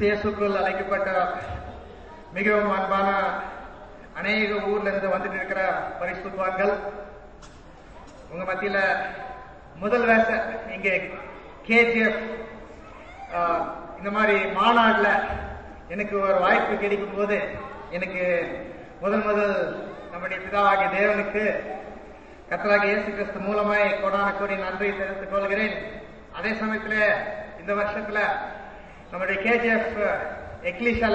கிறிஸ்தியசுக்குள் அழைக்கப்பட்ட மிகவும் அன்பான அநேக ஊர்ல இருந்து வந்துட்டு இருக்கிற பரிசுத்வான்கள் உங்க மத்தியில முதல் வேச இங்க கேஜிஎஃப் இந்த மாதிரி மாநாடுல எனக்கு ஒரு வாய்ப்பு கிடைக்கும் போது எனக்கு முதல் முதல் நம்முடைய பிதாவாகிய தேவனுக்கு கத்தராக இயேசு கிறிஸ்து மூலமாய் கொடான கோடி நன்றி தெரிவித்துக் கொள்கிறேன் அதே சமயத்துல இந்த வருஷத்துல நம்முடைய கேஜிஎஃப் எக்லிஷால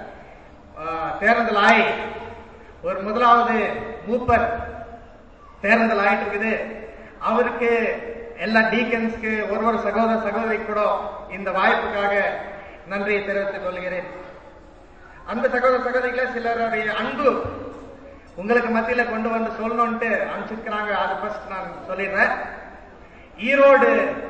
தேர்தல் ஆகி ஒரு முதலாவது மூப்பர் தேர்தல் ஆயிட்டு இருக்குது அவருக்கு எல்லா டீக்கன்ஸ்க்கு ஒரு ஒரு சகோதர சகோதரி கூட இந்த வாய்ப்புக்காக நன்றியை தெரிவித்துக் கொள்கிறேன் அந்த சகோதர சகோதரிகளை சிலருடைய அன்பு உங்களுக்கு மத்தியில கொண்டு வந்து சொல்லணும்ட்டு அனுப்பிச்சிருக்கிறாங்க அது ஃபர்ஸ்ட் நான் சொல்லிடுறேன் ஈரோடு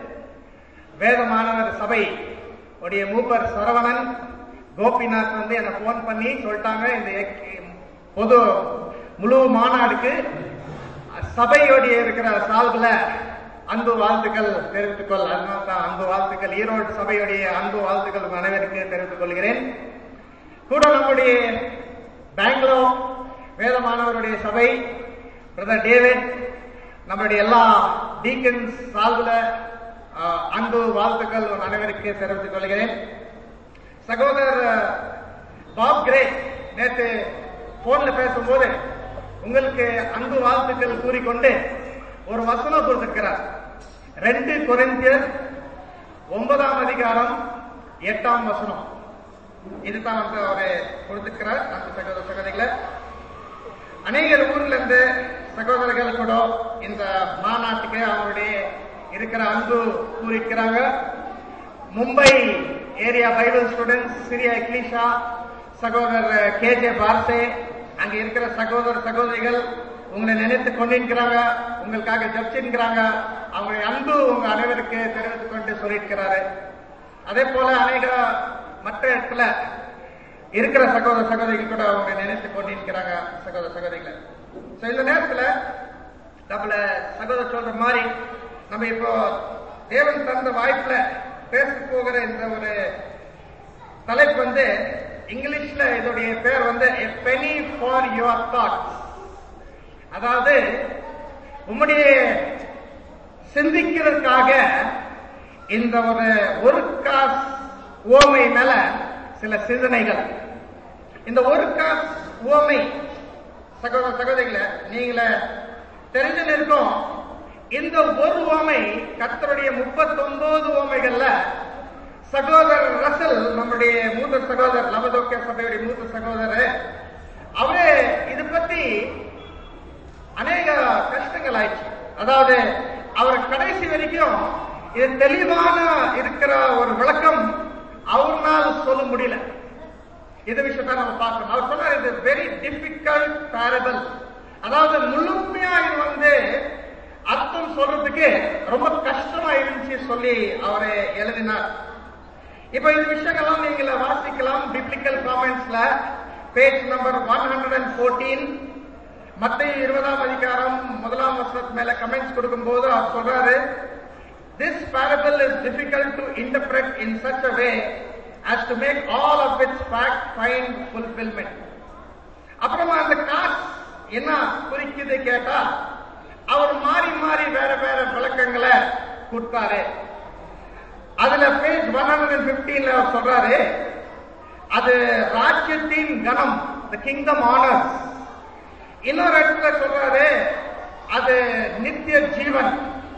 வேத மாணவர் சபை உடைய மூப்பர் சரவணன் கோபிநாத் வந்து என்ன போன் பண்ணி சொல்லிட்டாங்க இந்த பொது முழு மாநாடுக்கு சபையோடைய இருக்கிற சால்வுல அன்பு வாழ்த்துக்கள் தெரிவித்துக் கொள் அதனால தான் அன்பு வாழ்த்துக்கள் ஈரோடு சபையுடைய அன்பு வாழ்த்துக்கள் அனைவருக்கு தெரிவித்துக் கொள்கிறேன் கூட நம்முடைய பெங்களூர் வேதமானவருடைய சபை பிரதர் டேவிட் நம்மளுடைய எல்லா டீக்கன்ஸ் சால்வுல அன்பு வாழ்த்துக்கள் அனைவருக்கு தெரிவித்துக் கொள்கிறேன் சகோதரர் பாப் கிரே நேற்று போன்ல பேசும்போது உங்களுக்கு அன்பு வாழ்த்துக்கள் கூறிக்கொண்டு ஒரு வசனம் கொடுத்திருக்கிறார் ரெண்டு குறைஞ்சர் ஒன்பதாம் அதிகாரம் எட்டாம் வசனம் இதுதான் வந்து அவரு கொடுத்திருக்கிறார் அந்த சகோதர சகோதரிகளை அநேகர் ஊர்ல இருந்து சகோதரர்கள் கூட இந்த மாநாட்டுக்கு அவருடைய இருக்கிற அன்பு கூறியிருக்கிறாங்க Mumbai area Bible students Syria ecclesia சகோதரர் கே ஜே பார்சே அங்க இருக்கிற சகோதர சகோதரிகள் உங்களை நினைத்து கொண்டிருக்கிறாங்க உங்களுக்காக ஜப்சிருக்கிறாங்க அவங்களுடைய அன்பு உங்க அனைவருக்கு தெரிவித்துக் கொண்டு சொல்லியிருக்கிறாரு அதே போல அநேக மற்ற இடத்துல இருக்கிற சகோதர சகோதரிகள் கூட அவங்க நினைத்து கொண்டிருக்கிறாங்க சகோதர சகோதரிகளை இந்த நேரத்துல நம்மள சகோதர சொல்ற மாதிரி நம்ம இப்போ தேவன் தந்த வாய்ப்புல பேச போகிற இந்த ஒரு தலைப்பு வந்து இங்கிலீஷ்ல இதோடைய பேர் வந்து a penny for your thoughts அதாவது உம்முடைய சிந்திக்கிறதுக்காக இந்த ஒரு ஒரு காஸ் ஓமை மேல சில சிந்தனைகள் இந்த ஒரு காஸ் ஓமை சகோதர சகோதரிகளை நீங்கள தெரிஞ்சு இருக்கும் இந்த ஒரு ஓமை கத்தருடைய முப்பத்தி ஒன்பது ஓமைகள்ல சகோதரர் ரசல் நம்முடைய மூத்த சகோதரர் லவதோக்கிய சபையுடைய மூத்த சகோதரர் அவரு இது பத்தி அநேக கஷ்டங்கள் ஆயிடுச்சு அதாவது அவர் கடைசி வரைக்கும் இது தெளிவான இருக்கிற ஒரு விளக்கம் அவர்னால் சொல்ல முடியல இது விஷயத்த நம்ம பார்க்கணும் அவர் சொன்னார் இது வெரி டிஃபிகல்ட் பேரபிள் அதாவது முழுமையா இது வந்து அர்த்தம் சொல்றதுக்கு ரொம்ப கஷ்டமா இருந்துச்சு சொல்லி அவரை எழுதினார் இப்ப இந்த விஷயங்கள்லாம் நீங்க வாசிக்கலாம் பிப்ளிக்கல் காமெண்ட்ஸ்ல page number one hundred and fourteen மத்திய இருபதாம் அதிகாரம் முதலாம் வருஷத்து மேல கமெண்ட்ஸ் கொடுக்கும் போது அவர் சொல்றாரு this parable is difficult to interpret in such a way as to make all of its fact find fulfillment அப்புறமா அந்த காசு என்ன குறிக்குது கேட்டா அவர் மாறி மாறி வேற வேற விளக்கங்களை கொடுத்தாரு அதுல பேஜ் ஒன் ஹண்ட்ரட் பிப்டீன்ல அவர் சொல்றாரு அது ராஜ்யத்தின் கணம் த கிங்டம் ஆனர்ஸ் இன்னொரு இடத்துல சொல்றாரு அது நித்திய ஜீவன்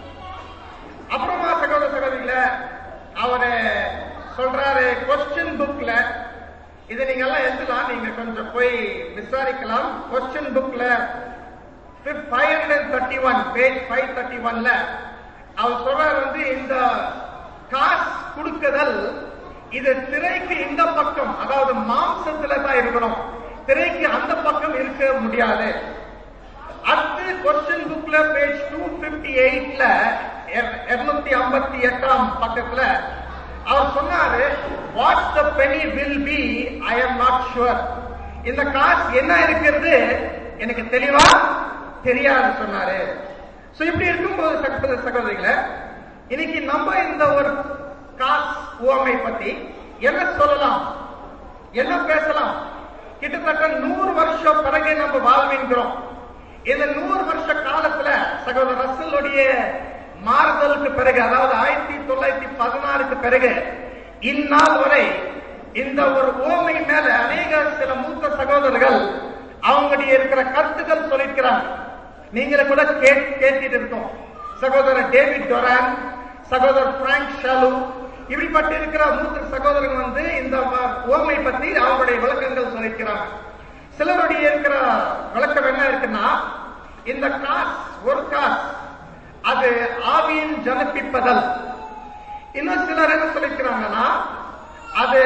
அப்புறமா சகோதர சகோதரிகள அவரு சொல்றாரு கொஸ்டின் புக்ல இது நீங்க எல்லாம் எழுதலாம் நீங்க கொஞ்சம் போய் விசாரிக்கலாம் கொஸ்டின் புக்ல five hundred thirty one page five thirty ஒன்ல அவர் சொல்றாரு வந்து இந்த காசு கொடுக்குதல் இது திரைக்கு இந்த பக்கம் அதாவது மாம்சத்துல தான் இருக்கணும் திரைக்கு அந்த பக்கம் இருக்க முடியாது அடுத்து கொஸ்டின் புக்ல பேஜ் டூ பிப்டி எயிட்ல இருநூத்தி ஐம்பத்தி எட்டாம் பக்கத்துல அவர் சொன்னாரு what the penny will be I am not sure இந்த காசு என்ன இருக்கிறது எனக்கு தெளிவா தெரியாது சொன்னாரு சோ இப்படி இருக்கும்போது சகோதர சகோதரிகளை இன்னைக்கு நம்ம இந்த ஒரு காசு உவமை பத்தி என்ன சொல்லலாம் என்ன பேசலாம் கிட்டத்தட்ட நூறு வருஷம் பிறகு நம்ம வாழ்வின்றோம் இந்த நூறு வருஷ காலத்துல சகோதரர் ரசலுடைய மாறுதலுக்கு பிறகு அதாவது ஆயிரத்தி தொள்ளாயிரத்தி பதினாறுக்கு பிறகு இந்நாள் வரை இந்த ஒரு ஓமை மேல அநேக சில மூத்த சகோதரர்கள் அவங்களுடைய இருக்கிற கருத்துக்கள் சொல்லியிருக்கிறாங்க நீங்கள கூட கேட் கேட்டுட்டு இருக்கோம் சகோதரர் டேவிட் டொரான் சகோதரர் பிராங்க் ஷாலு இப்படிப்பட்ட இருக்கிற மூத்த சகோதரர்கள் வந்து இந்த ஓமை பத்தி அவங்களுடைய விளக்கங்கள் சொல்லியிருக்கிறாங்க சிலருடைய இருக்கிற விளக்கம் என்ன இருக்குன்னா இந்த காஸ் ஒரு காஸ் அது ஆவியின் ஜனப்பிப்பதல் இன்னும் சிலர் என்ன சொல்லிக்கிறாங்கன்னா அது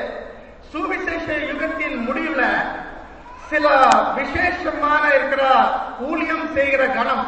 சுவிசேஷ யுகத்தின் முடிவுல சில விசேஷமான இருக்கிற ஊழியம் செய்கிற கணம்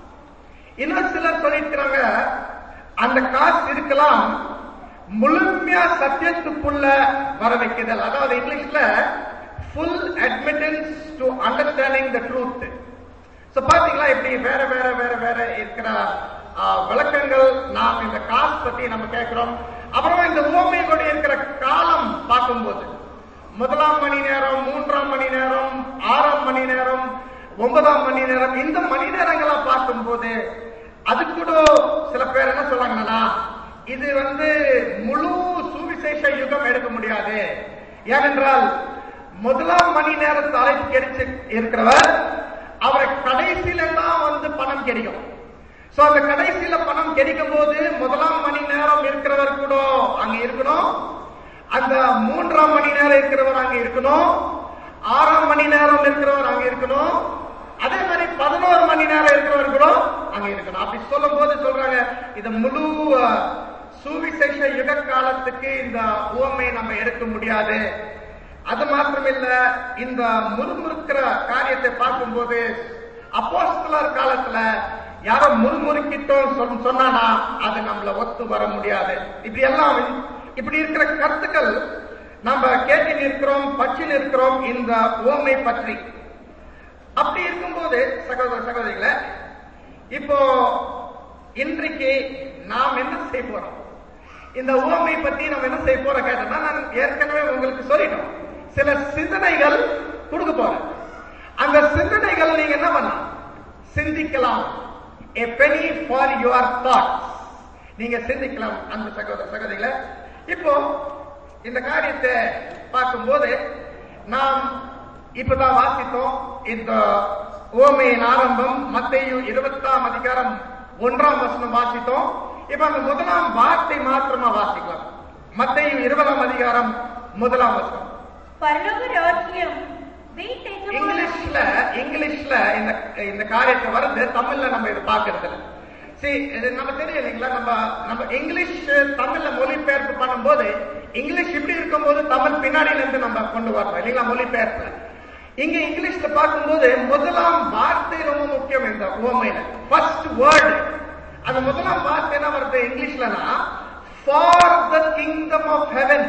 இன்னும் சிலர் சொல்லியிருக்கிறாங்க அந்த காசு இருக்கலாம் முழுமையா சத்தியத்துக்குள்ள வர வைக்குதல் அதாவது இங்கிலீஷ்ல full admittance to understanding the truth so பாத்தீங்களா இப்படி வேற வேற வேற வேற இருக்கிற ஆ, விளக்கங்கள் நாம் இந்த காசு பத்தி நம்ம கேட்கிறோம் அப்புறமா இந்த உவமைகளுடைய இருக்கிற காலம் பார்க்கும்போது முதலாம் மணி நேரம் மூன்றாம் மணி நேரம் ஆறாம் மணி நேரம் ஒன்பதாம் மணி நேரம் இந்த மணி நேரங்களை பார்க்கும்போது அது கூட சில பேர் என்ன சொல்றாங்கன்னா இது வந்து முழு சுவிசேஷ யுகம் எடுக்க முடியாது ஏனென்றால் முதலாம் மணி நேரத்து அழைப்பு கிடைச்சு இருக்கிறவர் அவரை கடைசியில தான் வந்து பணம் கிடைக்கும் சோ அந்த கடைசியில பணம் கிடைக்கும் போது முதலாம் மணி நேரம் இருக்கிறவர் கூட அங்க இருக்கணும் அந்த மூன்றாம் மணி நேரம் இருக்கிறவர் அங்க இருக்கணும் ஆறாம் மணி நேரம் இருக்கிறவர் அங்க இருக்கணும் அதே மாதிரி பதினோரு மணி நேரம் இருக்கிறவர் கூட அங்க இருக்கணும் அப்படி சொல்லும் போது சொல்றாங்க இது முழு அஹ், சுவிசேஷ யுக காலத்துக்கு இந்த உவமை நம்ம எடுக்க முடியாது அது மாத்திரமில்ல இந்த முறுமுறுக்கிற காரியத்தை பார்க்கும்போது அப்போஸ்தலர் காலத்துல யாரோ முறுமுறுக்கிட்டோம் சொல்- சொன்னானா அது நம்மள ஒத்து வர முடியாது இப்படி எல்லாம் இப்படி இருக்கிற கருத்துக்கள் நம்ம கேட்டு இருக்கிறோம் பற்றி இருக்கிறோம் இந்த ஓமை பற்றி அப்படி இருக்கும்போது சகோதர சகோதரிகளே இப்போ இன்றைக்கு நாம் என்ன செய்ய போறோம் இந்த உவமை பத்தி நம்ம என்ன செய்ய போறோம் கேட்டோம்னா நான் ஏற்கனவே உங்களுக்கு சொல்லிட்டோம் சில சிந்தனைகள் கொடுக்க போறேன் அந்த சிந்தனைகள் நீங்க என்ன பண்ணலாம் சிந்திக்கலாம் a penny for your thoughts நீங்க சிந்திக்கலாம் அந்த சகோதர சகோதரிகளை இப்போ இந்த காரியத்தை பார்க்கும்போது நாம் இப்பதான் வாசித்தோம் இந்த ஓமையின் ஆரம்பம் மத்தேயு இருபத்தாம் அதிகாரம் ஒன்றாம் வசனம் வாசித்தோம் இப்ப அந்த முதலாம் வார்த்தை மாத்திரமா வாசிக்கலாம் மத்தேயு இருபதாம் அதிகாரம் முதலாம் வசனம் பரலோக ராஜ்யம் வீட்டை இங்கிலீஷ்ல இங்கிலீஷ்ல இந்த இந்த காரியத்தை வருது தமிழ்ல நம்ம இது பாக்குறது இல்ல சரி இது நம்ம தெரியும் இல்லைங்களா நம்ம நம்ம இங்கிலீஷ் தமிழ்ல மொழிபெயர்ப்பு பண்ணும்போது இங்கிலீஷ் இப்படி இருக்கும்போது தமிழ் பின்னாடியில இருந்து நம்ம கொண்டு வரணும் இல்லைங்களா மொழிபெயர்ப்புல இங்க இங்கிலீஷ்ல பார்க்கும்போது முதலாம் வார்த்தை ரொம்ப முக்கியம் இந்த உவமையில ஃபர்ஸ்ட் வேர்டு அந்த முதலாம் வார்த்தை என்ன வருது இங்கிலீஷ்லனா for the kingdom of heaven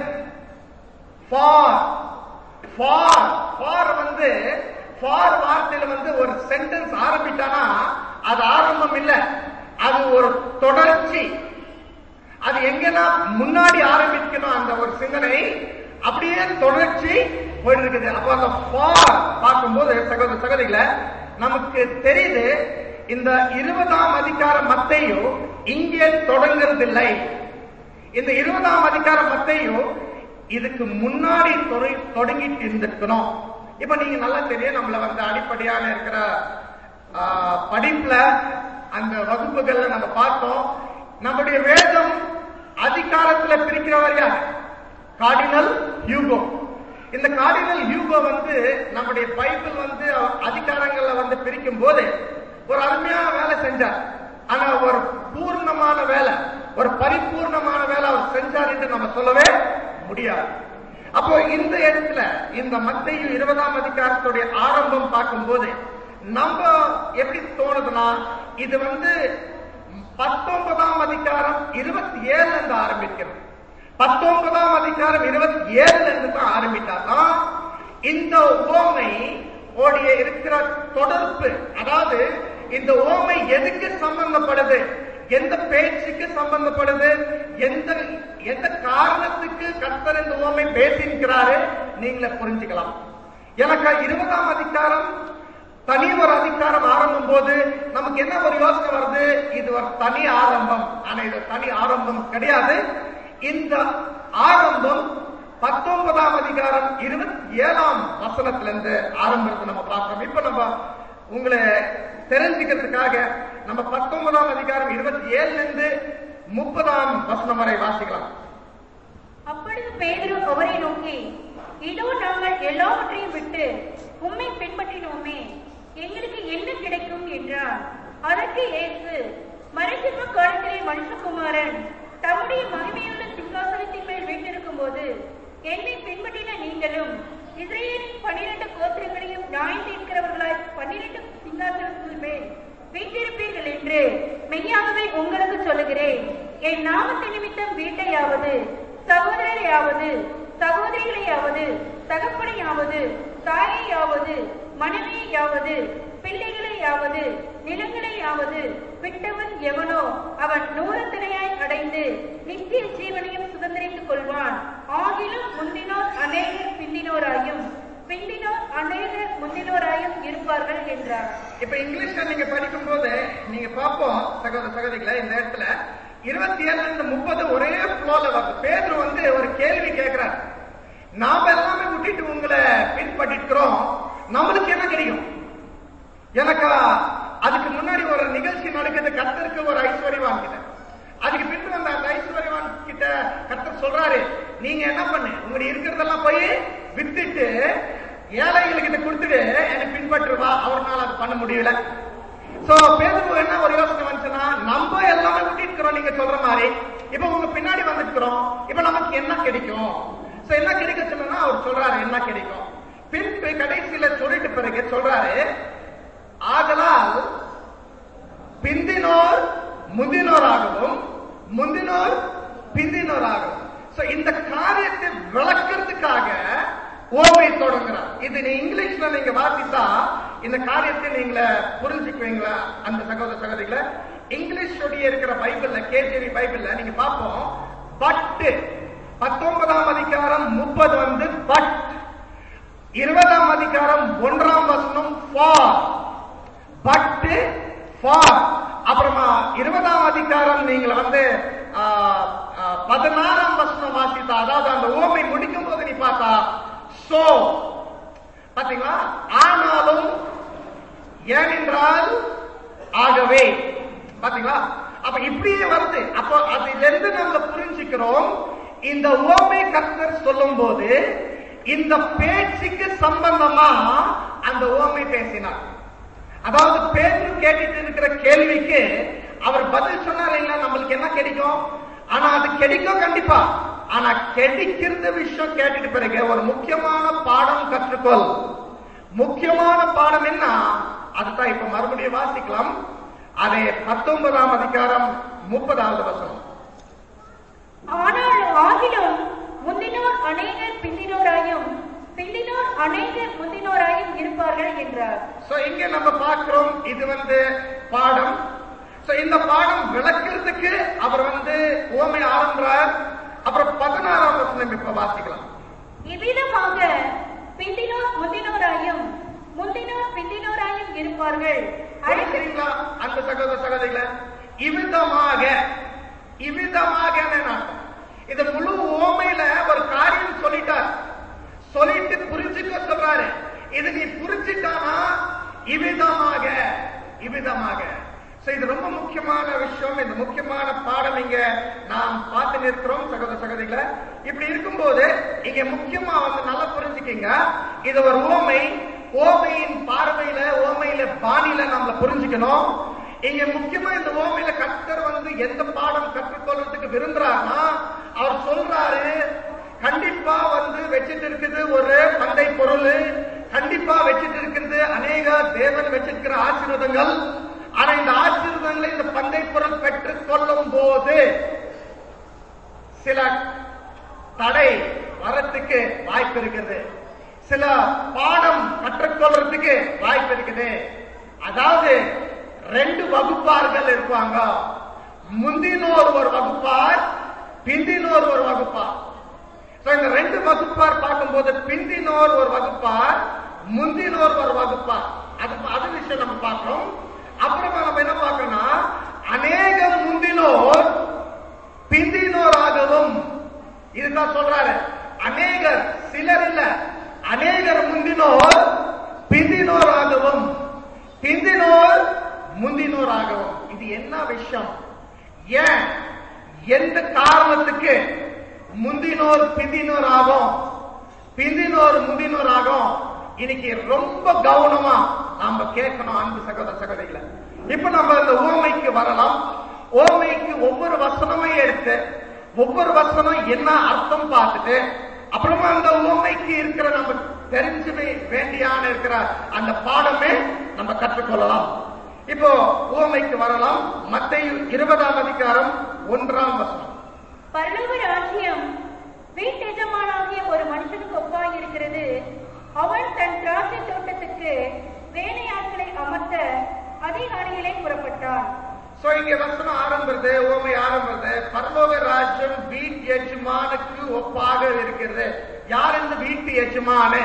for for for வந்து ஃபார் வார்த்தையில வந்து ஒரு சென்டென்ஸ் ஆரம்பிட்டானா அது ஆரம்பம் இல்ல அது ஒரு தொடர்ச்சி அது எங்கன்னா முன்னாடி ஆரம்பிக்கணும் அந்த ஒரு சிந்தனை அப்படியே தொடர்ச்சி போயிட்டு இருக்குது அப்ப அந்த ஃபார் பார்க்கும்போது சகோதர சகோதரிகளை நமக்கு தெரியுது இந்த இருபதாம் அதிகார மத்தையும் இங்கே தொடங்குறதில்லை இந்த இருபதாம் அதிகார மத்தையும் இதுக்கு முன்னாடி தொட- தொடங்கிட்டு இருந்திருக்கணும் இப்ப நீங்க நல்லா தெரியும் நம்மள வந்து அடிப்படையான இருக்கிற ஆ, படிப்புல அந்த வகுப்புகள்ல நம்ம பார்த்தோம் நம்முடைய வேதம் அதிகாரத்துல பிரிக்கிறவர் யார் கார்டினல் ஹியூகோ இந்த கார்டினல் ஹியூகோ வந்து நம்முடைய பைபிள் வந்து அதிகாரங்கள்ல வந்து பிரிக்கும் போது ஒரு அருமையான வேலை செஞ்சார் ஆனா ஒரு பூர்ணமான வேலை ஒரு பரிபூர்ணமான வேலை அவர் செஞ்சார் என்று நம்ம சொல்லவே முடியாது அப்போ இந்த இடத்துல இந்த மத்தையு இருபதாம் அதிகாரத்துடைய ஆரம்பம் பார்க்கும்போது நம்ம எப்படி தோணுதுன்னா இது வந்து பத்தொன்பதாம் அதிகாரம் இருபத்தி ஏழுல இருந்து ஆரம்பிக்கிறது பத்தொன்பதாம் அதிகாரம் இருபத்தி ஏழுல இருந்து தான் ஆரம்பித்தாதான் இந்த ஓமை ஓடிய இருக்கிற தொடர்பு அதாவது இந்த ஓமை எதுக்கு சம்பந்தப்படுது எந்த பேச்சுக்கு சம்பந்தப்படுது எந்த எந்த காரணத்துக்கு கர்த்தர் இந்த உவமை பேசியிருக்கிறாரு நீங்களே புரிஞ்சுக்கலாம் எனக்கு இருபதாம் அதிகாரம் தனி ஒரு அதிகாரம் ஆரம்பம் போது நமக்கு என்ன ஒரு யோசனை வருது இது ஒரு தனி ஆரம்பம் ஆனா இது தனி ஆரம்பம் கிடையாது இந்த ஆரம்பம் பத்தொன்பதாம் அதிகாரம் இருபத்தி ஏழாம் வசனத்துல இருந்து ஆரம்பத்தை நம்ம பார்க்கிறோம் இப்ப நம்ம உங்களை தெரிஞ்சுக்கிறதுக்காக நம்ம பத்தொன்பதாம் அதிகாரம் இருபத்தி ஏழுல இருந்து முப்பதாம் வசனம் வரை வாசிக்கலாம் அப்பொழுது பேதுரு அவரை நோக்கி இதோ நாங்கள் எல்லாவற்றையும் விட்டு உம்மை பின்பற்றினோமே எங்களுக்கு என்ன கிடைக்கும் என்றார் அதற்கு இயேசு மறைசிம்ம காலத்திலே மனுஷகுமாரன் தம்முடைய மகிமையுள்ள சிங்காசனத்தின் மேல் வீட்டிருக்கும் போது என்னை பின்பற்றின நீங்களும் இஸ்ரேலின் பன்னிரண்டு கோத்திரங்களையும் நியாயம் தீர்க்கிறவர்களாய் பன்னிரண்டு சிங்காசனத்தின் மேல் வீட்டிருப்பீர்கள் என்று மெய்யாகவே உங்களுக்கு சொல்லுகிறேன் என் நாமத்தை நிமித்தம் வீட்டையாவது சகோதரரையாவது சகோதரிகளையாவது தகப்பனையாவது தாயையாவது மனைவியையாவது பிள்ளைகளையாவது நிலங்களையாவது விட்டவன் எவனோ அவன் நூறத்தனையாய் அடைந்து நித்திய ஜீவனையும் சுதந்திரித்துக் கொள்வான் ஆகிலும் முந்தினோர் அநேகர் பிந்தினோராயும் பிந்தினோர் அநேகர் முந்தினோராயும் இருப்பார்கள் என்றார் இப்ப இங்கிலீஷ்ல நீங்க படிக்கும் போது நீங்க பார்ப்போம் சகோதர சகோதரிகளை இந்த இடத்துல இருபத்தி ஏழுல இருந்து முப்பது ஒரே ஃப்ளோல வருது பேதுரு வந்து ஒரு கேள்வி கேட்கிறார் நாம எல்லாமே விட்டுட்டு உங்களை பின்பற்றிக்கிறோம் நம்மளுக்கு என்ன கிடைக்கும் எனக்கு அதுக்கு முன்னாடி ஒரு நிகழ்ச்சி நடக்குது கர்த்தருக்கு ஒரு ஐஸ்வர்யவான் கிட்ட அதுக்கு பின்பு அந்த அந்த ஐஸ்வர்யவான் கிட்ட கர்த்தர் சொல்றாரு நீங்க என்ன பண்ணு உங்களுக்கு இருக்கிறதெல்லாம் போய் வித்துட்டு ஏழைகளுக்கிட்ட கொடுத்துட்டு எனக்கு பின்பற்றுவா அவர்னால அது பண்ண முடியல சோ பேருக்கு என்ன ஒரு யோசனை வந்துச்சுன்னா நம்ம எல்லாமே விட்டுக்கிறோம் நீங்க சொல்ற மாதிரி இப்ப உங்க பின்னாடி வந்துக்கிறோம் இப்ப நமக்கு என்ன கிடைக்கும் சோ என்ன கிடைக்க சொன்னா அவர் சொல்றாரு என்ன கிடைக்கும் பின்பு கடைசியில சொல்லிட்டு பிறகு சொல்றாரு ஆதலால் பிந்தினோர் முந்தினோராகவும் முந்தினோர் பிந்தினோராகவும் சோ இந்த காரியத்தை விளக்குறதுக்காக ஓமை தொடங்குறார் இது நீ இங்கிலீஷ்ல நீங்க வாசித்தா இந்த காரியத்தை நீங்க புரிஞ்சுக்குவீங்களா அந்த சகோதர சகோதரிகளை இங்கிலீஷோடைய இருக்கிற பைபிள்ல கேஜேவி பைபிள்ல நீங்க பார்ப்போம் பட்டு பத்தொன்பதாம் அதிகாரம் முப்பது வந்து பட் இருபதாம் அதிகாரம் ஒன்றாம் வசனம் ஃபார் பட்டு ஃபார் அப்புறமா இருபதாம் அதிகாரம் நீங்கள் வந்து ஆ, ஆ, பதினாறாம் வசனம் வாசித்தா அதாவது அந்த ஓமை முடிக்கும் போது நீ பார்த்தா சோ பாத்தீங்களா ஆனாலும் ஏனென்றால் ஆகவே பாத்தீங்களா அப்ப இப்படியே வருது அப்போ அதுல இருந்து நம்ம புரிஞ்சுக்கிறோம் இந்த ஓமை கர்த்தர் சொல்லும் போது இந்த பேச்சுக்கு சம்பந்தமா அந்த ஓமை பேசினார் அதாவது பேரு கேட்டுட்டு இருக்கிற கேள்விக்கு அவர் பதில் சொன்னார் இல்ல நம்மளுக்கு என்ன கிடைக்கும் ஆனா அது கிடைக்கும் கண்டிப்பா ஆனா கிடைக்கிறது விஷயம் கேட்டுட்டு பிறகு ஒரு முக்கியமான பாடம் கற்றுக்கொள் முக்கியமான பாடம் என்ன அதுதான் இப்ப மறுபடியும் வாசிக்கலாம் அதே பத்தொன்பதாம் அதிகாரம் முப்பதாவது வசனம் ஆனால் ஆகிலும் முந்தினோர் அநேகர் பிந்தினோராயும் பிந்தினோர் அநேகர் முந்தினோராயும் இருப்பார்கள் என்றார் சோ இங்க நம்ம பார்க்கிறோம் இது வந்து பாடம் சோ இந்த பாடம் விளக்குறதுக்கு அவர் வந்து ஓமை ஆரம்பிறார் அப்புறம் பதினாறாம் வசனம் இப்ப வாசிக்கலாம் இவ்விதமாக பிந்தினோர் முந்தினோராயும் முந்தினோர் பிந்தினோராயும் இருப்பார்கள் அழைக்க அழைக்கிறீங்களா அந்த சகோதர சகோதரிகளை இவ்விதமாக இவ்விதமாக இது முழு ஓமையில ஒரு காரியம் சொல்லிட்டார் சொல்லிட்டு புரிஞ்சுக்க சொல்றாரு இது நீ புரிஞ்சுட்டானா இவ்விதமாக இவ்விதமாக So, இது ரொம்ப முக்கியமான விஷயம் இது முக்கியமான பாடம் இங்க நாம் பார்த்து நிற்கிறோம் சகோதர சகோதரிகளை இப்படி இருக்கும்போது இங்க முக்கியமா வந்து நல்லா புரிஞ்சுக்கிங்க இது ஒரு ஓமை ஓமையின் பார்வையில ஓமையில பாணியில நம்மள புரிஞ்சுக்கணும் இங்க முக்கியமா இந்த ஓமையில கர்த்தர் வந்து எந்த பாடம் கற்றுக்கொள்றதுக்கு விரும்புறாருன்னா அவர் சொல்றாரு கண்டிப்பா வந்து வச்சிட்டு இருக்குது ஒரு பண்டை பொருள் கண்டிப்பா வச்சிட்டு இருக்குது அநேக தேவன் வச்சிருக்கிற ஆசீர்வாதங்கள் ஆனா இந்த ஆசீர்வாதங்களை இந்த பண்டை பொருள் பெற்றுக் கொள்ளும் போது சில தடை வரத்துக்கு வாய்ப்பு இருக்குது சில பாடம் கற்றுக்கொள்றதுக்கு வாய்ப்பு இருக்குது அதாவது ரெண்டு வகுப்பார்கள் இருப்பாங்க முந்தினோர் ஒரு வகுப்பார் பிந்தினோர் ஒரு வகுப்பார் So, இந்த ரெண்டு வகுப்பார் பார்க்கும்போது பிந்தினோர் ஒரு வகுப்பார் முந்தினோர் ஒரு வகுப்பார் அது அது விஷயம் நம்ம பார்க்கிறோம் அப்புறமா நம்ம என்ன பார்க்கணும்னா அநேக முந்தினோர் பிந்தினோராகவும் இதுதான் சொல்றாரு அநேகர் சிலர் இல்ல அநேகர் முந்தினோர் பிந்தினோராகவும் பிந்தினோர் முந்தினோராகவும் இது என்ன விஷயம் ஏன் எந்த காரணத்துக்கு முந்தினோர் பிந்தினோர் ஆகும் பிந்தினோர் முந்தினோர் ஆகும் இன்னைக்கு ரொம்ப கவனமா நாம கேட்கணும் அன்பு சகோதர சகோதரிகளை இப்ப நம்ம இந்த ஓமைக்கு வரலாம் ஓமைக்கு ஒவ்வொரு வசனமும் எடுத்து ஒவ்வொரு வசனம் என்ன அர்த்தம் பார்த்துட்டு அப்புறமா அந்த ஓமைக்கு இருக்கிற நம்ம தெரிஞ்சு வேண்டியான இருக்கிற அந்த பாடமே நம்ம கற்றுக்கொள்ளலாம் இப்போ ஓமைக்கு வரலாம் மத்திய இருபதாம் அதிகாரம் ஒன்றாம் வசனம் பரலோக ராஜ்யம் வீட்டெஜமானாகிய ஒரு மனுஷனுக்கு ஒப்பாய் இருக்கிறது அவன் தன் திராட்சை தோட்டத்துக்கு வேலையாட்களை அமர்த்த அதிகாரிகளே புறப்பட்டான் சோ இங்க வசனம் ஆரம்பிறது ஓமை ஆரம்பிறது பரலோக ராஜ்யம் வீட்டு எஜமானுக்கு ஒப்பாக இருக்கிறது யார் இந்த வீட்டு எஜமானு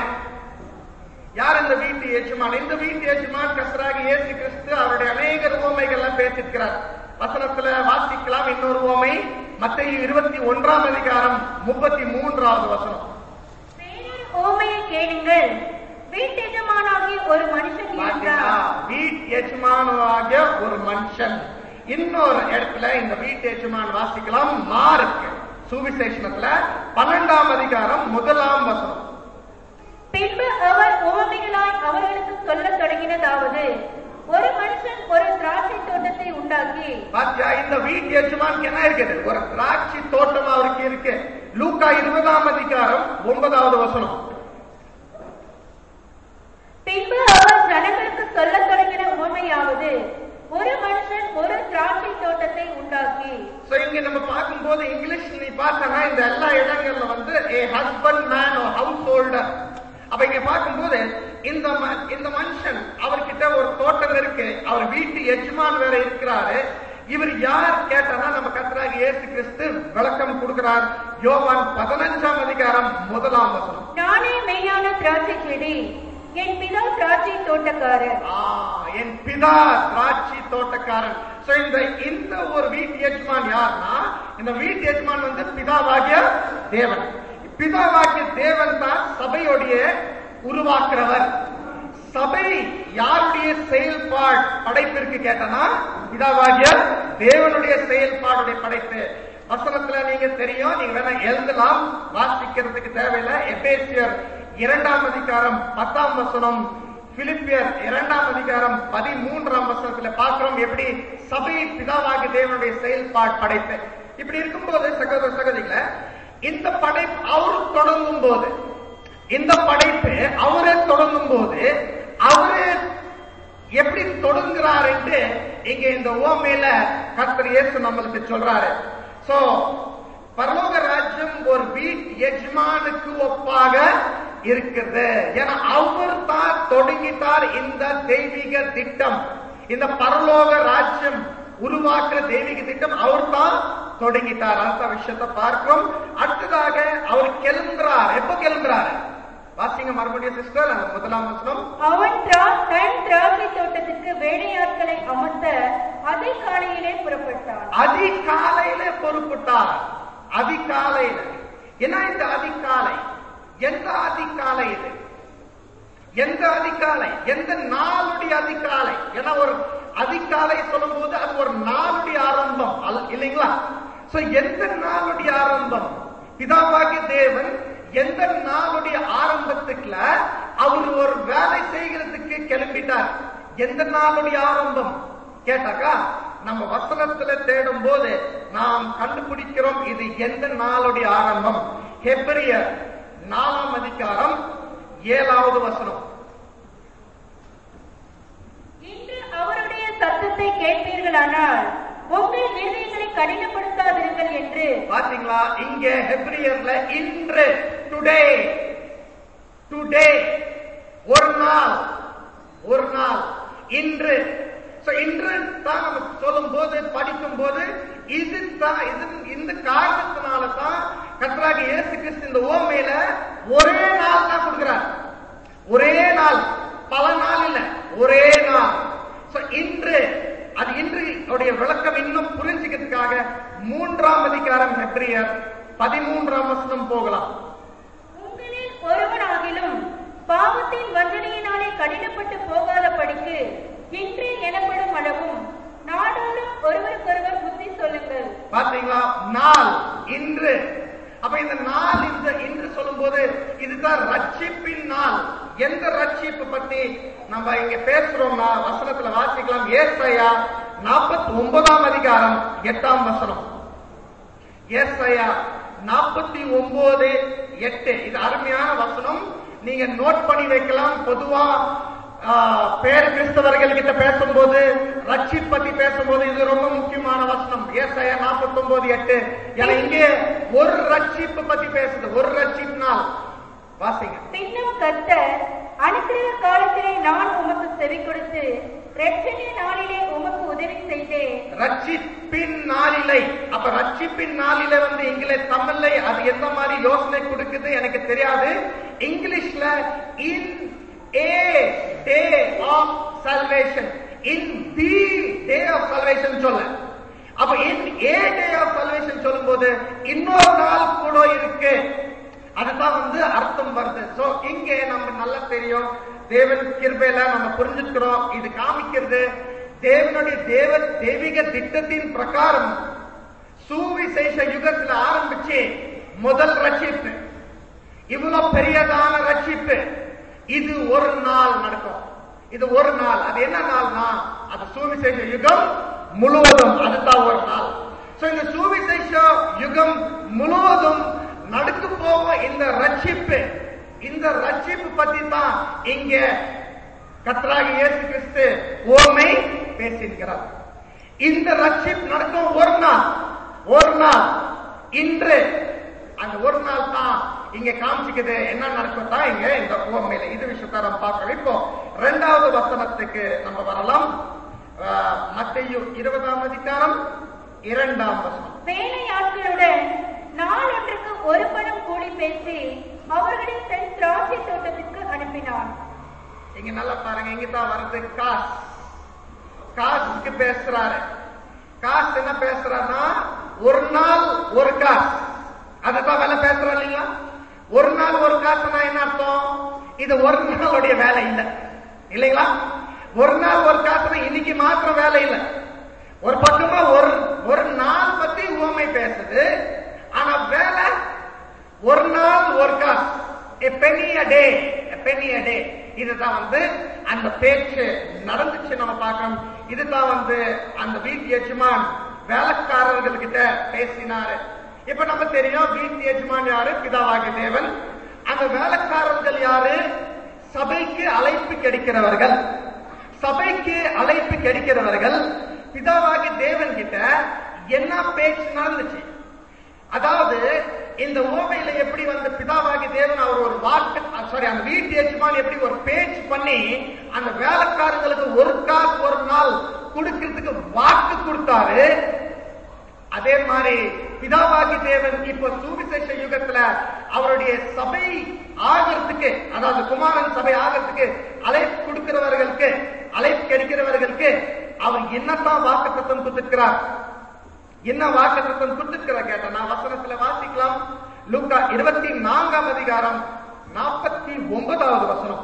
யார் இந்த வீட்டு எஜமான் இந்த வீட்டு எஜமான் கசராக இயேசு கிறிஸ்து அவருடைய அநேக ஓமைகள் எல்லாம் பேசியிருக்கிறார் வசனத்துல வாசிக்கலாம் இன்னொரு ஓமை மத்திய இருபத்தி ஒன்றாம் அதிகாரம் முப்பத்தி மூன்றாவது வசனம் வேறொரு ஓமையை கேளுங்கள் வீட்டெஜமானாகிய ஒரு மனுஷன் பாத்தீங்களா இருந்தான் வீட் எஜமானாகிய ஒரு மனுஷன் இன்னொரு இடத்துல இந்த வீட்டு எஜமான் வாசிக்கலாம் மார்க் சுவிசேஷனத்துல பன்னெண்டாம் அதிகாரம் முதலாம் வசனம் பின்பு அவர் உவமைகளாய் அவர்களுக்கு சொல்லத் தொடங்கினதாவது ஒரு மனுஷன் ஒரு திராட்சை தோட்டத்தை உண்டாக்கி பாத்தியா இந்த வீட்டு எஜமானுக்கு என்ன இருக்குது ஒரு திராட்சை தோட்டம் அவருக்கு இருக்கு லூக்கா இருபதாம் அதிகாரம் ஒன்பதாவது வசனம் பின்பு அவர் ஜனங்களுக்கு சொல்லத் தொடங்கின உவமையாவது ஒரு மனுஷன் ஒரு திராட்சை தோட்டத்தை உண்டாக்கி சோ இங்க நம்ம பார்க்கும்போது இங்கிலீஷ் நீ பார்த்தனா இந்த எல்லா இடங்கள்ல வந்து a husband man householder அப்ப இங்க பார்க்கும்போது இந்த ம- இந்த மனுஷன் அவர்கிட்ட ஒரு தோட்டம் இருக்கு அவர் வீட்டு எஜமான் வேற இருக்கிறாரு இவர் யார் கேட்டனா நம்ம கத்தராக இயேசு கிறிஸ்து விளக்கம் கொடுக்கிறார் யோவான் பதினஞ்சாம் அதிகாரம் முதலாம் வசனம் நானே மெய்யான திராட்சை செடி என் பிதா திராட்சை தோட்டக்காரர் ஆ, என் பிதா திராட்சை தோட்டக்காரன் சோ இந்த இந்த ஒரு வீட்டு எஜமான் யாருன்னா இந்த வீட்டு எஜமான் வந்து பிதாவாகிய தேவன் பிதாவாகிய தேவன் தான் சபையுடைய உருவாக்குறவர் சபை யாருடைய செயல்பாடு படைப்பிற்கு கேட்டனா பிதாவாகிய தேவனுடைய செயல்பாடுடைய படைப்பு வசனத்துல நீங்க தெரியும் நீங்க வேணா எழுதலாம் வாசிக்கிறதுக்கு தேவையில்லை எபேசியர் இரண்டாம் அதிகாரம் பத்தாம் வசனம் பிலிப்பியர் இரண்டாம் அதிகாரம் பதிமூன்றாம் வசனத்துல பார்க்கிறோம் எப்படி சபை பிதாவாகிய தேவனுடைய செயல்பாடு படைப்பு இப்படி இருக்கும்போது சகோதர சகோதரிகளை இந்த படைப்பு அவர் தொடங்கும் போது இந்த படைப்பு அவரே தொடங்கும் போது அவரே எப்படி தொடங்குறார் என்று இங்க இந்த ஓமையில கர்த்தர் இயேசு நம்மளுக்கு சொல்றாரு சோ பரலோக ராஜ்யம் ஒரு வீட் எஜமானுக்கு ஒப்பாக இருக்குது ஏன்னா அவர் தான் தொடங்கிட்டார் இந்த தெய்வீக திட்டம் இந்த பரலோக ராஜ்யம் உருவாக்குற தெய்வீக திட்டம் அவர் தான் தொடங்கிட்டார் அந்த விஷயத்தை பார்க்கிறோம் அடுத்ததாக அவர் கிளம்புறார் எப்ப கிளம்புறாரு வாசிங்க மறுபடியும் சிஸ்டர் அந்த முதலாம் வசனம் அவன் திரா- தன் திராட்சை தோட்டத்துக்கு வேலையாட்களை அமர்த்த அதிகாலையிலே புறப்பட்டான் அதிகாலையில பொறுப்புட்டார் அதிகாலையில என்ன இந்த அதிகாலை எந்த அதிகாலை இது எந்த அதிகாலை எந்த நாளுடைய அதிகாலை ஏன்னா ஒரு அதிகாலை சொல்லும் போது அது ஒரு நாளுடைய ஆரம்பம் அல்ல- இல்லைங்களா சோ எந்த நாளுடைய ஆரம்பம் பிதாவாகிய தேவன் எந்த நாளுடைய ஆரம்பத்துக்குள்ள அவர் ஒரு வேலை செய்கிறதுக்கு கிளம்பிட்டார் எந்த நாளுடைய ஆரம்பம் கேட்டாக்கா நம்ம வசனத்துல தேடும் போது நாம் கண்டுபிடிக்கிறோம் இது எந்த நாளுடைய ஆரம்பம் ஹெப்ரியர் நாலாம் அதிகாரம் ஏழாவது வசனம் இன்று அவருடைய சத்தத்தை கேட்பீர்களானால் உங்கள் இருதயங்களை கடினப்படுத்தாதிருங்கள் என்று பாத்தீங்களா இங்க ஹெப்ரியர்ல இன்று டுடே டுடே ஒரு நாள் ஒரு நாள் இன்று So, இன்று தான் நம்ம சொல்லும் போது படிக்கும் போது இதுதான் இது இந்த காரணத்தினால தான் கர்த்தராக இயேசு கிறிஸ்து இந்த ஓமையில ஒரே நாள் தான் கொடுக்கிறார் ஒரே நாள் பல நாள் இல்ல ஒரே நாள் So, இன்று அது இன்று உடைய விளக்கம் இன்னும் புரிஞ்சுக்கிறதுக்காக மூன்றாம் அதிகாரம் ஹெப்ரியர் பதிமூன்றாம் வசனம் போகலாம் உங்களில் ஒருவனாகிலும் பாவத்தின் வஞ்சனையினாலே கடினப்பட்டு போகாதபடிக்கு இன்று எனப்படும் அளவும் நாடோறும் ஒருவருக்கொருவர் புத்தி சொல்லுங்கள் பாத்தீங்களா நாள் இன்று அப்ப இந்த நாள் இந்த இன்று சொல்லும்போது இதுதான் ரட்சிப்பின் நாள் எந்த ரட்சிப்பு பத்தி நம்ம இங்க பேசுறோம்னா வசனத்துல வாசிக்கலாம் ஏசாயா நாற்பத்தி ஒன்பதாம் அதிகாரம் எட்டாம் வசனம் ஏசாயா நாற்பத்தி ஒன்பது எட்டு இது அருமையான வசனம் நீங்க நோட் பண்ணி வைக்கலாம் பொதுவா ஆ, பேர் கிறிஸ்தவர்கள் கிட்ட பேசும்போது ரட்சிப் பத்தி பேசும்போது இது ரொம்ப முக்கியமான வசனம் ஏசாயா நாற்பத்தி ஒன்பது எட்டு ஏன்னா இங்கே ஒரு ரட்சிப்பு பத்தி பேசுது ஒரு ரட்சிப் நாள் வாசிங்க பின்னும் கர்த்தர் அனுக்கிரக காலத்திலே நான் உமக்கு செவி கொடுத்து ரட்சணிய நாளிலே உமக்கு உதவி செய்தேன் ரட்சிப்பின் நாளிலை அப்ப ரட்சிப்பின் நாளில வந்து இங்கிலே தமிழ்ல அது எந்த மாதிரி யோசனை கொடுக்குது எனக்கு தெரியாது இங்கிலீஷ்ல in a day of salvation in the day of salvation சொல்ல அப்ப இன் ஏ டே ஆஃப் சல்வேஷன் சொல்லும்போது இன்னொரு நாள் கூட இருக்கு அதுதான் வந்து அர்த்தம் வருது சோ இங்கே நம்ம நல்லா தெரியும் தேவன் கிருபையில நம்ம புரிஞ்சுக்கிறோம் இது காமிக்கிறது தேவனுடைய தேவ தெய்வீக திட்டத்தின் பிரகாரம் சுவிசேஷ யுகத்துல ஆரம்பிச்சு முதல் ரட்சிப்பு இவ்வளவு பெரியதான ரட்சிப்பு இது ஒரு நாள் நடக்கும் இது ஒரு நாள் அது என்ன நாள்னா அது சுவிசேஷ யுகம் முழுவதும் அதுதான் ஒரு நாள் சோ இந்த சுவிசேஷ யுகம் முழுவதும் நடக்க போகும் இந்த ரட்சிப்பு இந்த ரட்சிப்பு பத்தி தான் இங்க கர்த்தராக இயேசு கிறிஸ்து ஓமை பேசியிருக்கிறார் இந்த ரட்சிப் நடக்கும் ஒரு நாள் ஒரு நாள் இன்று அந்த ஒரு நாள் தான் இங்க காமிச்சுக்குது என்ன நடக்கும் தான் இங்க இந்த ஓமையில இது விஷயத்தை நம்ம பார்க்கிறோம் இப்போ இரண்டாவது வசனத்துக்கு நம்ம வரலாம் ஆஹ், மத்தேயு இருபதாம் அதிகாரம் இரண்டாம் வசனம் வேலையாட்களுடன் நாளொன்றுக்கு ஒரு பணம் கூலி பேசி அவர்களை தன் திராட்சை தோட்டத்திற்கு அனுப்பினான் இங்க நல்லா பாருங்க இங்க தான் வருது காசு காசுக்கு பேசுறாரு காசு என்ன பேசுறாருன்னா ஒரு நாள் ஒரு காசு அதுதான் வேலை பேசுறோம் இல்லைங்களா ஒரு நாள் ஒரு காசுனா என்ன அர்த்தம் இது ஒரு நாளுடைய வேலை இல்லை இல்லைங்களா ஒரு நாள் ஒரு காசுனா இன்னைக்கு மாத்திரம் வேலை இல்லை ஒரு பக்கமா ஒரு ஒரு நாள் பத்தி உவமை பேசுது ஆனா வேலை ஒரு நாள் ஒரு காசு a penny a day a penny a day இதுதான் வந்து அந்த பேச்சு நடந்துச்சு நம்ம பார்க்கணும் இதுதான் வந்து அந்த வீட்டு எஜமான் வேலைக்காரர்கள் கிட்ட பேசினாரு இப்ப நம்ம தெரியும் வீட்டு எஜமான் யாரு பிதாவாகிய தேவன் அந்த வேலைக்காரர்கள் யாரு சபைக்கு அழைப்பு கிடைக்கிறவர்கள் சபைக்கு அழைப்பு கிடைக்கிறவர்கள் பிதாவாகிய தேவன் கிட்ட என்ன பேச்சு நடந்துச்சு அதாவது இந்த ஓமையில எப்படி வந்து பிதாவாகி தேவன் அவர் ஒரு வாக்கு சாரி அந்த வீட்டு எஜமான் எப்படி ஒரு பேச்சு பண்ணி அந்த வேலைக்காரங்களுக்கு ஒரு காசு ஒரு நாள் கொடுக்கிறதுக்கு வாக்கு கொடுத்தாரு அதே மாதிரி பிதாவாகி தேவன் இப்போ சுவிசேஷ யுகத்துல அவருடைய சபை ஆகிறதுக்கு அதாவது குமாரன் சபை ஆகிறதுக்கு அழைப்பு கொடுக்கிறவர்களுக்கு அழைப்பு கிடைக்கிறவர்களுக்கு அவர் என்னத்தான் வாக்கு தத்துவம் கொடுத்திருக்கிறார் என்ன வாக்குத்தத்தம் கொடுத்திருக்கிற கேட்ட நான் வசனத்துல வாசிக்கலாம் லூக்கா இருபத்தி நான்காம் அதிகாரம் நாற்பத்தி ஒன்பதாவது வசனம்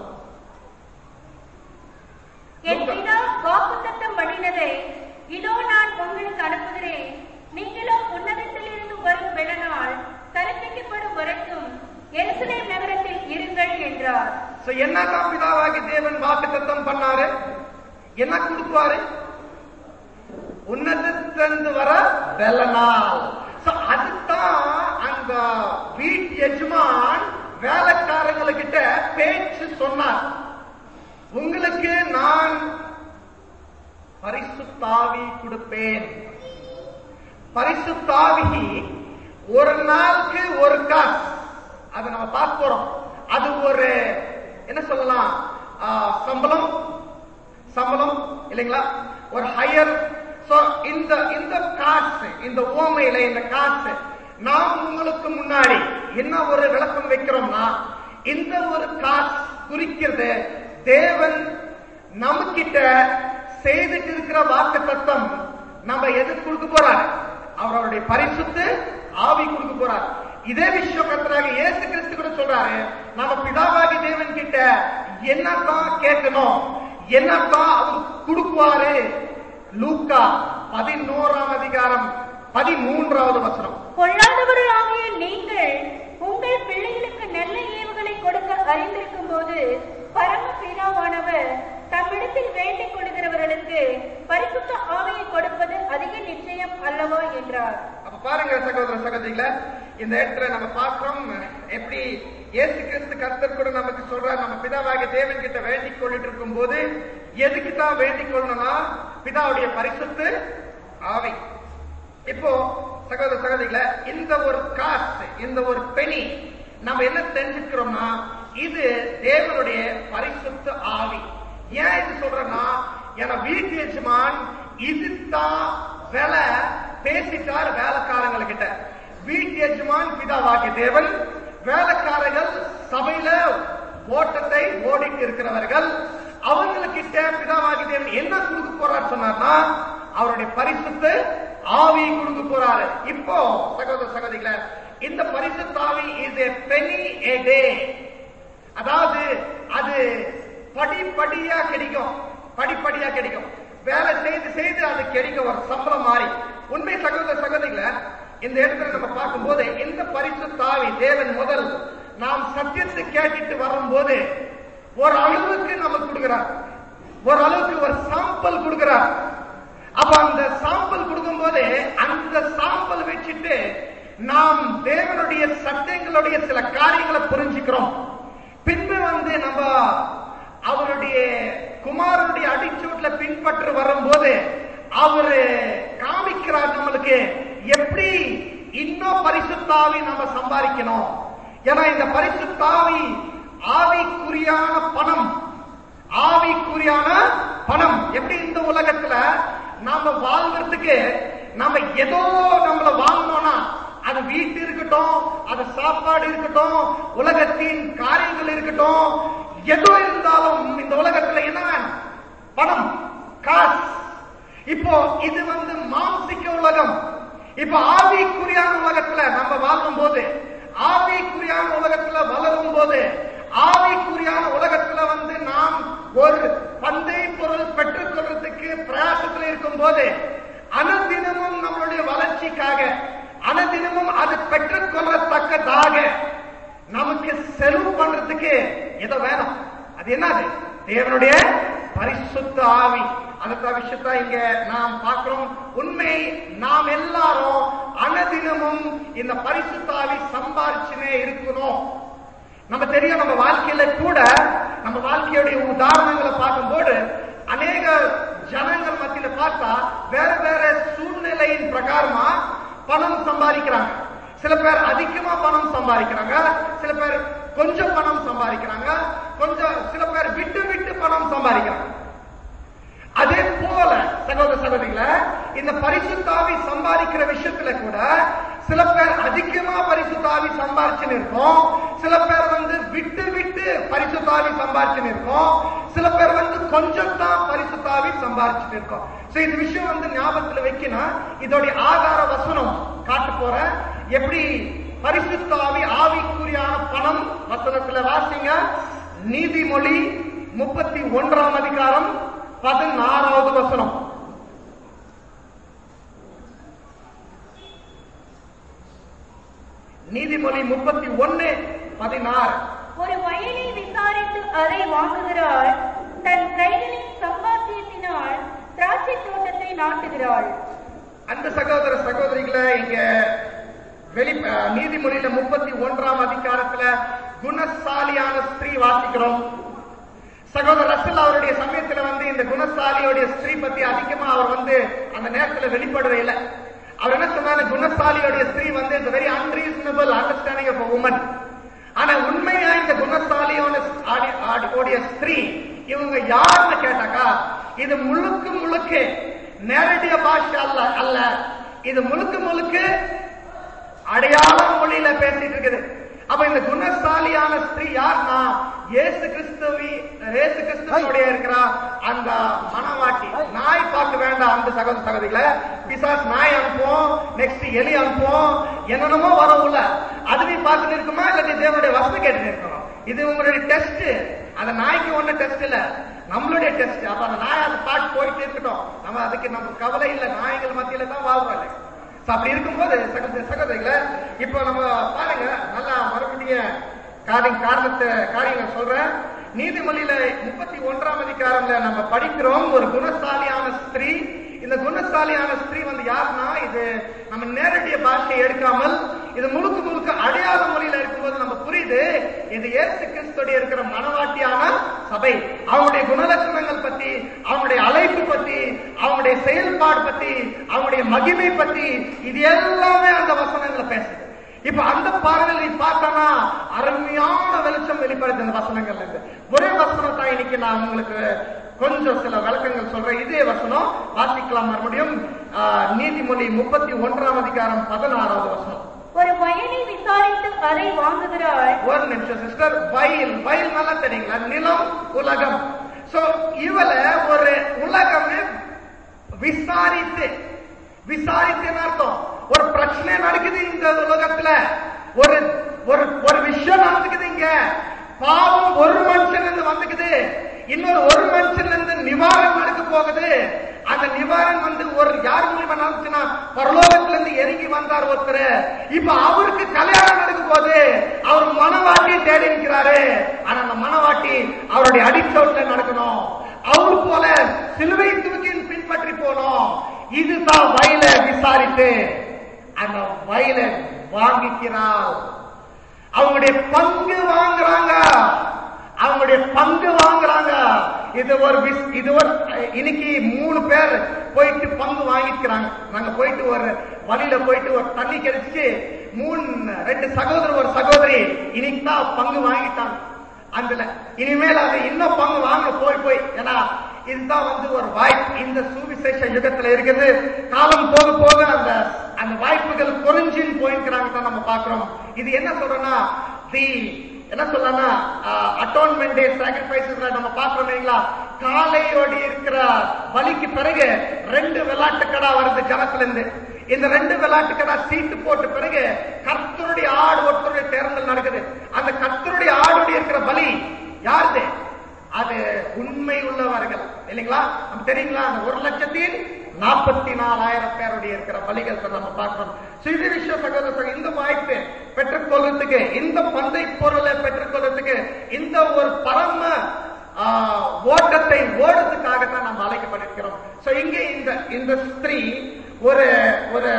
என் பிதா வாக்குத்தத்தம் பண்ணினதை இதோ நான் உங்களுக்கு அனுப்புகிறேன் நீங்களும் உன்னதத்திலிருந்து வரும் வெள்ளநாள் தரிசிக்கப்படும் வரைக்கும் எருசலேம் நகரத்தில் இருங்கள் என்றார் So, என்னதான் பிதாவாகி தேவன் வாக்குத்தத்தம் பண்ணாரு என்ன கொடுப்பாரு உன்னதத்திலிருந்து வர வெள்ள நாள் So, அதுதான் அந்த வீட்டு எஜமான் வேலைக்காரங்களுக்கிட்ட பேச்சு சொன்னார் உங்களுக்கு நான் பரிசுத்தாவி கொடுப்பேன் பரிசுத்தாவி ஒரு நாளுக்கு ஒரு காசு அதை நம்ம பார்க்க போறோம் அது ஒரு என்ன சொல்லலாம் ஆ, சம்பளம் சம்பளம் இல்லைங்களா ஒரு ஹையர் சோ So, இந்த இந்த காசு இந்த ஓமையில இந்த காசு நாம் உங்களுக்கு முன்னாடி என்ன ஒரு விளக்கம் வைக்கிறோம்னா இந்த ஒரு காசு குறிக்கிறது தேவன் நம்மகிட்ட செய்துட்டு இருக்கிற வாக்கு தத்தம் நம்ம எது கொடுக்க போறார் அவருடைய பரிசுத்து ஆவி கொடுக்க போறார் இதே விஷயம் கத்தராக இயேசு கிறிஸ்து கூட சொல்றாரு நம்ம பிதாவாகி தேவன் கிட்ட என்னத்தான் கேட்கணும் என்னத்தான் அவர் கொடுக்குவாரு லூக்கா பதினோராம் அதிகாரம் பதிமூன்றாவது வசனம் பொல்லாதவர்களாகிய நீங்கள் உங்கள் பிள்ளைகளுக்கு நல்ல ஏவுகளை கொடுக்க அறிந்திருக்கும் போது பரம பிதாவானவர் தம்மிடத்தில் வேண்டிக் கொள்கிறவர்களுக்கு பரிசுத்த ஆவியை கொடுப்பது அதிக நிச்சயம் அல்லவா என்றார் அப்ப பாருங்க சகோதர சகோதரிகள இந்த இடத்துல நம்ம பார்க்கிறோம் எப்படி இயேசு கிறிஸ்து கர்த்தர் கூட நமக்கு சொல்றார் நம்ம பிதாவாகிய தேவன் கிட்ட வேண்டிக் கொள்ளிட்டு இருக்கும் போது எதுக்கு தான் வேண்டிக் கொள்ளணும்னா பிதாவுடைய பரிசுத்து ஆவி இப்போ சகோதர சகோதரிகள இந்த ஒரு காசு இந்த ஒரு பெனி நம்ம என்ன தெரிஞ்சுக்கிறோம்னா இது தேவனுடைய பரிசுத்த ஆவி ஏன் இது சொல்றேன்னா என வீட்டு எஜமான் இதுதான் வேலை பேசிட்டார் வேலைக்காரங்க கிட்ட வீட்டு எஜமான் பிதாவாகிய தேவன் வேலைக்காரர்கள் சபையில ஓட்டத்தை ஓடிட்டு இருக்கிறவர்கள் அவங்களுக்கிட்ட பிதாவாகி தேவன் என்ன கொடுக்க போறார் சொன்னார்னா அவருடைய பரிசுத்த ஆவி கொடுக்க போறாரு இப்போ சகோதர சகோதரிகள இந்த பரிசுத்த ஆவி is a penny a day அதாவது அது படிப்படியா கிடைக்கும் படிப்படியா கிடைக்கும் வேலை செய்து செய்து அது கிடைக்கும் ஒரு சம்பளம் மாறி உண்மை சகோதர சகோதரிகள இந்த இடத்துல நம்ம பார்க்கும்போது இந்த பரிசுத்த ஆவி தேவன் முதல் நாம் சத்தியத்தை கேட்டுட்டு வரும்போது ஒரு அளவுக்கு நமக்கு கொடுக்கிறார் ஒரு அளவுக்கு ஒரு சாம்பிள் கொடுக்கிறார் அப்ப அந்த சாம்பிள் கொடுக்கும்போது அந்த சாம்பிள் வச்சுட்டு நாம் தேவனுடைய சத்தியங்களுடைய சில காரியங்களை புரிஞ்சுக்கிறோம் பின்பு வந்து நம்ம அவருடைய குமாரனுடைய அடிச்சூட்ல பின்பற்று வரும்போது அவரு காமிக்கிறார் நம்மளுக்கு எப்படி இன்னும் பரிசுத்தாவி நம்ம சம்பாதிக்கணும் ஏன்னா இந்த பரிசுத்தாவி ஆவிக்குரியான பணம் ஆவிக்குரியான பணம் எப்படி இந்த உலகத்துல நாம வாழ்வதற்கு நம்ம ஏதோ நம்மள வாங்கணும்னா அது வீட்டு இருக்கட்டும் அது சாப்பாடு இருக்கட்டும் உலகத்தின் காரியங்கள் இருக்கட்டும் எதோ இருந்தாலும் இந்த உலகத்துல என்ன வேணும்? பணம் காசு இப்போ இது வந்து மாம்சிக்க உலகம் இப்ப ஆவிக்குரியான உலகத்துல நம்ம வாழும் போது ஆவிக்குரியான உலகத்துல வளரும் போது ஆவிக்குரியான உலகத்துல வந்து நாம் ஒரு பந்தை பொருள் பெற்றுக் கொள்றதுக்கு பிரயாசத்தில் இருக்கும் போது அனுதினமும் நம்மளுடைய வளர்ச்சிக்காக அனுதினமும் அது பெற்றுக் கொள்ளத்தக்கதாக நமக்கு செலவு பண்றதுக்கு ஏதோ வேணும் அது என்னது தேவனுடைய பரிசுத்த ஆவி அந்த விஷயத்த இங்க நாம் பார்க்கிறோம் உண்மை நாம் எல்லாரும் அனுதினமும் இந்த பரிசுத்த ஆவி சம்பாரிச்சுனே இருக்கணும் நம்ம தெரியும் நம்ம வாழ்க்கையில கூட நம்ம வாழ்க்கையுடைய உதாரணங்களை பார்க்கும்போது அநேக ஜனங்கள் மத்தியில பார்த்தா வேற வேற சூழ்நிலையின் பிரகாரமா பணம் சம்பாதிக்கிறாங்க சில பேர் அதிகமா பணம் சம்பாதிக்கிறாங்க சில பேர் கொஞ்சம் பணம் சம்பாதிக்கிறாங்க கொஞ்சம் சில பேர் விட்டு விட்டு பணம் சம்பாதிக்கிறாங்க அதே போல சகோதர சகோதரிகள இந்த பரிசுத்தாவி சம்பாதிக்கிற விஷயத்துல கூட சில பேர் அதிகமா பரிசுத்தாவி சம்பாரிச்சுன்னு இருக்கும் சில பேர் வந்து விட்டு விட்டு பரிசுத்தாவி சம்பாரிச்சுன்னு இருக்கும் சில பேர் வந்து கொஞ்சம் தான் பரிசுத்தாவி சம்பாரிச்சுட்டு இருக்கோம் சோ இந்த விஷயம் வந்து ஞாபகத்துல வைக்கணும் இதோடைய ஆதார வசனம் காட்டு போறேன் எப்படி பரிசுத்தாவி ஆவிக்குரியான பணம் வசனத்துல வாசிங்க நீதிமொழி முப்பத்தி ஒன்றாம் அதிகாரம் பதினாறாவது வசனம் நீதிமொழி முப்பத்தி ஒன்னு பதினாறு ஒரு வயலை விசாரித்து அதை வாங்குகிறாள் தன் கைகளின் சம்பாத்தியத்தினால் திராட்சை தோட்டத்தை நாட்டுகிறாள் அந்த சகோதர சகோதரிகளை இங்க வெளி அஹ், நீதிமொழியில முப்பத்தி ஒன்றாம் அதிகாரத்துல குணசாலியான ஸ்திரீ வாசிக்கிறோம் சகோதரர் ரசல் அவருடைய சமயத்துல வந்து இந்த குணசாலியோடைய ஸ்திரீ பத்தி அதிகமா அவர் வந்து அந்த நேரத்துல வெளிப்படவே இல்லை அவர் என்ன சொன்னாரு குணசாலியோடைய ஸ்திரீ வந்து it's very unreasonable understanding of woman ஆனா உண்மையா இந்த குணசாலியோட ஆடி- ஆடி- ஓடிய ஸ்திரீ இவங்க யாருன்னு கேட்டாக்கா இது முழுக்க முழுக்க நேரடிய பாஷை அல்ல அல்ல இது முழுக்க முழுக்க அடையாள மொழியில பேசிட்டு இருக்குது அப்ப இந்த குணசாலியான ஸ்திரீ யார்னா இயேசு கிறிஸ்துவி இயேசு கிறிஸ்துவோடைய இருக்கிற அந்த மனவாட்டி நாய் பார்க்க வேண்டாம் அந்த சகோதர சகோதரிகளை பிசாஸ் நாய் அனுப்புவோம் நெக்ஸ்ட் எலி அனுப்புவோம் என்னென்னமோ வரும் உள்ள அது நீ பார்த்துட்டு இருக்குமா இல்ல நீ தேவனுடைய வசனம் கேட்டு இருக்கணும் இது உங்களுடைய டெஸ்ட் அந்த நாய்க்கு ஒண்ணு டெஸ்ட் இல்ல நம்மளுடைய டெஸ்ட் அப்ப அந்த நாய் அந்த பாட்டு போயிட்டு இருக்கட்டும் நம்ம அதுக்கு நம்ம கவலை இல்ல நாய்கள் மத்தியில தான் வாழ்றோம் So, அப்படி இருக்கும்போது சகோதர சகோதரிகளை இப்போ நம்ம பாருங்க நல்லா மறுபடியும் காரியம் காரணத்தை காரியங்கள் சொல்றேன் நீதிமொழியில முப்பத்தி ஒன்றாம் அதிகாரம்ல நம்ம படிக்கிறோம் ஒரு குணசாலியான ஸ்திரீ இந்த குணசாலியான ஸ்திரீ வந்து யாருன்னா இது நம்ம நேரடிய பாஷையை எடுக்காமல் இது முழுக்க முழுக்க அடையாள மொழியில இருக்கும்போது நம்ம புரியுது இது இயேசு கிறிஸ்துடைய இருக்கிற மனவாட்டியான சபை அவங்களுடைய குணலட்சணங்கள் பத்தி அவங்களுடைய அழைப்பு பத்தி அவங்களுடைய செயல்பாடு பத்தி அவங்களுடைய மகிமை பத்தி இது எல்லாமே அந்த வசனங்களை பேசுது இப்ப அந்த பார்வையில் நீ பார்த்தனா அருமையான வெளிச்சம் வெளிப்படுது அந்த வசனங்கள்ல இருந்து ஒரே வசனத்தை இன்னைக்கு நான் உங்களுக்கு கொஞ்சம் சில விளக்கங்கள் சொல்றேன் இதே வசனம் வாசிக்கலாம் மறுபடியும் ஆஹ், நீதிமொழி முப்பத்தி ஒன்றாம் அதிகாரம் பதினாறாவது வசனம் ஒரு வயலை விசாரித்து அதை வாங்குகிறாள் ஒரு நிமிஷம் சிஸ்டர் வயல் வயல் நல்லா தெரியுங்களா நிலம் உலகம் சோ இவள ஒரு உலகமே விசாரித்து விசாரித்துன்னு அர்த்தம் ஒரு பிரச்சனை நடக்குது இந்த உலகத்துல ஒரு ஒரு ஒரு விஷயம் நடந்துக்குது இங்க பாவம் ஒரு மனுஷன்ல இருந்து வந்துக்குது இன்னொரு ஒரு மனுஷன்ல இருந்து நிவாரணம் நடக்க போகுது அந்த நிவாரணம் வந்து ஒரு யார் மூலியமா நடந்துச்சுன்னா பரலோகத்துல இருந்து இறங்கி வந்தார் ஒருத்தர் இப்ப அவருக்கு கல்யாணம் நடக்க போகுது அவர் மனவாட்டி தேடி இருக்கிறாரு ஆனா அந்த மனவாட்டி அவருடைய அடிச்சோட்ல நடக்கணும் அவர் போல சிலுவை தூக்கி பின்பற்றி போனோம் இதுதான் வயல விசாரித்து அந்த வயல வாங்கிக்கிறாள் அவங்களுடைய பங்கு வாங்குறாங்க அவங்களுடைய பங்கு வாங்குறாங்க இது ஒரு vis- இது ஒரு இன்னைக்கு மூணு பேர் போயிட்டு பங்கு வாங்கிக்கிறாங்க நாங்க போயிட்டு ஒரு வழியில போயிட்டு ஒரு தண்ணி கிடைச்சு மூணு ரெண்டு சகோதரர் ஒரு சகோதரி இன்னைக்கு தான் பங்கு வாங்கிட்டாங்க அதுல இனிமேல் அது இன்னும் பங்கு வாங்க போய் போய் ஏன்னா இதுதான் வந்து ஒரு வாய்ப்பு இந்த சுவிசேஷ யுகத்துல இருக்குது காலம் போக போக அந்த அந்த வாய்ப்புகள் குறைஞ்சின்னு போயிருக்கிறாங்க தான் நம்ம பாக்குறோம் இது என்ன சொல்றோம்னா தி என்ன சொல்லனா அட்டோன்மெண்ட் டே சாக்ரிஃபைசஸ்ல நம்ம பாக்குறோம் இல்லைங்களா காலையோடு இருக்கிற பலிக்கு பிறகு ரெண்டு விளையாட்டு கடா வருது ஜனத்துல இருந்து இந்த ரெண்டு விளையாட்டு கடா சீட்டு போட்ட பிறகு கர்த்தருடைய ஆடு ஒருத்தருடைய தேர்தல் நடக்குது அந்த கர்த்தருடைய ஆடுடைய இருக்கிற பலி யாருது அது உண்மை உள்ளவர்கள் இல்லைங்களா நமக்கு தெரியுங்களா அந்த ஒரு லட்சத்தில் நாற்பத்தி நாலாயிரம் பேருடைய இருக்கிற பலிகள் நம்ம பார்க்கிறோம் So, இது விஷயம் சகோதர சகோதரி, இந்த வாய்ப்பு பெற்றுக்கொள்றதுக்கு இந்த பந்தை பொருளை பெற்றுக்கொள்றதுக்கு இந்த ஒரு பரம ஆஹ், ஓட்டத்தை ஓடுறதுக்காகத்தான் நம்ம அழைக்கப்பட்டிருக்கிறோம் சோ இங்க இந்த இந்த ஸ்திரீ ஒரு ஒரு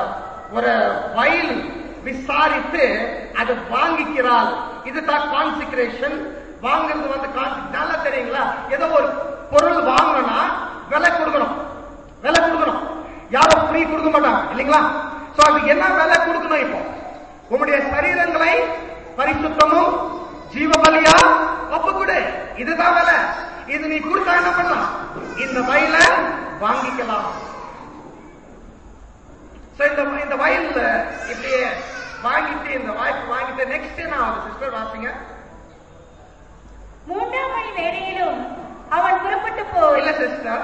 ஒரு வயல் விசாரித்து அதை வாங்கிக்கிறாள் இதுதான் கான்சிக்ரேஷன் வாங்குறது வந்து கான்சி நல்லா தெரியுங்களா ஏதோ ஒரு பொருள் வாங்கணும்னா விலை கொடுக்கணும் விலை கொடுக்கணும் யாரும் ஃப்ரீ கொடுக்க மாட்டாங்க இல்லைங்களா சோ அது என்ன விலை கொடுக்கணும் இப்போ உங்களுடைய சரீரங்களை பரிசுத்தமும் ஜீவபலியா ஒப்பு கொடு இதுதான் விலை இது நீ கொடுத்தா என்ன பண்ணலாம் இந்த வயல வாங்கிக்கலாம் சோ இந்த இந்த வயல்ல இப்படியே வாங்கிட்டு இந்த வாய்ப்பு வாங்கிட்டு நெக்ஸ்ட் என்ன ஆகுது சிஸ்டர் வாசிங்க மூன்றாம் மணி வேளையிலும் அவன் புறப்பட்டு போய் இல்ல சிஸ்டர்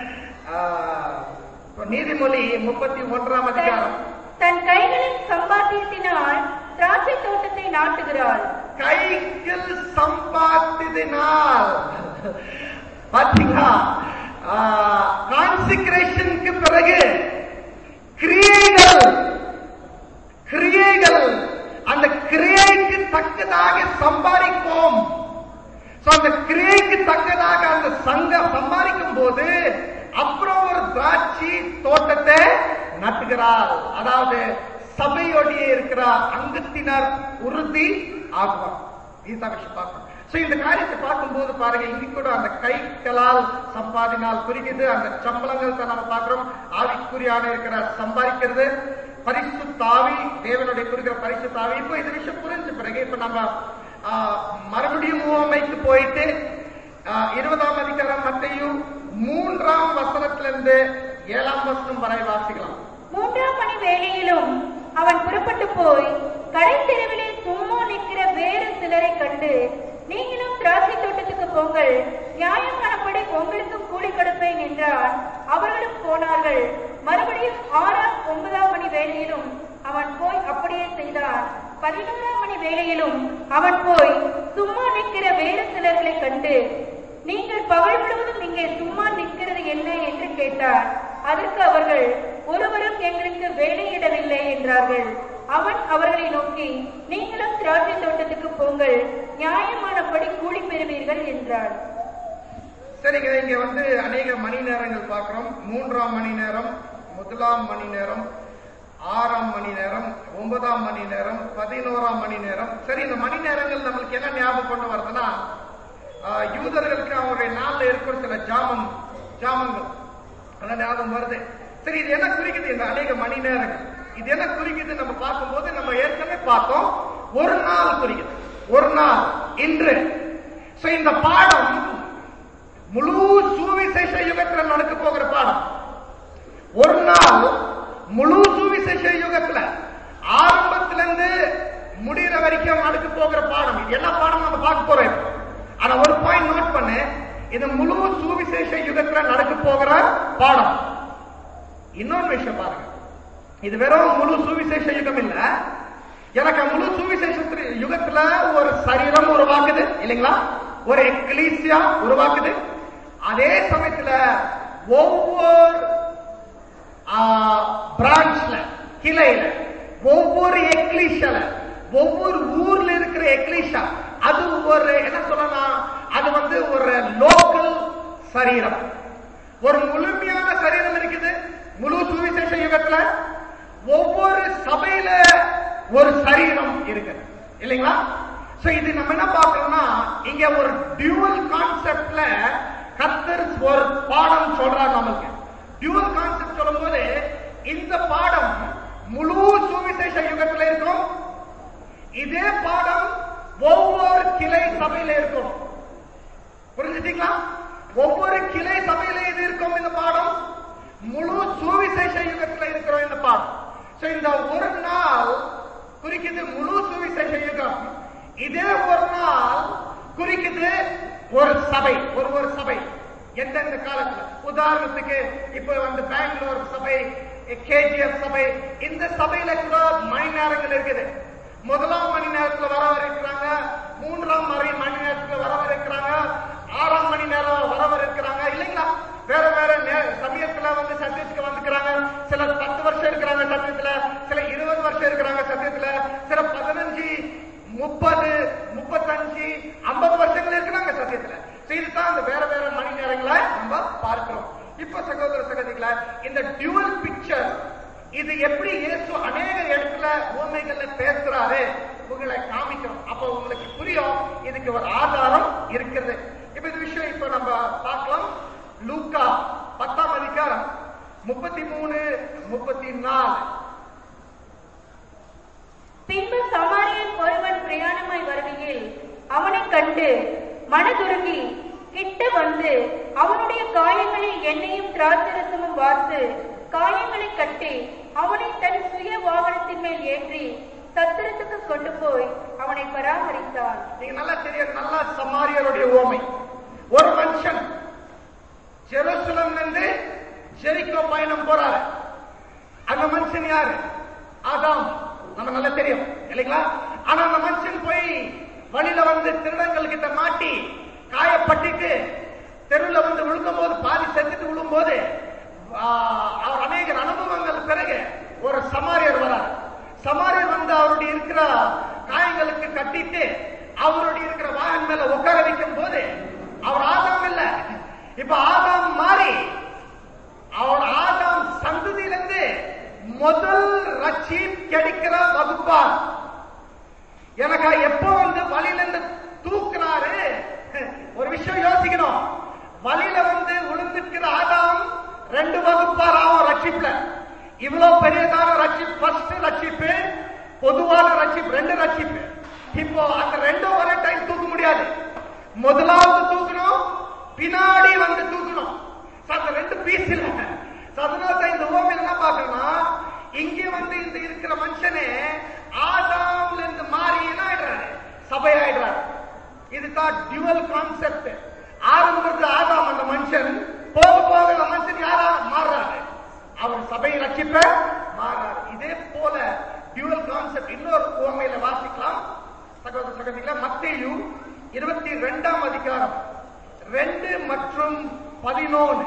நீதிமொழி முப்பத்தி ஒன்றாம் அதிகாரம் தன் கைகளின் சம்பாத்தியத்தினால் திராட்சை தோட்டத்தை நாட்டுகிறாள் கைகள் சம்பாத்தினால் பாத்தீங்களா கான்சிக்ரேஷனுக்கு பிறகு கிரியைகள் கிரியைகள் அந்த கிரியைக்கு தக்கதாக சம்பாதிப்போம் So, அந்த கிரியைக்கு தக்கதாக அந்த சங்க சம்பாதிக்கும் போது அப்புறம் ஒரு திராட்சை தோட்டத்தை நட்டுகிறார் அதாவது சபையோடைய இருக்கிற அங்கத்தினர் உறுதி ஆகுவார் இதுதான் விஷயம் பார்க்கணும் So, இந்த காரியத்தை பார்க்கும்போது பாருங்க இங்க கூட அந்த கைகளால் சம்பாதினால் குறிக்குது அந்த சம்பளங்கள் தான் நம்ம பார்க்கிறோம் ஆவிக்குரியான இருக்கிற சம்பாதிக்கிறது பரிசு தாவி தேவனுடைய குறிக்கிற பரிசு தாவி இப்போ இந்த விஷயம் புரிஞ்ச பிறகு இப்ப நம்ம ஆ, மறுபடியும் உவமைக்கு போயிட்டு ஆ, இருபதாம் அதிகாரம் மத்தையும் மூன்றாம் வசனத்திலிருந்து ஏழாம் வசனம் வரை வாசிக்கலாம் மூன்றாம் மணி வேளையிலும் அவன் புறப்பட்டு போய் கடைத்தெருவிலே சும்மா நிற்கிற வேறு சிலரை கண்டு நீங்களும் திராட்சை தோட்டத்துக்கு போங்கள் நியாயமானபடி உங்களுக்கும் கூலி கொடுப்பேன் என்றான் அவர்களும் போனார்கள் மறுபடியும் ஆறாம் ஒன்பதாம் மணி வேளையிலும் அவன் போய் அப்படியே செய்தான் பதினோராம் மணி வேளையிலும் அவன் போய் சும்மா நிற்கிற வேறு சிலர்களை கண்டு நீங்கள் பகல் முழுவதும் இங்கே சும்மா நிற்கிறது என்ன என்று கேட்டார் அதற்கு அவர்கள் ஒருவரும் எங்களுக்கு வேலையிடவில்லை என்றார்கள் அவன் அவர்களை நோக்கி நீங்களும் திராட்சை தோட்டத்துக்கு போங்கள் நியாயமானபடி கூலி பெறுவீர்கள் என்றார் சரிங்க இங்க வந்து அநேக மணி நேரங்கள் பார்க்கிறோம் மூன்றாம் மணி நேரம் முதலாம் மணி நேரம் ஆறாம் மணி நேரம் ஒன்பதாம் மணி நேரம் பதினோராம் மணி நேரம் சரி இந்த மணி நேரங்கள் நம்மளுக்கு என்ன ஞாபகம் கொண்டு வருதுன்னா ஆஹ், யூதர்களுக்கு அவருடைய நாள்ல இருக்கிற சில ஜாமம் ஜாமங்கள் அதெல்லாம் ஞாபகம் வருது சரி இது என்ன குறிக்குது இந்த அநேக மணி நேரங்கள் இது என்ன குறிக்குது நம்ம பார்க்கும்போது நம்ம ஏற்கனவே பார்த்தோம் ஒரு நாள் குறிக்குது ஒரு நாள் இன்று சோ இந்த பாடம் முழு சுவிசேஷ யுகத்துல நடக்க போகிற பாடம் ஒரு நாள் முழு சுவிசேஷ யுகத்துல ஆரம்பத்துல இருந்து முடிகிற வரைக்கும் நடக்க போகிற பாடம் இது என்ன பாடம் நம்ம பார்க்க போறோம் இப்போ. ஆனா ஒரு பாயிண்ட் நோட் பண்ணு இது முழு சுவிசேஷ யுகத்துல நடக்க போகிற பாடம் இன்னொரு விஷயம் பாருங்க இது வெறும் முழு சுவிசேஷ யுகம் இல்ல எனக்கு முழு சுவிசேஷ யுகத்துல ஒரு சரீரம் உருவாக்குது இல்லைங்களா ஒரு எக்லீசியா உருவாக்குது அதே சமயத்துல ஒவ்வொரு பிரான்ச்ல கிளையில ஒவ்வொரு எக்லீஷியால ஒவ்வொரு ஊர்ல இருக்கிற எக்லீஷா அது ஒரு என்ன சொல்லலாம் அது வந்து ஒரு லோக்கல் சரீரம் ஒரு முழுமையான சரீரம் இருக்குது முழு சுவிசேஷ யுகத்துல ஒவ்வொரு சபையில ஒரு சரீரம் இருக்குது இல்லைங்களா சோ இது நம்ம என்ன பார்க்கறோம்னா இங்க ஒரு டியூவல் கான்செப்ட்ல கர்த்தர் ஒரு பாடம் சொல்றார் நமக்கு டியூவல் கான்செப்ட் சொல்லும்போது இந்த பாடம் முழு சுவிசேஷ யுகத்துல இருக்கும் இதே பாடம் ஒவ்வொரு கிளை சபையில இருக்கும் புரிஞ்சுட்டீங்களா ஒவ்வொரு கிளை சபையில இது இருக்கும் இந்த பாடம் முழு சுவிசேஷ யுகத்துல இருக்கிறோம் இந்த பாடம் சோ இந்த ஒரு நாள் குறிக்குது முழு சுவிசேஷ யுகம் இதே ஒரு நாள் குறிக்குது ஒரு சபை ஒரு ஒரு சபை எந்தெந்த காலத்துல உதாரணத்துக்கு இப்ப வந்து பெங்களூர் சபை கேஜிஎஃப் சபை இந்த சபையில கூட மணி நேரங்கள் இருக்குது முதலாம் மணி நேரத்துல வரவர் இருக்கிறாங்க மூன்றாம் மணி மணி நேரத்துல வரவர் இருக்கிறாங்க ஆறாம் மணி நேரம் வரவர் இருக்கிறாங்க இல்லைங்களா வேற வேற நே- சமயத்துல வந்து சத்தியத்துக்கு வந்துக்கிறாங்க சில பத்து வருஷம் இருக்கிறாங்க சத்தியத்துல சில இருபது வருஷம் இருக்கிறாங்க சத்தியத்துல சில பதினஞ்சு முப்பது முப்பத்தஞ்சு ஐம்பது வருஷங்கள் இருக்கிறாங்க சத்தியத்துல So இதுதான் அந்த வேற வேற மணி நேரங்களை நம்ம பார்க்கிறோம் இப்ப சகோதர சகோதரிகள இந்த டியூவல் பிக்சர் இது எப்படி இயேசு அநேக இடத்துல உண்மைகள்ல பேசுறாரு உங்களை காமிக்கிறோம் அப்ப உங்களுக்கு புரியும் இதுக்கு ஒரு ஆதாரம் இருக்கிறது இப்ப இந்த விஷயம் இப்ப நம்ம பார்க்கலாம் லூக்கா பத்தாம் அதிகாரம் முப்பத்தி மூணு முப்பத்தி நாலு பின்பு சமாரியன் ஒருவன் பிரயாணமாய் வருகையில் அவனைக் கண்டு மனதுருகி கிட்ட வந்து அவனுடைய காயங்களில் எண்ணெயும் திராட்சரசமும் வார்த்து காயங்களை கட்டி அவனை தன் சுய வாகனத்தின் மேல் ஏற்றி சத்திரத்துக்கு கொண்டு போய் அவனை பராமரித்தான் நீங்க நல்லா தெரியும் நல்லா சமாரியருடைய ஓமை ஒரு மனுஷன் ஜெருசலம் இருந்து ஜெரிக்கோ பயணம் போறாரு அந்த மனுஷன் யாரு ஆதாம் நம்ம நல்லா தெரியும் இல்லைங்களா ஆனா அந்த மனுஷன் போய் வழியில வந்து திருடங்கள் கிட்ட மாட்டி காயப்பட்டுட்டு தெருவுல வந்து விழுகும் போது பாதி செத்துட்டு விழும் போது அவர் அநேக அனுபவங்கள் பிறகு ஒரு சமாரியர் வரார் சமாரியர் வந்து அவருடைய இருக்கிற காயங்களுக்கு கட்டிட்டு அவருடைய இருக்கிற வாகன் மேல உட்கார வைக்கும் போது அவர் ஆதாம் இல்ல இப்ப ஆதாம் மாறி அவர் ஆதாம் சந்ததியிலிருந்து முதல் ரட்சி கிடைக்கிற வகுப்பார் எனக்கு எப்போ வந்து வழியில இருந்து தூக்குறாரு ஒரு விஷயம் யோசிக்கணும் வழியில வந்து விழுந்துக்கிற ஆதாம் ரெண்டு வகுப்பார் ஆகும் ரட்சிப்புல இவ்வளவு பெரியதான ரட்சிப்பு ஃபர்ஸ்ட் ரட்சிப்பு பொதுவான ரட்சிப்பு ரெண்டு ரட்சிப்பு இப்போ அந்த ரெண்டும் ஒரே டைம் தூக்க முடியாது முதலாவது தூக்கணும் பின்னாடி வந்து தூக்கணும் So, அந்த ரெண்டு பீஸ் இல்ல அதனால இந்த ஓமையில என்ன பார்க்கணும்னா இங்க வந்து இந்த இருக்கிற மனுஷனே ஆதாம்ல இருந்து மாறி என்ன ஆயிடுறாரு சபை ஆயிடுறாரு இதுதான் டியூவல் கான்செப்ட் ஆரம்பத்துல ஆதாம் அந்த மனுஷன் போக போக அந்த மனுஷன் யாரா மாறுறாரு அவர் சபையை ரட்சிப்ப மாறாரு இதே போல டியூவல் கான்செப்ட் இன்னொரு ஓமையில வாசிக்கலாம் சகோதர சகோதரிகள மத்தேயு இருபத்தி ரெண்டாம் அதிகாரம் ரெண்டு மற்றும் பதினொன்று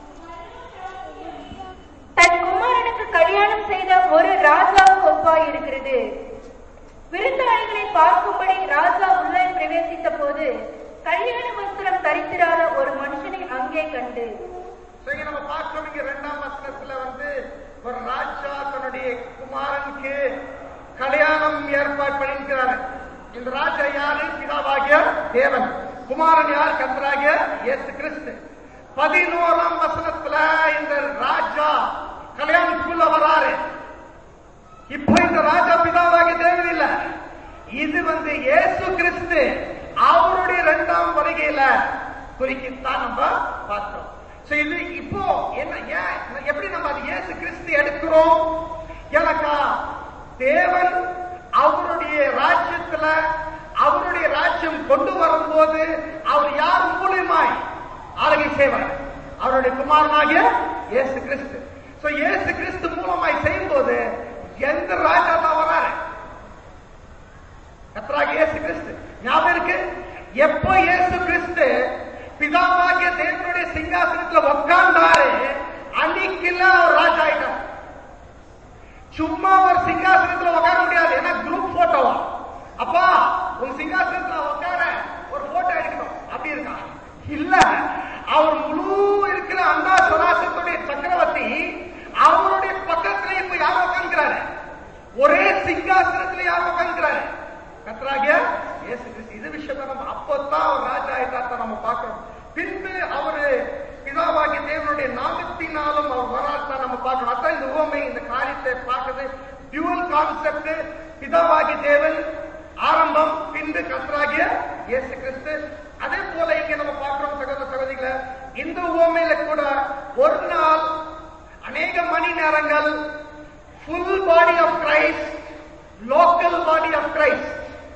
தன் குமாரனுக்கு கல்யாணம் செய்த ஒரு ராஜா ஒப்பாய் இருக்கிறது விருந்தாளிகளை பார்க்கும்படி ராஜா உள்ளே பிரவேசித்த போது கல்யாண வஸ்திரம் தரித்திராத ஒரு மனுஷனை அங்கே கண்டு சரி நம்ம பார்க்கிறோம் இங்க இரண்டாம் வசனத்துல வந்து ஒரு ராஜா தன்னுடைய குமாரனுக்கு கல்யாணம் ஏற்பாடு பண்ணியிருக்கிறாரு இந்த ராஜா யாரு பிதாவாகிய தேவன் குமாரன் யார் கத்தராகிய இயேசு கிறிஸ்து பதினோராம் வசனத்துல இந்த ராஜா கல்யாணத்துக்குள்ள வராரு இப்போ இந்த ராஜா பிதாவாகிய தேவன் இல்ல இது வந்து இயேசு கிறிஸ்து அவருடைய இரண்டாம் வருகையில குறிக்கத்தான் நம்ம பார்த்தோம் So இது இப்போ என்ன ஏன் எப்படி நம்ம அது இயேசு கிறிஸ்து எடுக்கிறோம் எனக்கா தேவன் அவருடைய ராஜ்யத்துல அவருடைய ராஜ்யம் கொண்டு வரும்போது அவர் யார் மூலியமாய் ஆளுகை செய்வார் அவருடைய குமாரனாகிய இயேசு கிறிஸ்து சோ இயேசு கிறிஸ்து மூலமாய் செய்யும்போது எந்த ராஜா தான் வராரு கத்தராக இயேசு கிறிஸ்து ஞாபகம் இருக்கு எப்போ இயேசு கிறிஸ்து பிதாவாகிய தேவனுடைய சிங்காசனத்துல உட்கார்ந்தாரு அன்னைக்குல அவர் ராஜா ஆயிட்டார் சும்மா ஒரு சிங்காசனத்துல உட்கார முடியாது ஏன்னா குரூப் போட்டோவா அப்பா உங்க சிங்காசனத்துல உட்கார ஒரு போட்டோ எடுக்கணும் அப்படி இருக்கா இல்ல அவர் முழு இருக்கிற அண்ணா சுராசத்துடைய சக்கரவர்த்தி அவருடைய பக்கத்துல இப்ப யார் உட்காந்துக்கிறாரு ஒரே சிங்காசனத்துல யார் உட்காந்துக்கிறாரு கத்தராகிய இயேசு கிறிஸ்து இது விஷயத்தை நம்ம அப்பதான் அவர் ராஜா ஆயிட்டார் நம்ம பார்க்கிறோம் பின்பு அவரு பிதாவாகிய தேவனுடைய நாமத்தினாலும் அவர் வராதான் நம்ம பார்க்கணும் அதான் இந்த உவமை இந்த காரியத்தை பார்க்கறது டியூவல் கான்செப்ட் பிதாவாகிய தேவன் ஆரம்பம் பின்பு கத்தராகிய இயேசு கிறிஸ்து அதே போல இங்க நம்ம பார்க்கிறோம் சகோதர சகோதரிகளை இந்த உவமையில கூட ஒரு நாள் அநேக மணி நேரங்கள் full body of Christ local body of Christ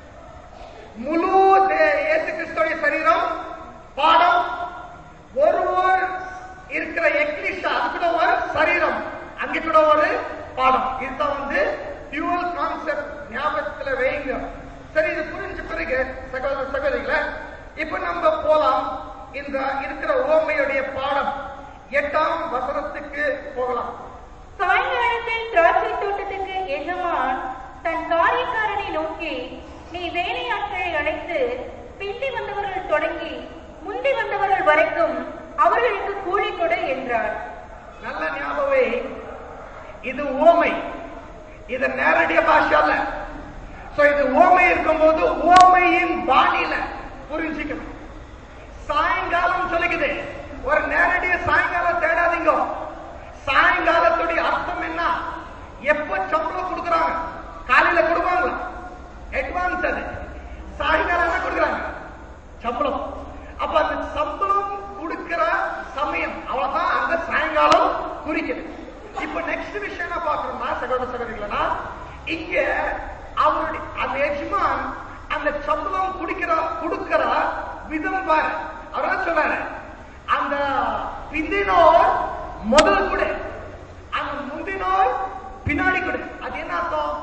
முழு தே- இயேசு கிறிஸ்துடைய சரீரம் பாடம் ஒருவர் இருக்கிற எக்லிஷா அது கூட ஒரு சரீரம் அங்க கூட ஒரு பாடம் இதுதான் வந்து டியூவல் கான்செப்ட் ஞாபகத்துல வைங்க சரி இது புரிஞ்ச பிறகு சகோதர சகோதரிகளை இப்ப நம்ம போலாம் இந்த இருக்கிற ஓமையுடைய பாடம் எட்டாம் வசனத்துக்கு போகலாம் சாயங்காலத்தில் திராட்சை தோட்டத்துக்கு எஜமான் தன் காரியக்காரனை நோக்கி நீ வேலையாட்களை அழைத்து பிந்தி வந்தவர்கள் தொடங்கி முந்தி வந்தவர்கள் வரைக்கும் அவர்களுக்கு கூலி கொடு என்றார் நல்ல ஞாபகமே இது ஓமை இது நேரடிய பாஷை அல்ல சோ இது ஓமை இருக்கும்போது ஓமையின் பாணியில புரிஞ்சுக்கணும் சாயங்காலம் சொல்லுகிறது ஒரு நேரடிய சாயங்காலம் தேடாதீங்க சாயங்காலத்துடைய அர்த்தம் என்ன எப்ப சம்பளம் கொடுக்குறாங்க காலையில கொடுப்பாங்க அட்வான்ஸ் அது சாயங்காலம் என்ன கொடுக்குறாங்க சம்பளம் அப்ப அந்த சம்பளம் கொடுக்கிற சமயம் அவ்வளவுதான் அந்த சாயங்காலம் குறிக்குது இப்ப நெக்ஸ்ட் விஷயம் என்ன பாக்குறோம்னா சகோதர சகோதரிகளா இங்க அவருடைய அந்த எஜமான் அந்த சம்பளம் குடிக்கிற கொடுக்கிற விதம் பாரு அவர் என்ன சொன்னாரு அந்த பிந்தினோர் முதல் கொடு அந்த முந்தினோர் பின்னாடி கொடு அது என்ன அர்த்தம்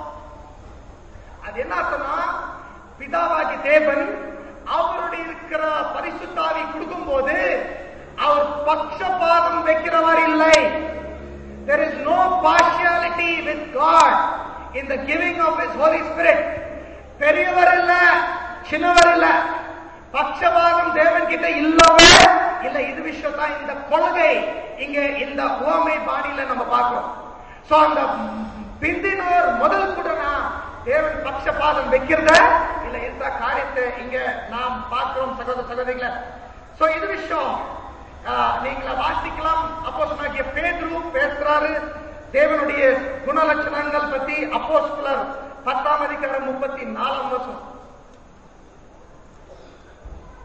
அது என்ன அர்த்தம்னா பிதாவாகி தேவன் அவருடைய இருக்கிற பரிசுத்தாவி கொடுக்கும் போது அவர் பட்சபாதம் வைக்கிறவர் இல்லை there is no partiality with God in the giving of his holy spirit பெரியவர் இல்ல சின்னவர் இல்ல பட்சபாதம் தேவன் கிட்ட இல்லவே இல்ல இது விஷயம் தான் இந்த கொள்கை இங்க இந்த உவமை பாணியில நம்ம பார்க்கிறோம் சோ அந்த பிந்தினோர் முதல் கூடனா தேவன் பட்சபாதம் வைக்கிறத இல்ல இந்த காரியத்தை இங்க நாம் பார்க்கிறோம் சகோதர சகோதரிகளை சோ இது விஷயம் ஆஹ், நீங்கள வாசிக்கலாம் அப்போ சொன்னாக்கிய பேதுரு பேசுறாரு தேவனுடைய குணலட்சணங்கள் பத்தி அப்போஸ்தலர் பத்தாம் அதிகாரம் முப்பத்தி நாலாம் வருஷம்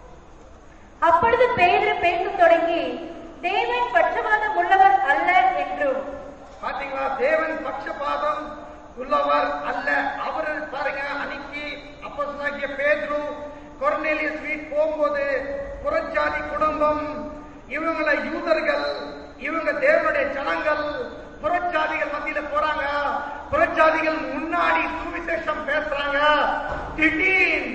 அப்பொழுது பேதுரு பேசத் தொடங்கி தேவன் பட்சபாதம் உள்ளவர் அல்ல யூதர்கள் இவங்க தேவனுடைய ஜனங்கள் புறஜாதிகள் மத்தியில போறாங்க புறஜாதிகள் முன்னாடி சுவிசேஷம் பேசுறாங்க திடீர்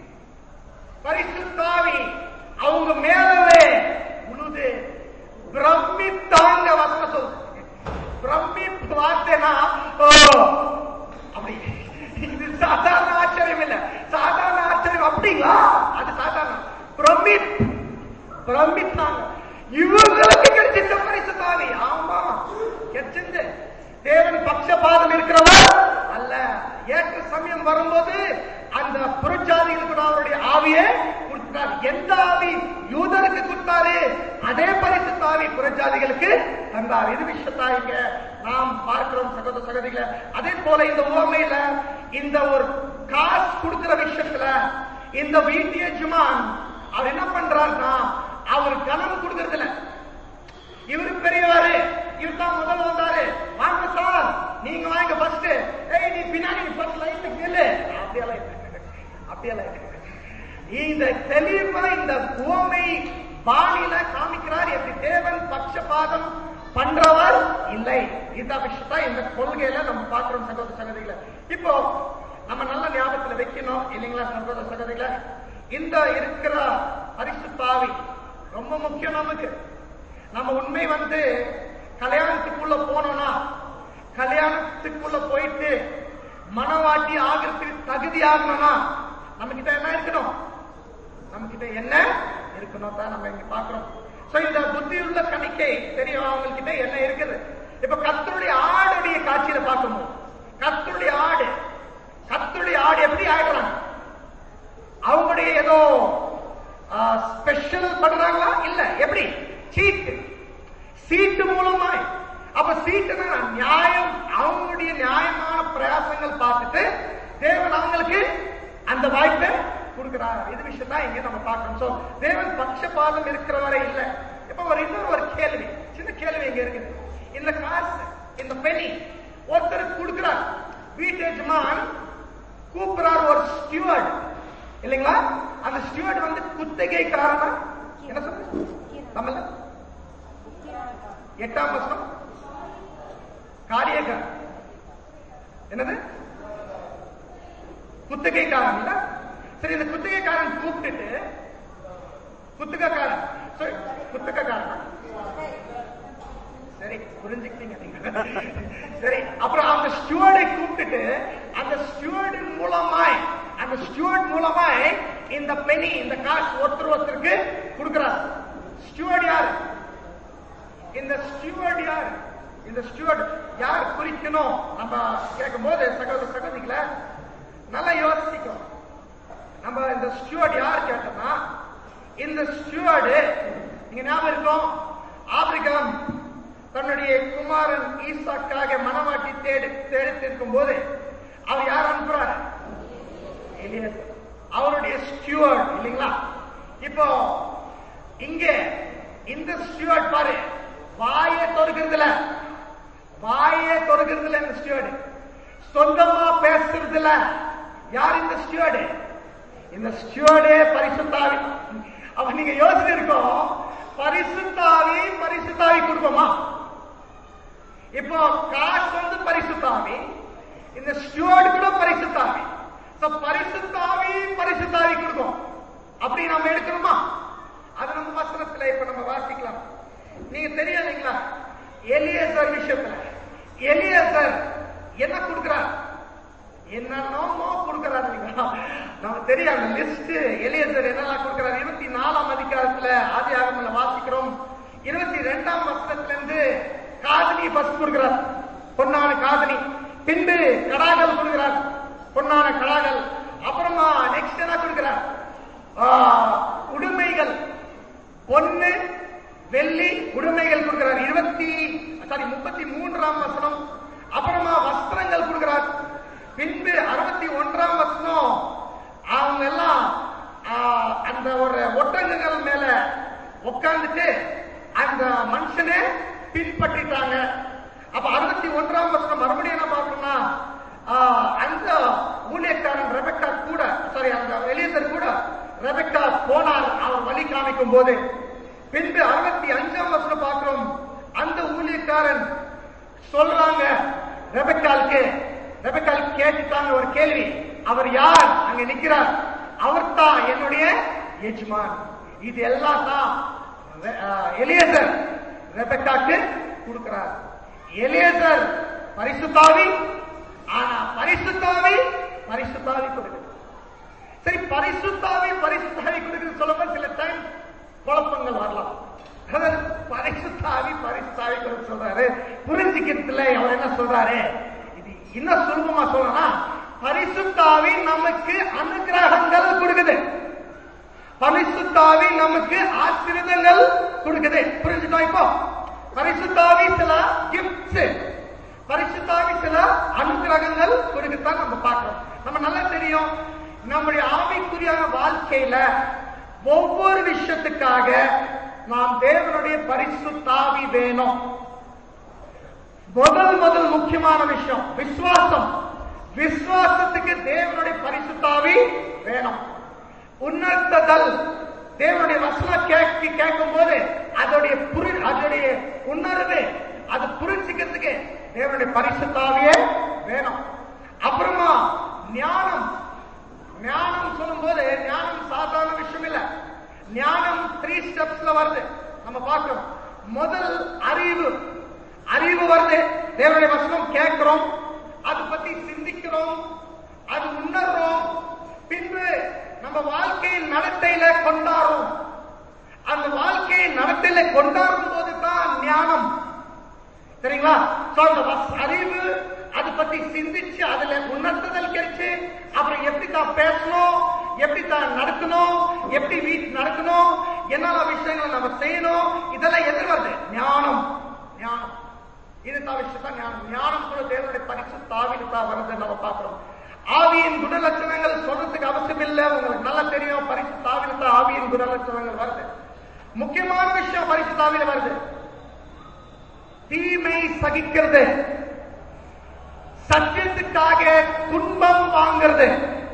பரிசுத்தாவி அவங்க மேலவே உழுது பிரமித்தாங்க வசனம் சொல்லுது பிரமிப்பு வார்த்தைனா ஓ அப்படி இது சாதாரண ஆச்சரியம் இல்ல சாதாரண ஆச்சரியம் அப்படிங்களா அது சாதாரண பிரமிப் பிரமித்தாங்க இவங்களுக்கு கிடைச்சிட்ட பரிசுத்தாவி ஆமா கிடைச்சிருந்து தேவன் பட்சபாதம் இருக்கிறவர் அல்ல ஏற்ற சமயம் வரும்போது அந்த புறஜாதிகள் கூட அவருடைய ஆவியை கொடுத்தார் எந்த ஆவி யூதருக்கு கொடுத்தாரு அதே பரிசுத்த ஆவி புறஜாதிகளுக்கு தந்தார் இது விஷயத்தா இங்க நாம் பார்க்கிறோம் சகோதர சகோதரிகளை அதே போல இந்த உவமையில இந்த ஒரு காசு கொடுக்கிற விஷயத்துல இந்த வீட்டு எஜமான் அவர் என்ன பண்றாருன்னா அவர் கனம் கொடுக்கறது இல்ல இவரு பெரியவாரு இவர் தான் முதல்ல வந்தாரு வாங்க சார் நீங்க வாங்க ஃபர்ஸ்ட் ஏய் நீ பின்னாடி ஃபர்ஸ்ட் லைன்ல கேளு அப்படியெல்லாம் இல்லை. அப்படியெல்லாம் இல்லை. இந்த தெளிவா இந்த பூமை பாணியில காமிக்கிறார் எப்படி தேவன் பட்சபாதம் பண்றவர் இல்லை இந்த விஷயத்தா இந்த கொள்கையில நம்ம பார்க்கிறோம் சகோதர சகோதரிகளை இப்போ நம்ம நல்ல ஞாபகத்துல வைக்கணும் இல்லைங்களா சகோதர சகோதரிகளை இந்த இருக்கிற பரிசுத்தாவி ரொம்ப முக்கியம் நமக்கு நம்ம உண்மை வந்து கல்யாணத்துக்குள்ள போனோம்னா கல்யாணத்துக்குள்ள போயிட்டு மனவாட்டி ஆகிறதுக்கு தகுதி ஆகணும்னா நம்ம கிட்ட என்ன இருக்கணும் நம்ம கிட்ட என்ன இருக்கணும் தான் நம்ம இங்க பாக்குறோம் சோ இந்த புத்தியுள்ள கணிக்கை தெரியும் அவங்க கிட்ட என்ன இருக்குது இப்ப கத்தருடைய ஆடுடைய காட்சியில பார்க்கும்போது கத்தருடைய ஆடு கத்தருடைய ஆடு எப்படி ஆயிடுறாங்க அவங்களுடைய ஏதோ ஸ்பெஷல் பண்றாங்களா இல்ல எப்படி சீட்டு சீட்டு மூலமாய் அப்ப சீட்டுனா நியாயம் அவங்களுடைய நியாயமான பிரயாசங்கள் பார்த்துட்டு தேவன் அவங்களுக்கு அந்த வாய்ப்பை கொடுக்கிறார் இது விஷயம் தான் இங்க நம்ம பார்க்கணும் சோ தேவன் பட்சபாதம் இருக்கிறவரை இல்ல இப்ப ஒரு இன்னொரு ஒரு கேள்வி சின்ன கேள்வி இங்க இருக்குது இந்த காசு இந்த பெனி ஒருத்தருக்கு கொடுக்கிறார் வீட்டு எஜமான் கூப்பிடுறார் ஒரு ஸ்டியூவர்ட் இல்லைங்களா அந்த ஸ்டியூவர்ட் வந்து குத்தகைக்காரனா என்ன சொல்றது நம்மள எட்டாம் வருஷம் காரியக்காரன் என்னது குத்தகைக்காரன் இல்ல சரி இந்த குத்தகைக்காரன் கூப்பிட்டுட்டு குத்தகைக்காரன் சரி, குத்தகைக்காரன் சரி புரிஞ்சுக்கிட்டீங்க நீங்க சரி அப்புறம் அந்த ஸ்டூவர்டை கூப்பிட்டுட்டு அந்த ஸ்டூவர்டு மூலமாய் அந்த ஸ்டூவர்ட் மூலமாய் இந்த பெனி இந்த காசு ஒருத்தர் ஒருத்தருக்கு கொடுக்கிறார் ஸ்டூவர்ட் யாரு இந்த ஸ்டூவர்ட் யார் இந்த ஸ்டூவர்ட் யார் குறிக்கணும் நம்ம கேட்கும் போது சகோதர சகோதரிகளை நல்லா யோசிக்கும் நம்ம இந்த ஸ்டூவர்ட் யார் கேட்டோம்னா இந்த ஸ்டூவர்டு நீங்க ஞாபகம் இருக்கும் ஆபிரகாம் தன்னுடைய குமாரன் ஈசாக்காக மனமாட்டி தேடி தேடித்திருக்கும் போது அவர் யார் அனுப்புறார் எலியேசர். அவருடைய ஸ்டூவர்ட் இல்லைங்களா இப்போ இங்க இந்த ஸ்டூவர்ட் பாரு வாயை தொடுக்கிறதுல வாயை தொடுக்கிறதுல இந்த ஸ்டூவர்டு சொந்தமா பேசுறதுல யார் இந்த ஸ்டூவர்டு இந்த ஸ்டூவர்டே பரிசுத்தாவி அப்ப நீங்க யோசனை இருக்கோம் பரிசுத்தாவி பரிசுத்தாவி கொடுப்போமா இப்போ காசு வந்து பரிசுத்தாவி இந்த ஸ்டூவர்ட் கூட பரிசுத்தாவி So, பரிசுத்தாவி பரிசுத்தாவி கொடுக்கும் அப்படி நம்ம எடுக்கணுமா அது நம்ம வசனத்துல இப்ப நம்ம வாசிக்கலாம் நீங்க தெரியும் இல்லைங்களா எலியசர் விஷயத்துல எலியசர் என்ன கொடுக்கிறார் என்னென்னமோ கொடுக்கிறார் இல்லைங்களா நமக்கு தெரியும் அந்த லிஸ்ட் எலியசர் என்னெல்லாம் கொடுக்கிறார் இருபத்தி நாலாம் அதிகாரத்துல ஆதி ஆகமல வாசிக்கிறோம் இருபத்தி ரெண்டாம் வசனத்துல இருந்து காதலி பஸ் கொடுக்கிறார் பொன்னான காதலி பின்பு கடாகல் கொடுக்கிறார் பொன்னான கடாகல் அப்புறமா நெக்ஸ்ட் என்ன கொடுக்கிறார் ஆ, உடுமைகள் பொன்னு வெள்ளி உடுமைகள் கொடுக்கிறார் இருபத்தி சாரி முப்பத்தி மூன்றாம் வசனம் அப்புறமா வஸ்திரங்கள் கொடுக்கிறார் பின்பு அறுபத்தி ஒன்றாம் வசனம் அவங்க எல்லாம் ஆ, அந்த ஒரு ஒட்டகங்கள் மேல உட்கார்ந்துட்டு அந்த மனுஷனை பின்பற்றிட்டாங்க அப்ப அறுபத்தி ஒன்றாம் வசனம் மறுபடியும் என்ன பார்க்கணும்னா ஆ, அந்த ஊழியக்காரன் ரெபெக்கா கூட சாரி அந்த எலியசர் கூட ரெபெக்கா போனார் அவர் வழி காமிக்கும் போது பின்பு அறுபத்தி அஞ்சாம் வருஷம் பார்க்கிறோம் அந்த ஊழியக்காரன் சொல்றாங்க ரெபக்காலுக்கு ரெபக்கால் கேட்டுட்டாங்க ஒரு கேள்வி அவர் யார் அங்க நிக்கிறார் அவர் தான் என்னுடைய எஜமான் இது எல்லாம் தான் எலியசர் ரெபக்காக்கு கொடுக்கிறார் எலியசர் பரிசுத்தாவி ஆனா பரிசுத்தாவி பரிசுத்தாவி கொடுக்குது சரி பரிசுத்தாவி பரிசுத்தாவி கொடுக்குறது சொல்லும்போது சில டைம் குழப்பங்கள் வரலாம் அதாவது பரிசுத்தாவி பரிசுத்தாவி கொடுக்க சொல்றாரு புரிஞ்சுக்கிறதுல அவர் என்ன சொல்றாரு இது இன்னும் சுலபமா சொல்லலாம் பரிசுத்தாவி நமக்கு அனுகிரகங்கள் கொடுக்குது பரிசுத்தாவி நமக்கு ஆசீர்வாதங்கள் கொடுக்குது புரிஞ்சுட்டோம் இப்போ பரிசுத்தாவி சில கிஃப்ட்ஸ் பரிசுத்தாவி சில அனுகிரகங்கள் கொடுக்கத்தான் நம்ம பார்க்கிறோம் நம்ம நல்லா தெரியும் நம்முடைய ஆவிக்குரியான வாழ்க்கையில ஒவ்வொரு விஷயத்துக்காக நாம் தேவனுடைய பரிசுத்தாவி வேணும் முதல் முதல் முக்கியமான விஷயம் விசுவாசம் விசுவாசத்துக்கு தேவனுடைய பரிசுத்தாவி வேணும் உணர்த்துதல் தேவனுடைய வசனம் கேட்க கேட்கும் போது அதோடைய புரி அதோடைய உணர்வு அது புரிஞ்சுக்கிறதுக்கு தேவனுடைய பரிசுத்தாவியே வேணும் அப்புறமா ஞானம் ஞானம் சொல்லும் போது ஞானம் சாதாரண விஷயம் இல்ல ஞானம் த்ரீ ஸ்டெப்ஸ்ல வருது நம்ம பார்க்கிறோம் முதல் அறிவு அறிவு வருது தேவனுடைய வசனம் கேட்கிறோம் அது பத்தி சிந்திக்கிறோம் அது உணர்றோம் பின்பு நம்ம வாழ்க்கையின் நடத்தையில கொண்டாடுறோம் அந்த வாழ்க்கையின் நடத்தையில கொண்டாடும் போது தான் ஞானம் சரிங்களா சோ அந்த வஸ்- அறிவு அதை பத்தி சிந்திச்சு அதுல உணர்த்துதல் கிடைச்சு அப்புறம் எப்படி தான் பேசணும் எப்படி தான் நடக்கணும் எப்படி வீட்டு நடக்கணும் என்னென்ன விஷயங்களை நம்ம செய்யணும் இதெல்லாம் எதிர் வருது ஞானம் ஞானம் இது தான் விஷயம் தான் ஞானம் ஞானம் கூட தேவனுடைய பரிசு தாவிட்டு தான் வருது நம்ம பார்க்கிறோம் ஆவியின் குணலட்சணங்கள் சொல்றதுக்கு அவசியம் இல்லை உங்களுக்கு நல்லா தெரியும் பரிசு தாவிட்டு தான் ஆவியின் குணலட்சணங்கள் வருது முக்கியமான விஷயம் பரிசு தாவில வருது தீமை சகிக்கிறது சத்தியத்துக்காக துன்பம் வாங்கிறது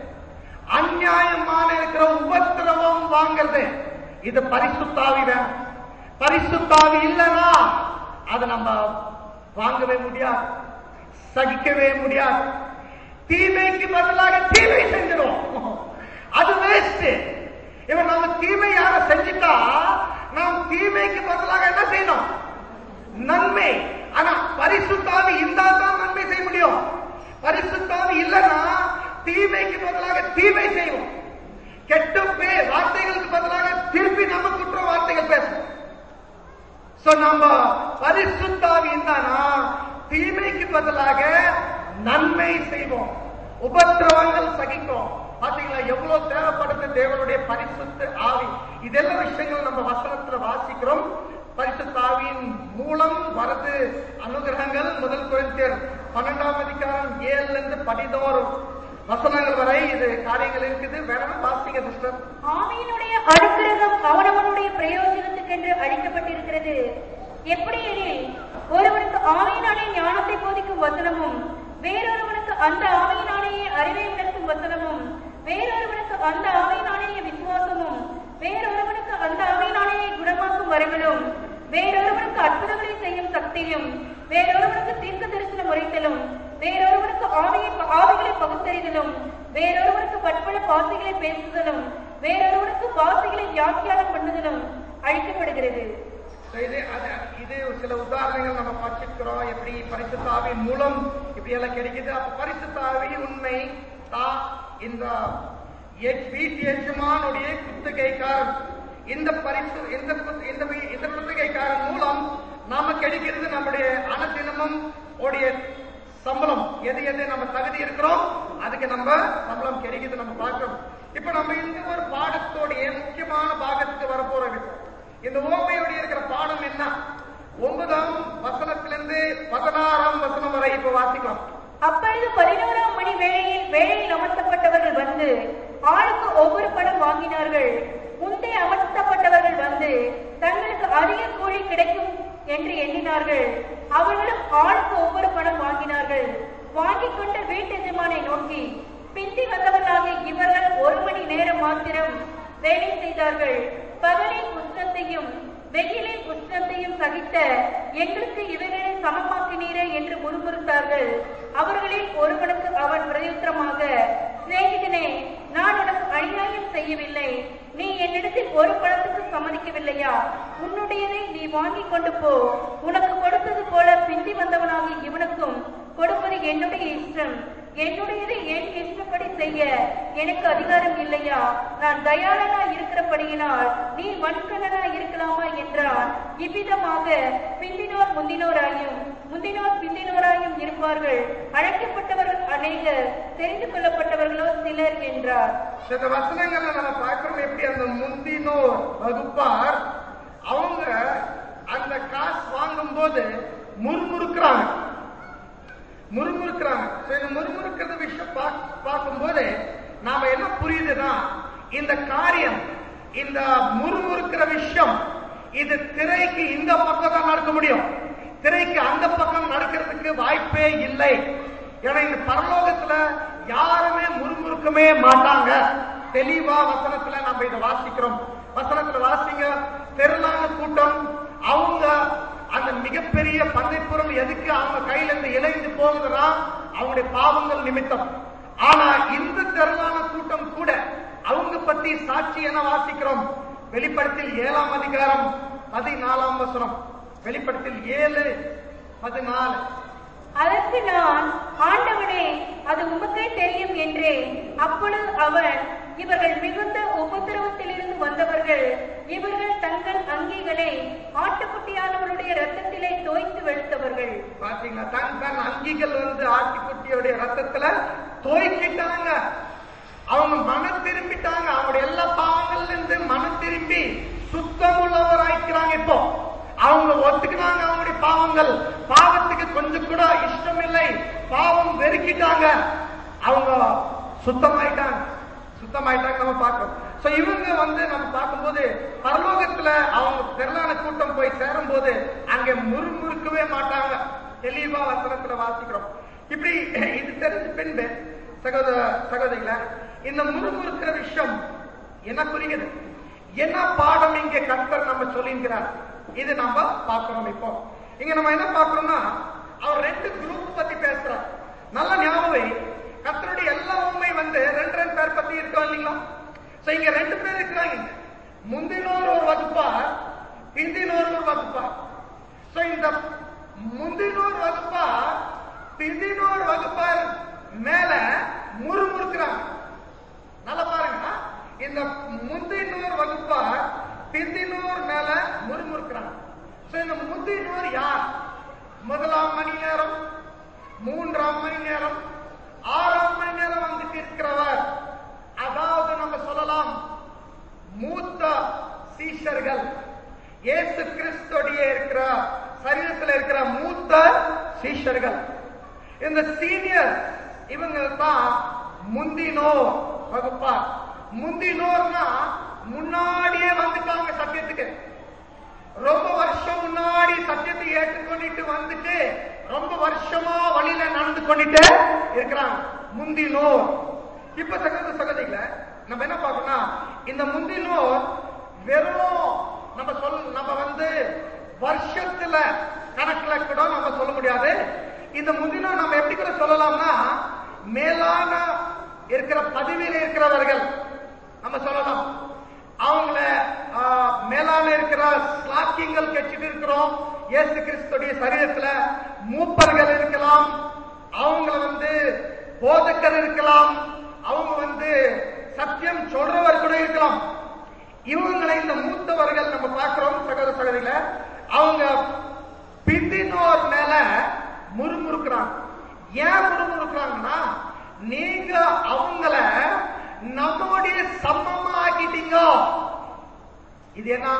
அநியாயமான இருக்கிற உபத்திரவம் வாங்கிறது இது பரிசுத்தாவி வேணும் பரிசுத்தாவி இல்லைன்னா அதை நம்ம வாங்கவே முடியாது சகிக்கவே முடியாது தீமைக்கு பதிலாக தீமை செஞ்சிடும் அது வேஸ்ட் இவன் நம்ம தீமை யார செஞ்சுட்டா நாம் தீமைக்கு பதிலாக என்ன செய்யணும் நன்மை ஆனா பரிசுத்தாவி இருந்தா தான் நன்மை செய்ய முடியும் பரிசுத்தாவி இல்லைன்னா தீமைக்கு பதிலாக தீமை செய்வோம் கெட்ட பே வார்த்தைகளுக்கு பதிலாக திருப்பி நம்ம குற்ற வார்த்தைகள் பேசுவோம் சோ நம்ம பரிசுத்தாவி இருந்தானா தீமைக்கு பதிலாக நன்மை செய்வோம் உபத்திரவங்கள் சகிக்கும் பாத்தீங்களா எவ்வளவு தேவைப்படுது தேவனுடைய பரிசுத்த ஆவி இதெல்லாம் விஷயங்கள் நம்ம வசனத்துல வாசிக்கிறோம் பரிசுத்த ஆவியின் மூலம் வரது அனுகிரகங்கள் முதல் குறைந்தர் பன்னெண்டாம் அதிகாரம் ஏழுல இருந்து பதினோரு வசனங்கள் வரை இது காரியங்கள் இருக்குது வேணும் வாசிங்க சிஸ்டர் ஆவியினுடைய அனுக்கிரகம் அவனவனுடைய பிரயோஜனத்துக்கென்று அளிக்கப்பட்டிருக்கிறது எப்படி எனில் ஒருவனுக்கு ஆவியினாலே ஞானத்தை போதிக்கும் வசனமும் வேறொருவனுக்கு அந்த ஆவியினாலேயே அறிவை உணர்த்தும் வசனமும் வேறொருவனுக்கு அந்த ஆவியினாலேயே விசுவாசமும் வேறொருவனுக்கு அந்த ஆவியினாலேயே குணமாக்கும் வரங்களும் வேறொருவனுக்கு அற்புதங்களை செய்யும் சக்தியும் வேறொருவனுக்கு தீர்க்க தரிசனம் உரைத்தலும் வேறொருவனுக்கு ஆவியை ஆவிகளை பகுத்தறிதலும் வேறொருவனுக்கு பற்பல பாசைகளை பேசுதலும் வேறொருவனுக்கு பாசைகளை வியாக்கியானம் பண்ணுதலும் அழிக்கப்படுகிறது So, இது அது இது சில உதாரணங்கள் நம்ம படிச்சிருக்கிறோம் எப்படி பரிசுத்தாவின் மூலம் இப்படி எல்லாம் கிடைக்குது அப்ப பரிசுத்தாவி உண்மை தான் இந்த எ- வீட்டு எஜமானுடைய குத்தகைக்காரன் இந்த பரிசு இந்த குத்- இந்த வீ- இந்த குத்தகைக்காரன் மூலம் நாம கிடைக்கிறது நம்முடைய அனதினமும் உடைய சம்பளம் எது எது நம்ம தகுதி இருக்கிறோம் அதுக்கு நம்ம சம்பளம் கிடைக்குது நம்ம பார்க்கிறோம் இப்ப நம்ம இந்த ஒரு பாடத்தோடைய முக்கியமான பாகத்துக்கு வரப்போறோம் இப்போ இந்த ஓமையோடைய இருக்கிற பாடம் என்ன ஒன்பதாம் வசனத்திலிருந்து பதினாறாம் வசனம் வரை இப்ப வாசிக்கலாம் அப்பொழுது பதினோராம் மணி வேளையில் வேலையில் அமர்த்தப்பட்டவர்கள் வந்து ஆளுக்கு ஒவ்வொரு பணம் வாங்கினார்கள் முந்தைய அமர்த்தப்பட்டவர்கள் வந்து தங்களுக்கு அதிக கூலி கிடைக்கும் என்று எண்ணினார்கள் அவர்களும் ஆளுக்கு ஒவ்வொரு பணம் வாங்கினார்கள் வாங்கிக் கொண்ட வீட்டு எஜமானை நோக்கி பிந்தி வந்தவர்களாகிய இவர்கள் ஒரு மணி நேரம் மாத்திரம் வேலை செய்தார்கள் பகலில் உஷ்ணத்தையும் வெயிலில் உஷ்ணத்தையும் சகித்த எங்களுக்கு இவைகளை சமமாக்கினீரே என்று முறுமுறுத்தார்கள் அவர்களில் ஒருவனுக்கு அவன் பிரதியுத்தரமாக சிநேகிதனே நான் உனக்கு அநியாயம் செய்யவில்லை நீ என்னிடத்தில் ஒரு பழத்துக்கு சம்மதிக்கவில்லையா உன்னுடையதை நீ வாங்கிக் கொண்டு போ உனக்கு கொடுத்தது போல பிந்தி வந்தவனாகி இவனுக்கும் கொடுப்பது என்னுடைய இஷ்டம் என்னுடையதை என் இஷ்டப்படி செய்ய எனக்கு அதிகாரம் இல்லையா நான் தயாளனா இருக்கிறபடியினால் நீ வன்கணனா இருக்கலாமா என்றான் இவ்விதமாக பிந்தினோர் முந்தினோராயும் முந்தினோர் பிந்தினோராயும் இருப்பார்கள் அழைக்கப்பட்டவர்கள் அநேகர் தெரிந்து கொள்ளப்பட்டவர்களோ சிலர் என்றார் சில வசனங்கள்ல நம்ம பார்க்கிறோம் எப்படி அந்த முந்தினோர் வகுப்பார் அவங்க அந்த காசு வாங்கும் போது முறுமுறுக்கிறாங்க முறுமுறுக்கிறாங்க So, இந்த முறுமுறுக்கிறது விஷயம் பாக்- பார்க்கும்போது நாம என்ன புரியுதுன்னா இந்த காரியம் இந்த முறுமுறுக்கிற விஷயம் இது திரைக்கு இந்த பக்கம் தான் நடக்க முடியும் திரைக்கு அந்த பக்கம் நடக்கிறதுக்கு வாய்ப்பே இல்லை ஏன்னா இந்த பரலோகத்துல யாருமே முறுமுறுக்கவே மாட்டாங்க தெளிவா வசனத்துல நம்ம இதை வாசிக்கிறோம் வசனத்துல வாசிங்க திரளான கூட்டம் அவங்க அந்த மிகப்பெரிய பந்தைப்புறம் எதுக்கு அவங்க கையில இருந்து இணைந்து போகுதுன்னா அவங்களுடைய பாவங்கள் நிமித்தம் ஆனா இந்த திரளான கூட்டம் கூட அவங்க பத்தி சாட்சி என வாசிக்கிறோம் வெளிப்படத்தில் ஏழாம் அதிகாரம் பதினாலாம் வசனம் வெளிப்படத்தில் ஏழு பதினாலு அதற்கு நான் ஆண்டவனே அது உமக்கே தெரியும் என்றேன் அப்பொழுது அவன் இவர்கள் மிகுந்த உபத்திரவத்திலிருந்து வந்தவர்கள் இவர்கள் தங்கள் அங்கிகளை ஆட்டுக்குட்டியானவருடைய ரத்தத்திலே தோய்த்து வெளுத்தவர்கள் பாத்தீங்களா தன் தன் அங்கிகள் வந்து ஆட்டுக்குட்டியோடைய ரத்தத்துல தோய்க்கிட்டாங்க அவங்க மனம் திரும்பிட்டாங்க அவங்களுடைய எல்லா பாவங்கள்ல இருந்து மனம் திரும்பி சுத்தம் உள்ளவராய்க்கிறாங்க இப்போ அவங்க ஒத்துக்கினாங்க அவங்களுடைய பாவங்கள் பாவத்துக்கு கொஞ்சம் கூட இஷ்டம் இல்லை பாவம் வெறுக்கிட்டாங்க அவங்க சுத்தமாயிட்டாங்க சுத்தமாயிட்டாங்க நம்ம பார்க்கிறோம் சோ இவங்க வந்து நம்ம பார்க்கும்போது பரலோகத்துல அவங்க திரளான கூட்டம் போய் சேரும் போது அங்க முறுமுறுக்கவே மாட்டாங்க தெளிவா வசனத்துல வாசிக்கிறோம் இப்படி இது தெரிஞ்ச பின்பு சகோதர சகோதரிகள இந்த முறுமுறுக்கிற விஷயம் என்ன புரியுது என்ன பாடம் இங்க கர்த்தர் நம்ம சொல்லியிருக்கிறார் இது நம்ம பார்க்கிறோம் இப்போ இங்க நம்ம என்ன பார்க்கிறோம்னா அவர் ரெண்டு குரூப் பத்தி பேசுறார் நல்ல ஞாபகம் கர்த்தருடைய எல்லா உண்மை வந்து ரெண்டு ரெண்டு பேர் பத்தி இருக்கோம் இல்லைங்களா சோ இங்க ரெண்டு பேர் இருக்கிறாங்க முந்தினோர் ஒரு வகுப்பார் பிந்தினோர் ஒரு வகுப்பார் சோ இந்த முந்தினோர் வகுப்பார் பிந்தினோர் வகுப்பார் மேல முறுமுறுக்கிறாங்க நல்லா பாருங்க இந்த முந்தினோர் வகுப்பார் பிந்தினோர் மேல முறுமுறுக்கிறாங்க சோ இந்த முந்தினோர் யார் முதலாம் மணி நேரம் மூன்றாம் மணி நேரம் ஆறாம் மணி நேரம் வந்துட்டு இருக்கிறவர் அதாவது நம்ம சொல்லலாம் மூத்த சீஷர்கள் இயேசு கிறிஸ்துடைய இருக்கிற சரீரத்தில் இருக்கிற மூத்த சீஷர்கள் இந்த சீனியர் இவங்க தான் முந்தினோர் வகுப்பார் முந்தினோர்னா முன்னாடியே வந்துட்டாங்க சத்தியத்துக்கு ரொம்ப வருஷம் முன்னாடி சத்தியத்தை ஏற்றுக்கொண்டுட்டு வந்துட்டு ரொம்ப வருஷமா வழியில நடந்து கொண்டுட்டு இருக்கிறாங்க முந்தினோர் இப்ப சகோதர சகோதரிகளை நம்ம என்ன பார்க்கணும்னா இந்த முந்தினோர் வெறும் நம்ம சொல் நம்ம வந்து வருஷத்துல கணக்குல கூட நம்ம சொல்ல முடியாது இந்த முந்தினோர் நம்ம எப்படி கூட சொல்லலாம்னா மேலான இருக்கிற பதவியில இருக்கிறவர்கள் நம்ம சொல்லலாம் அவங்கள ஆ, மேலான இருக்கிற ஸ்லாக்கியங்கள் கட்சிட்டு இருக்கிறோம் இயேசு கிறிஸ்துடைய சரீரத்துல மூப்பர்கள் இருக்கலாம் அவங்கள வந்து போதக்கர் இருக்கலாம் அவங்க வந்து சத்தியம் சொல்றவர் கூட இருக்கலாம் இவங்களை இந்த மூத்தவர்கள் நம்ம பார்க்கிறோம் சகோதர சகோதரிகள அவங்க பிந்தினோர் மேல முறுமுறுக்கிறாங்க ஏன் முறுமுறுக்கிறாங்கன்னா நீங்க அவங்கள நம்முடைய சமமா ஆக்கிட்டீங்க இது என்ன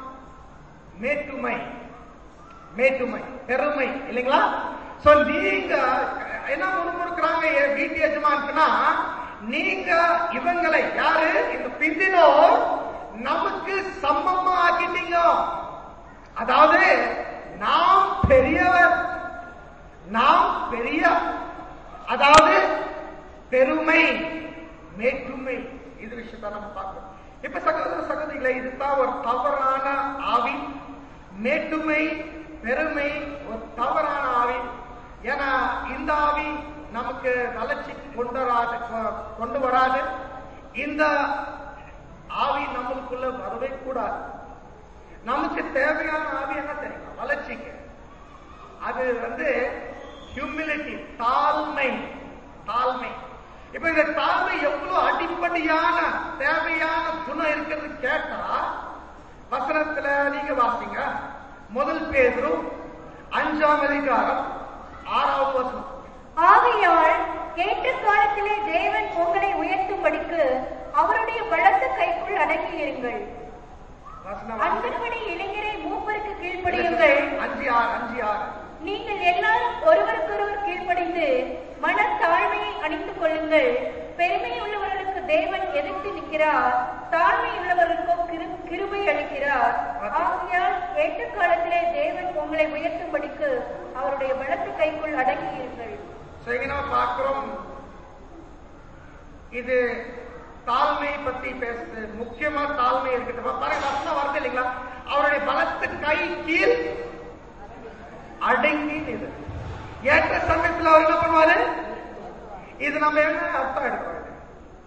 மேட்டுமை மேட்டுமை பெருமை இல்லைங்களா சோ நீங்க என்ன முறுமுறுக்கிறாங்க என் வீட்டு எஜமானுக்குன்னா நீங்க இவங்களை யாரு இந்த பிந்தினோர் நமக்கு சமமா ஆக்கிட்டீங்க அதாவது நாம் பெரியவர் நாம் பெரிய அதாவது பெருமை மேட்டுமை இது விஷயத்தை நம்ம பார்க்கிறோம் இப்ப சகோதர சகோதரிகளை இதுதான் ஒரு தவறான ஆவி மேட்டுமை பெருமை ஒரு தவறான ஆவி ஏன்னா இந்த ஆவி நமக்கு வளர்ச்சி கொண்டு வராது கொண்டு வராது இந்த ஆவி நம்மளுக்குள்ள வரவே கூடாது நமக்கு தேவையான ஆவி என்ன தெரியுமா வளர்ச்சிக்கு அது வந்து ஹியூமிலிட்டி தாழ்மை தாழ்மை இப்ப இந்த தாழ்மை எவ்வளவு அடிப்படையான தேவையான குணம் இருக்கிறது கேட்டா வசனத்துல நீங்க வாசிங்க முதல் பேதுரு அஞ்சாம் அதிகாரம் ஆறாவது வசனம் ஆகையால் ஏற்ற காலத்திலே தேவன் உங்களை உயர்த்தும்படிக்கு அவருடைய பலத்த கைக்குள் அடங்கியிருங்கள் வசனம் அன்பன்படி இளைஞரை மூப்பருக்கு கீழ்ப்படியுங்கள் அஞ்சு ஆறு அஞ்சு ஆறு நீங்கள் எல்லாரும் ஒருவருக்கொருவர் கீழ்ப்படிந்து மனத்தாழ்மையை அணிந்து கொள்ளுங்கள் பெருமை உள்ளவர்களுக்கு தேவன் எதிர்த்து நிற்கிறார் தாழ்மை உள்ளவர்களுக்கோ கிரு- கிருபை அளிக்கிறார் ஆகையால் ஏற்ற காலத்திலே தேவன் உங்களை உயர்த்தும்படிக்கு அவருடைய பலத்த கைக்குள் அடங்கியிருங்கள் So, இங்க நம்ம பார்க்கிறோம் இது தாழ்மை பத்தி பேசுது முக்கியமா தாழ்மை இருக்குது இப்ப பாருங்க வசனம் வருது இல்லைங்களா அவருடைய பலத்து கை கீழ் அடங்கி இது ஏற்ற சமயத்துல அவர் என்ன பண்ணுவாரு இது நம்ம என்ன அர்த்தம் எடுக்கிறோம் இது?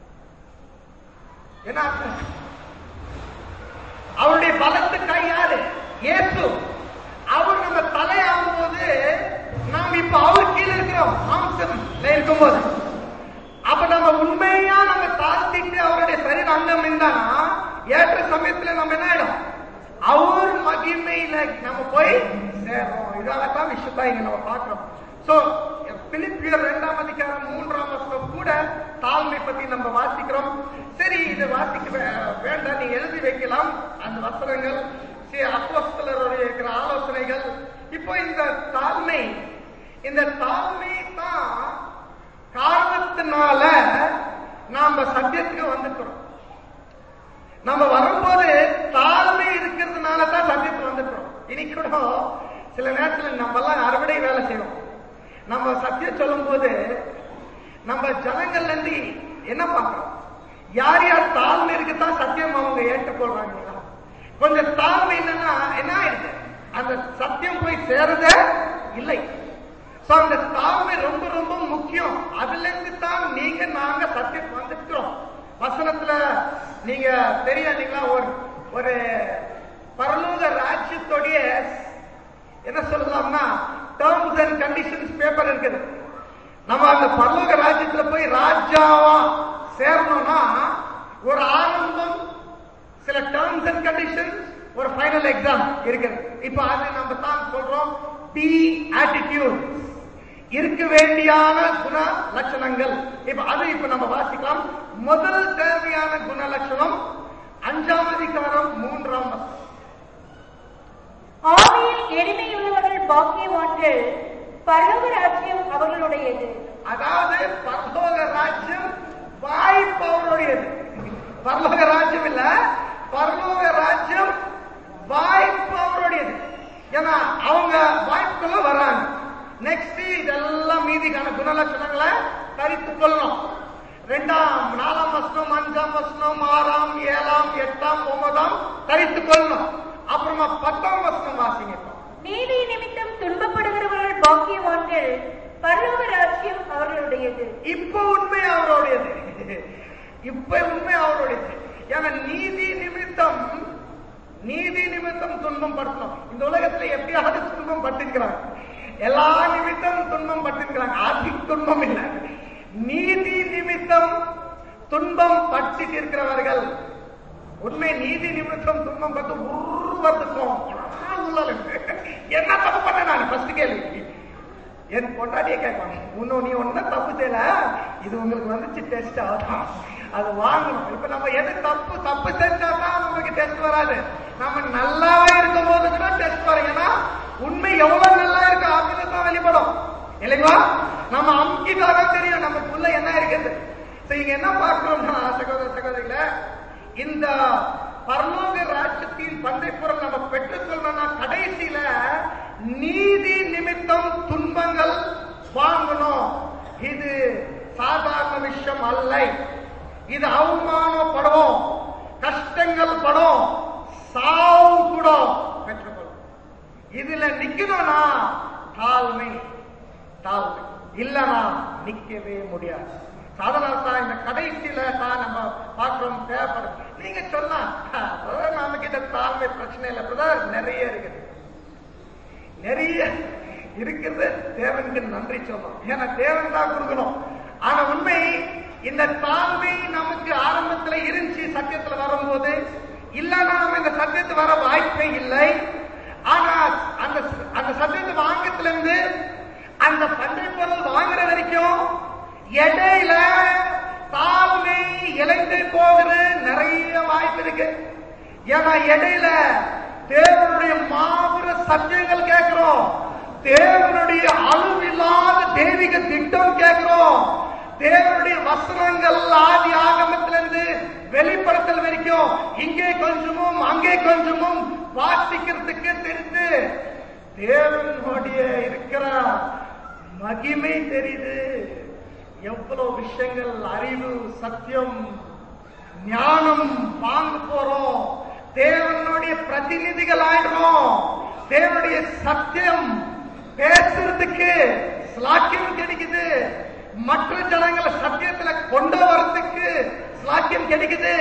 என்ன அர்த்தம் அவருடைய பலத்து கை யாரு இயேசு அவர் நம்ம தலையாகும் போது நாம் இப்ப அவர் கீழே இருக்கிறோம் மாம்சம்ல இருக்கும்போது அப்ப நம்ம உண்மையா நம்ம தாழ்த்திட்டு அவருடைய சரீர அங்கம் இருந்தானா ஏற்ற சமயத்துல நம்ம என்ன ஆயிடும் அவர் மகிமையில நம்ம போய் சேரோம் இதாகத்தான் விஷயத்தா இங்க நம்ம பார்க்கிறோம் சோ பிலிப்பியர் இரண்டாம் அதிகாரம் மூன்றாம் வசனம் கூட தாழ்மை பத்தி நம்ம வாசிக்கிறோம் சரி இதை வாசிக்க வே- வேண்டாம் நீ எழுதி வைக்கலாம் அந்த வசனங்கள் சரி, அப்போஸ்தலருடைய இருக்கிற ஆலோசனைகள் இப்போ இந்த தாழ்மை இந்த தாழ்மை தான் காரணத்தினால நாம சத்தியத்துக்கு வந்துக்கிறோம் நம்ம வரும்போது தாழ்மை இருக்கிறதுனால தான் சத்தியத்துக்கு வந்துக்கிறோம் இனி கூட சில நேரத்துல நம்ம எல்லாம் அறுவடை வேலை செய்வோம் நம்ம சத்தியம் சொல்லும் போது நம்ம ஜனங்கள்ல இருந்து என்ன பார்க்கிறோம் யார் யார் தாழ்மை இருக்குதான் சத்தியம் அவங்க ஏற்றுக்கொள்றாங்களா கொஞ்சம் தாழ்மை என்னன்னா என்ன ஆயிடுது அந்த சத்தியம் போய் சேருதே இல்லை சோ அந்த தாழ்மை ரொம்ப ரொம்ப முக்கியம் அதுல இருந்து தான் நீங்க நாங்க சத்தியம் வந்துக்கிறோம் வசனத்துல நீங்க தெரியும் இல்லைங்களா ஒரு ஒரு பரலோக ராஜ்யத்துடைய என்ன சொல்லலாம்னா டேர்ம்ஸ் அண்ட் கண்டிஷன்ஸ் பேப்பர் இருக்குது நம்ம அந்த பரலோக ராஜ்யத்துல போய் ராஜாவா சேரணும்னா ஒரு ஆரம்பம் சில டேர்ம்ஸ் அண்ட் கண்டிஷன்ஸ் ஒரு ஃபைனல் எக்ஸாம் இருக்குது இப்ப அது நம்ம தான் சொல்றோம் பி ஆட்டிடியூட் இருக்க வேண்டியான குண லட்சணங்கள் இப்ப அது இப்ப நம்ம வாசிக்கலாம் முதல் தேவையான குண லட்சணம் அஞ்சாம் அதிகாரம் மூன்றாம் வசனம். ஆவியில் எளிமையுள்ளவர்கள் பாக்கியவான்கள் பரலோக ராஜ்யம் அவர்களுடையது அதாவது பரலோக ராஜ்யம் வாய்ப்பு அவருடையது பரலோக ராஜ்யம் இல்ல பரலோக ராஜ்யம் வாய்ப்பு அவருடையது ஏன்னா அவங்க வாய்ப்புக்குள்ள வராங்க நெக்ஸ்ட் இதெல்லாம் மீதிக்கான குணலட்சணங்களை தரித்துக் கொள்ளணும் ரெண்டாம் நாலாம் வசனம் அஞ்சாம் வசனம் ஆறாம் ஏழாம் எட்டாம் ஒன்பதாம் தரித்துக் கொள்ளணும் அப்புறமா பத்தாம் வசனம் வாசிங்க இப்போ. நீதி நிமித்தம் துன்பப்படுகிறவர்கள் பாக்கியவான்கள் பரலோக ராஜ்யம் அவர்களுடையது இப்ப உண்மை அவருடையது இப்ப உண்மை அவருடையது ஏன்னா நீதி நிமித்தம் நீதி நிமித்தம் துன்பம் படுத்தணும் இந்த உலகத்துல எப்படியாவது துன்பம் பட்டிருக்கிறாங்க எல்லா நிமித்தம் துன்பம் பட்டிருக்கிறாங்க ஆதி துன்பம் இல்லை நீதி நிமித்தம் துன்பம் பட்டிட்டு இருக்கிறவர்கள் உண்மை நீதி நிமித்தம் துன்பம் பட்டு உருவத்துக்கும் என்ன தப்பு பண்ண நான் ஃபர்ஸ்ட் கேள்வி என் பொண்டாட்டியே கேட்பாங்க இன்னும் நீ ஒன்னும் தப்பு செய்யல இது உங்களுக்கு வந்துச்சு டெஸ்ட் ஆகும் அது வாங்கணும் இப்ப நம்ம எது தப்பு தப்பு செஞ்சா தான் நமக்கு டெஸ்ட் வராது நம்ம நல்லாவே இருக்கும் போது கூட டெஸ்ட் வரும் ஏன்னா உண்மை எவ்வளவு நல்லா இருக்கு அப்படின்னு தான் வெளிப்படும் இல்லைங்களா நம்ம அமுக்கிட்டாதான் தெரியும் நமக்குள்ள என்ன இருக்குது So, இங்க என்ன பார்க்கிறோம்னா சகோதர சகோதரிகளே இந்த பரலோக ராஜ்யத்தின் பந்தை பொருள் நம்ம பெற்றுக்கொள்ளணும்னா கடைசியில நீதி நிமித்தம் துன்பங்கள் வாங்கணும் இது சாதாரண விஷயம் அல்ல இது அவமானப்படும் கஷ்டங்கள் படும் சாவு கூட பெற்றுக்கொள்ளும் இதுல நிக்கணும்னா தாழ்மை தாழ்மை இல்லனா நிக்கவே முடியாது அதனால தான் இந்த கடைசியில தான் நம்ம பார்க்கிறோம் தேவைப்படும் நீங்க சொல்லலாம் "பிரதர், நமக்கு இந்த தாழ்மை பிரச்சனை இல்லை பிரதர் நிறைய இருக்குது நிறைய இருக்கிறது தேவனுக்கு நன்றி சொல்லணும் ஏன்னா தேவன் தான் கொடுக்கணும் ஆனா உண்மை இந்த தாழ்மை நமக்கு ஆரம்பத்துல இருந்துச்சு சத்தியத்துல வரும்போது இல்லன்னா நம்ம இந்த சத்தியத்து வர வாய்ப்பே இல்லை ஆனா அந்த அந்த சத்தியத்து வாங்கத்துல இருந்து அந்த பண்டை பொருள் வாங்குற வரைக்கும் இடையில தாழ்மை இழைந்து போகிறது நிறைய வாய்ப்பு இருக்கு ஏன்னா இடையில தேவனுடைய மாபெரும் சத்தியங்கள் கேட்கிறோம் தேவனுடைய அளவில்லாத தெய்வீக திட்டம் கேட்கிறோம் தேவனுடைய வசனங்கள் ஆதி ஆகமத்திலிருந்து வெளிப்படுத்தல் வரைக்கும் இங்கே கொஞ்சமும் அங்கே கொஞ்சமும் வாசிக்கிறதுக்கு தெரிந்து தேவனுடைய இருக்கிற மகிமை தெரியுது எவ்வளவு விஷயங்கள் அறிவு சத்தியம் ஞானம் வாங்க போறோம் தேவனுடைய பிரதிநிதிகள் ஆயிடுறோம் தேவனுடைய சத்தியம் பேசுறதுக்கு ஸ்லாக்கியம் கிடைக்குது மற்ற ஜனங்களை சத்தியத்துல கொண்டு வரதுக்கு ஸ்லாக்கியம் கிடைக்குது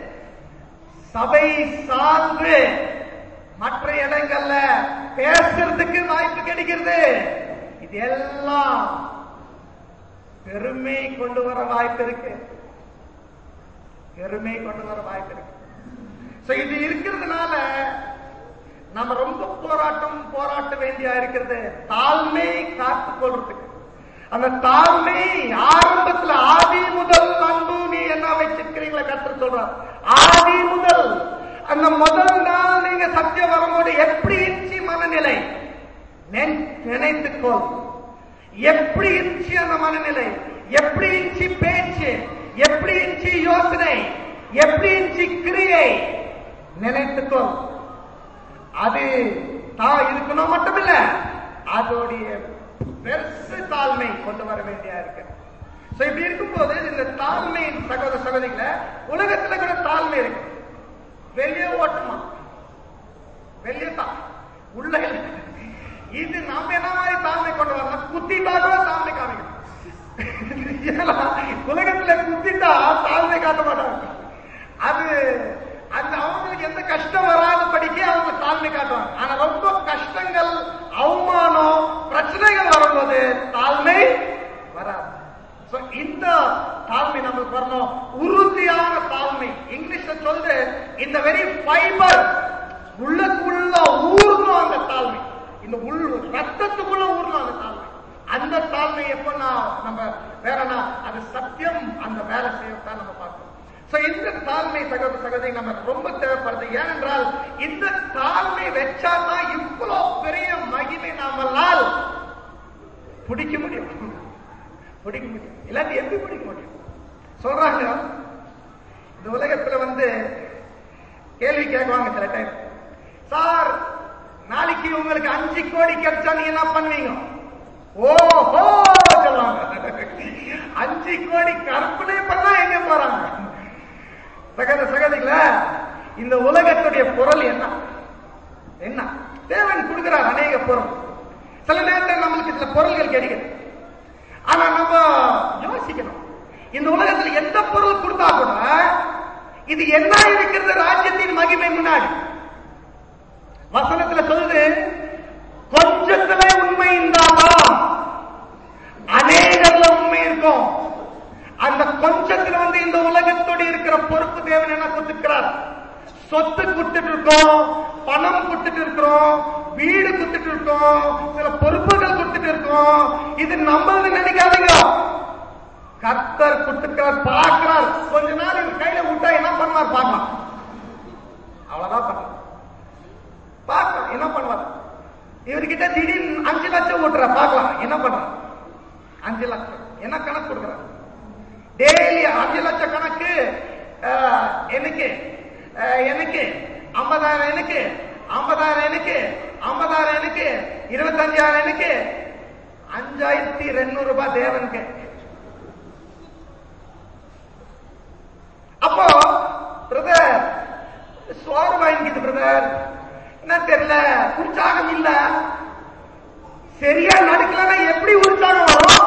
சபை சார்ந்து மற்ற இடங்கள்ல பேசுறதுக்கு வாய்ப்பு கிடைக்கிறது இது எல்லாம் பெருமை கொண்டு வர வாய்ப்பு இருக்கு பெருமை கொண்டு வர வாய்ப்பு இருக்கு So, இது இருக்கிறதுனால நம்ம ரொம்ப போராட்டம் போராட்ட வேண்டியா இருக்கிறது தாழ்மை காத்து கொள்றதுக்கு அந்த தாழ்மை ஆரம்பத்துல ஆதி முதல் அன்பு நீ என்ன வச்சிருக்கிறீங்களா கத்து சொல்றார் ஆதி முதல் அந்த முதல் நாள் நீங்க சத்தியம் வரும்போது எப்படி இருந்துச்சு மனநிலை நினை- நினைத்துக்கொள் எப்படி இருந்துச்சு அந்த மனநிலை எப்படி இருந்துச்சு பேச்சு எப்படி இருந்துச்சு யோசனை எப்படி இருந்துச்சு கிரியை நினைத்துக்கொள் அது தான் இருக்கணும் மட்டுமில்ல அதோடைய பெருசு தாழ்மை கொண்டு வர வேண்டியா இருக்கு So, இப்படி இருக்கும்போது இந்த தாழ்மை சகோதர சகோதரிகளை உலகத்துல கூட தாழ்மை இருக்கு வெளியே ஓட்டுமா வெளியே தான் உள்ள இல்ல. இது நம்ம என்ன மாதிரி தாழ்மை கொண்டு வரணும் குத்திட்டாலும் தாழ்மை காமிக்கணும் ஏன்னா, உலகத்துல குத்திட்டா தாழ்மை காட்ட மாட்டாங்க அது அந்த அவங்களுக்கு எந்த கஷ்டம் வராத படிக்க அவங்க தாழ்மை காட்டுவாங்க ஆனா ரொம்ப கஷ்டங்கள் அவமானம் பிரச்சனைகள் வரும்போது தாழ்மை வராது So, இந்த தாழ்மை நமக்கு வரணும் உறுதியான தாழ்மை இங்கிலீஷ்ல சொல்றது இந்த வெரி ஃபைபர் உள்ளுக்குள்ள ஊர்ணும் அந்த தாழ்மை இந்த உள் ரத்தத்துக்குள்ள ஊர்ணும் அந்த தாழ்மை அந்த தாழ்மை எப்பன்னா நம்ம வேறனா அது சத்தியம் அந்த வேலை செய்யத்தான் நம்ம பார்க்கணும் So, இந்த தாழ்மை சகோதர சகோதரி நம்ம ரொம்ப தேவைப்படுது ஏனென்றால் இந்த தாழ்மை வச்சாதான் இவ்வளவு பெரிய மகிமை நாமளால் பிடிக்க முடியும் பிடிக்க முடியும் இல்லாட்டி எப்படி பிடிக்க முடியும் சொல்றாங்க இந்த உலகத்துல வந்து கேள்வி கேட்குவாங்க சில டைம் சார் நாளைக்கு உங்களுக்கு அஞ்சு கோடி கிடைச்சா நீங்க என்ன பண்ணுவீங்க ஓஹோ சொல்லுவாங்க அஞ்சு கோடி கற்பனை பண்ணா எங்க போறாங்க சகத சகதிகள இந்த உலகத்துடைய பொருள் என்ன என்ன தேவன் கொடுக்கிறார் அநேக பொருள் சில நேரத்தில் நம்மளுக்கு சில பொருள்கள் கிடைக்குது ஆனா நம்ம யோசிக்கணும் இந்த உலகத்துல எந்த பொருள் கொடுத்தா கூட இது என்ன இருக்கிறது ராஜ்யத்தின் மகிமை முன்னாடி வசனத்துல சொல்லுது கொஞ்சத்துல உண்மை இருந்தாதான் அநேகர்ல உண்மை இருக்கும் அந்த கொஞ்சத்துல வந்து இந்த உலகத்தோட இருக்கிற பொறுப்பு தேவன் என்ன கொடுத்துக்கிறார் சொத்து கொடுத்துட்டு இருக்கோம் பணம் கொடுத்துட்டு இருக்கிறோம் வீடு கொடுத்துட்டு இருக்கோம் சில பொறுப்புகள் கொடுத்துட்டு இருக்கோம் இது நம்மளது நினைக்காதீங்க கர்த்தர் கொடுத்துக்கிறார் பார்க்கிறார் கொஞ்ச நாள் இவர் கையில விட்டா என்ன பண்ணுவார் பார்க்கலாம் அவ்வளவுதான் பண்ணலாம் பார்க்கலாம் என்ன பண்ணுவார் இவர்கிட்ட திடீர்னு அஞ்சு லட்சம் விட்டுற பார்க்கலாம் என்ன பண்றார் அஞ்சு லட்சம் என்ன கணக்கு கொடுக்குறார் டெய்லி அஞ்சு லட்சம் கணக்கு அஹ், எனக்கு அஹ், எனக்கு ஐம்பதாயிரம் எனக்கு ஐம்பதாயிரம் எனக்கு ஐம்பதாயிரம் எனக்கு இருபத்தஞ்சாயிரம் எனக்கு அஞ்சாயிரத்தி ரெண்டு ரூபாய் தேவனுக்கு அப்போ பிரதர் சோறு வாங்கிக்குது பிரதர் என்ன தெரியல உற்சாகம் இல்ல சரியா நடக்கலன்னா எப்படி உற்சாகம் வரும்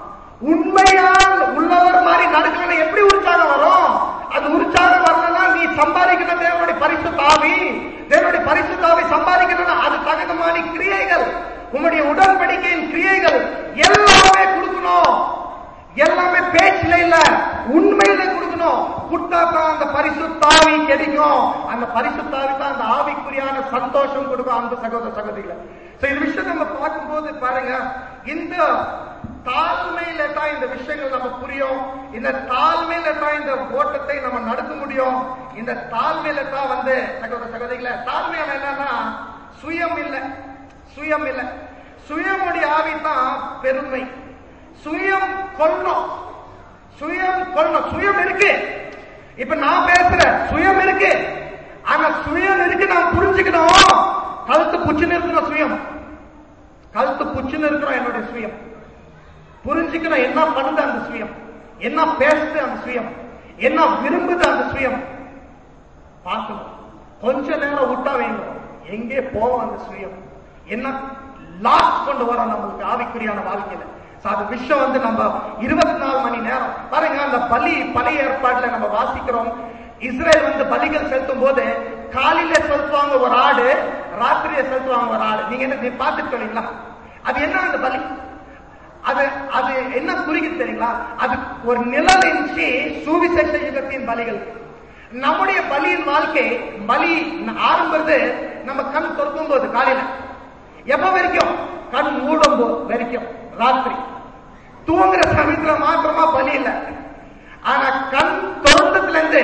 உண்மையால் உள்ளவர் மாதிரி நடக்கலன்னா எப்படி உற்சாகம் வரும் அது உற்சாகம் வரலன்னா நீ சம்பாதிக்கணும் தேவனுடைய பரிசு தாவி தேவனுடைய பரிசு தாவி சம்பாதிக்கணும்னா அது தகுந்தமான கிரியைகள் உங்களுடைய உடன்படிக்கையின் கிரியைகள் எல்லாமே கொடுக்கணும் எல்லாமே பேச்சுல இல்ல உண்மையில கொடுக்கணும் கொடுத்தா தான் அந்த பரிசுத்தாவி கிடைக்கும் அந்த பரிசுத்தாவி தான் அந்த ஆவிக்குரியான சந்தோஷம் கொடுக்கும் அந்த சகோதர சகோதரிகளை சோ இந்த விஷயம் நம்ம பார்க்கும்போது பாருங்க இந்த தாழ்மையில தான் இந்த விஷயங்கள் நம்ம புரியும் இந்த தாழ்மையில தான் இந்த ஓட்டத்தை நம்ம நடத்த முடியும் இந்த தாழ்மையில தான் வந்து சகோதர சகோதரிகளை தாழ்மையான என்னன்னா சுயம் இல்ல சுயம் இல்ல சுயமுடைய ஆவி தான் பெருமை சுயம் கொள்ளணும் சுயம் கொள்ளணும் சுயம் இருக்கு இப்ப நான் பேசுறேன் சுயம் இருக்கு ஆனா சுயம் இருக்கு நான் புரிஞ்சுக்கணும் கழுத்து புச்சுன்னு இருக்கணும் சுயம் கழுத்து புச்சுன்னு இருக்கணும் என்னுடைய சுயம் புரிஞ்சுக்கணும் என்ன பண்ணுது அந்த சுயம் என்ன பேசுது அந்த சுயம் என்ன விரும்புது அந்த சுயம் பார்க்கணும் கொஞ்ச நேரம் விட்டா வேண்டும் எங்கே போவோம் அந்த சுயம் என்ன லாஸ் கொண்டு வரோம் நம்மளுக்கு ஆவிக்குரியான வாழ்க்கையில So, அது விஷயம் வந்து நம்ம இருபத்தி நாலு மணி நேரம் பாருங்க அந்த பலி பழைய ஏற்பாடுல நம்ம வாசிக்கிறோம் இஸ்ரேல் வந்து பலிகள் செலுத்தும் போது காலையில செலுத்துவாங்க ஒரு ஆடு ராத்திரியில செலுத்துவாங்க ஒரு ஆடு நீங்க என்ன நீ பார்த்துட்டு சொன்னீங்களா அது என்ன அந்த பலி அது அது என்ன குறிக்குது தெரியுங்களா அது ஒரு நிழல் இருந்துச்சு சுவிசேஷ யுகத்தின் பலிகள் நம்முடைய பலியின் வாழ்க்கை பலி ஆரம்பது நம்ம கண் திறக்கும் போது காலையில எப்ப வரைக்கும் கண் மூடும் போது வரைக்கும் ராத்திரி தூங்குற சமயத்துல மாத்திரமா பலி இல்ல ஆனா கண் திறந்ததுல இருந்து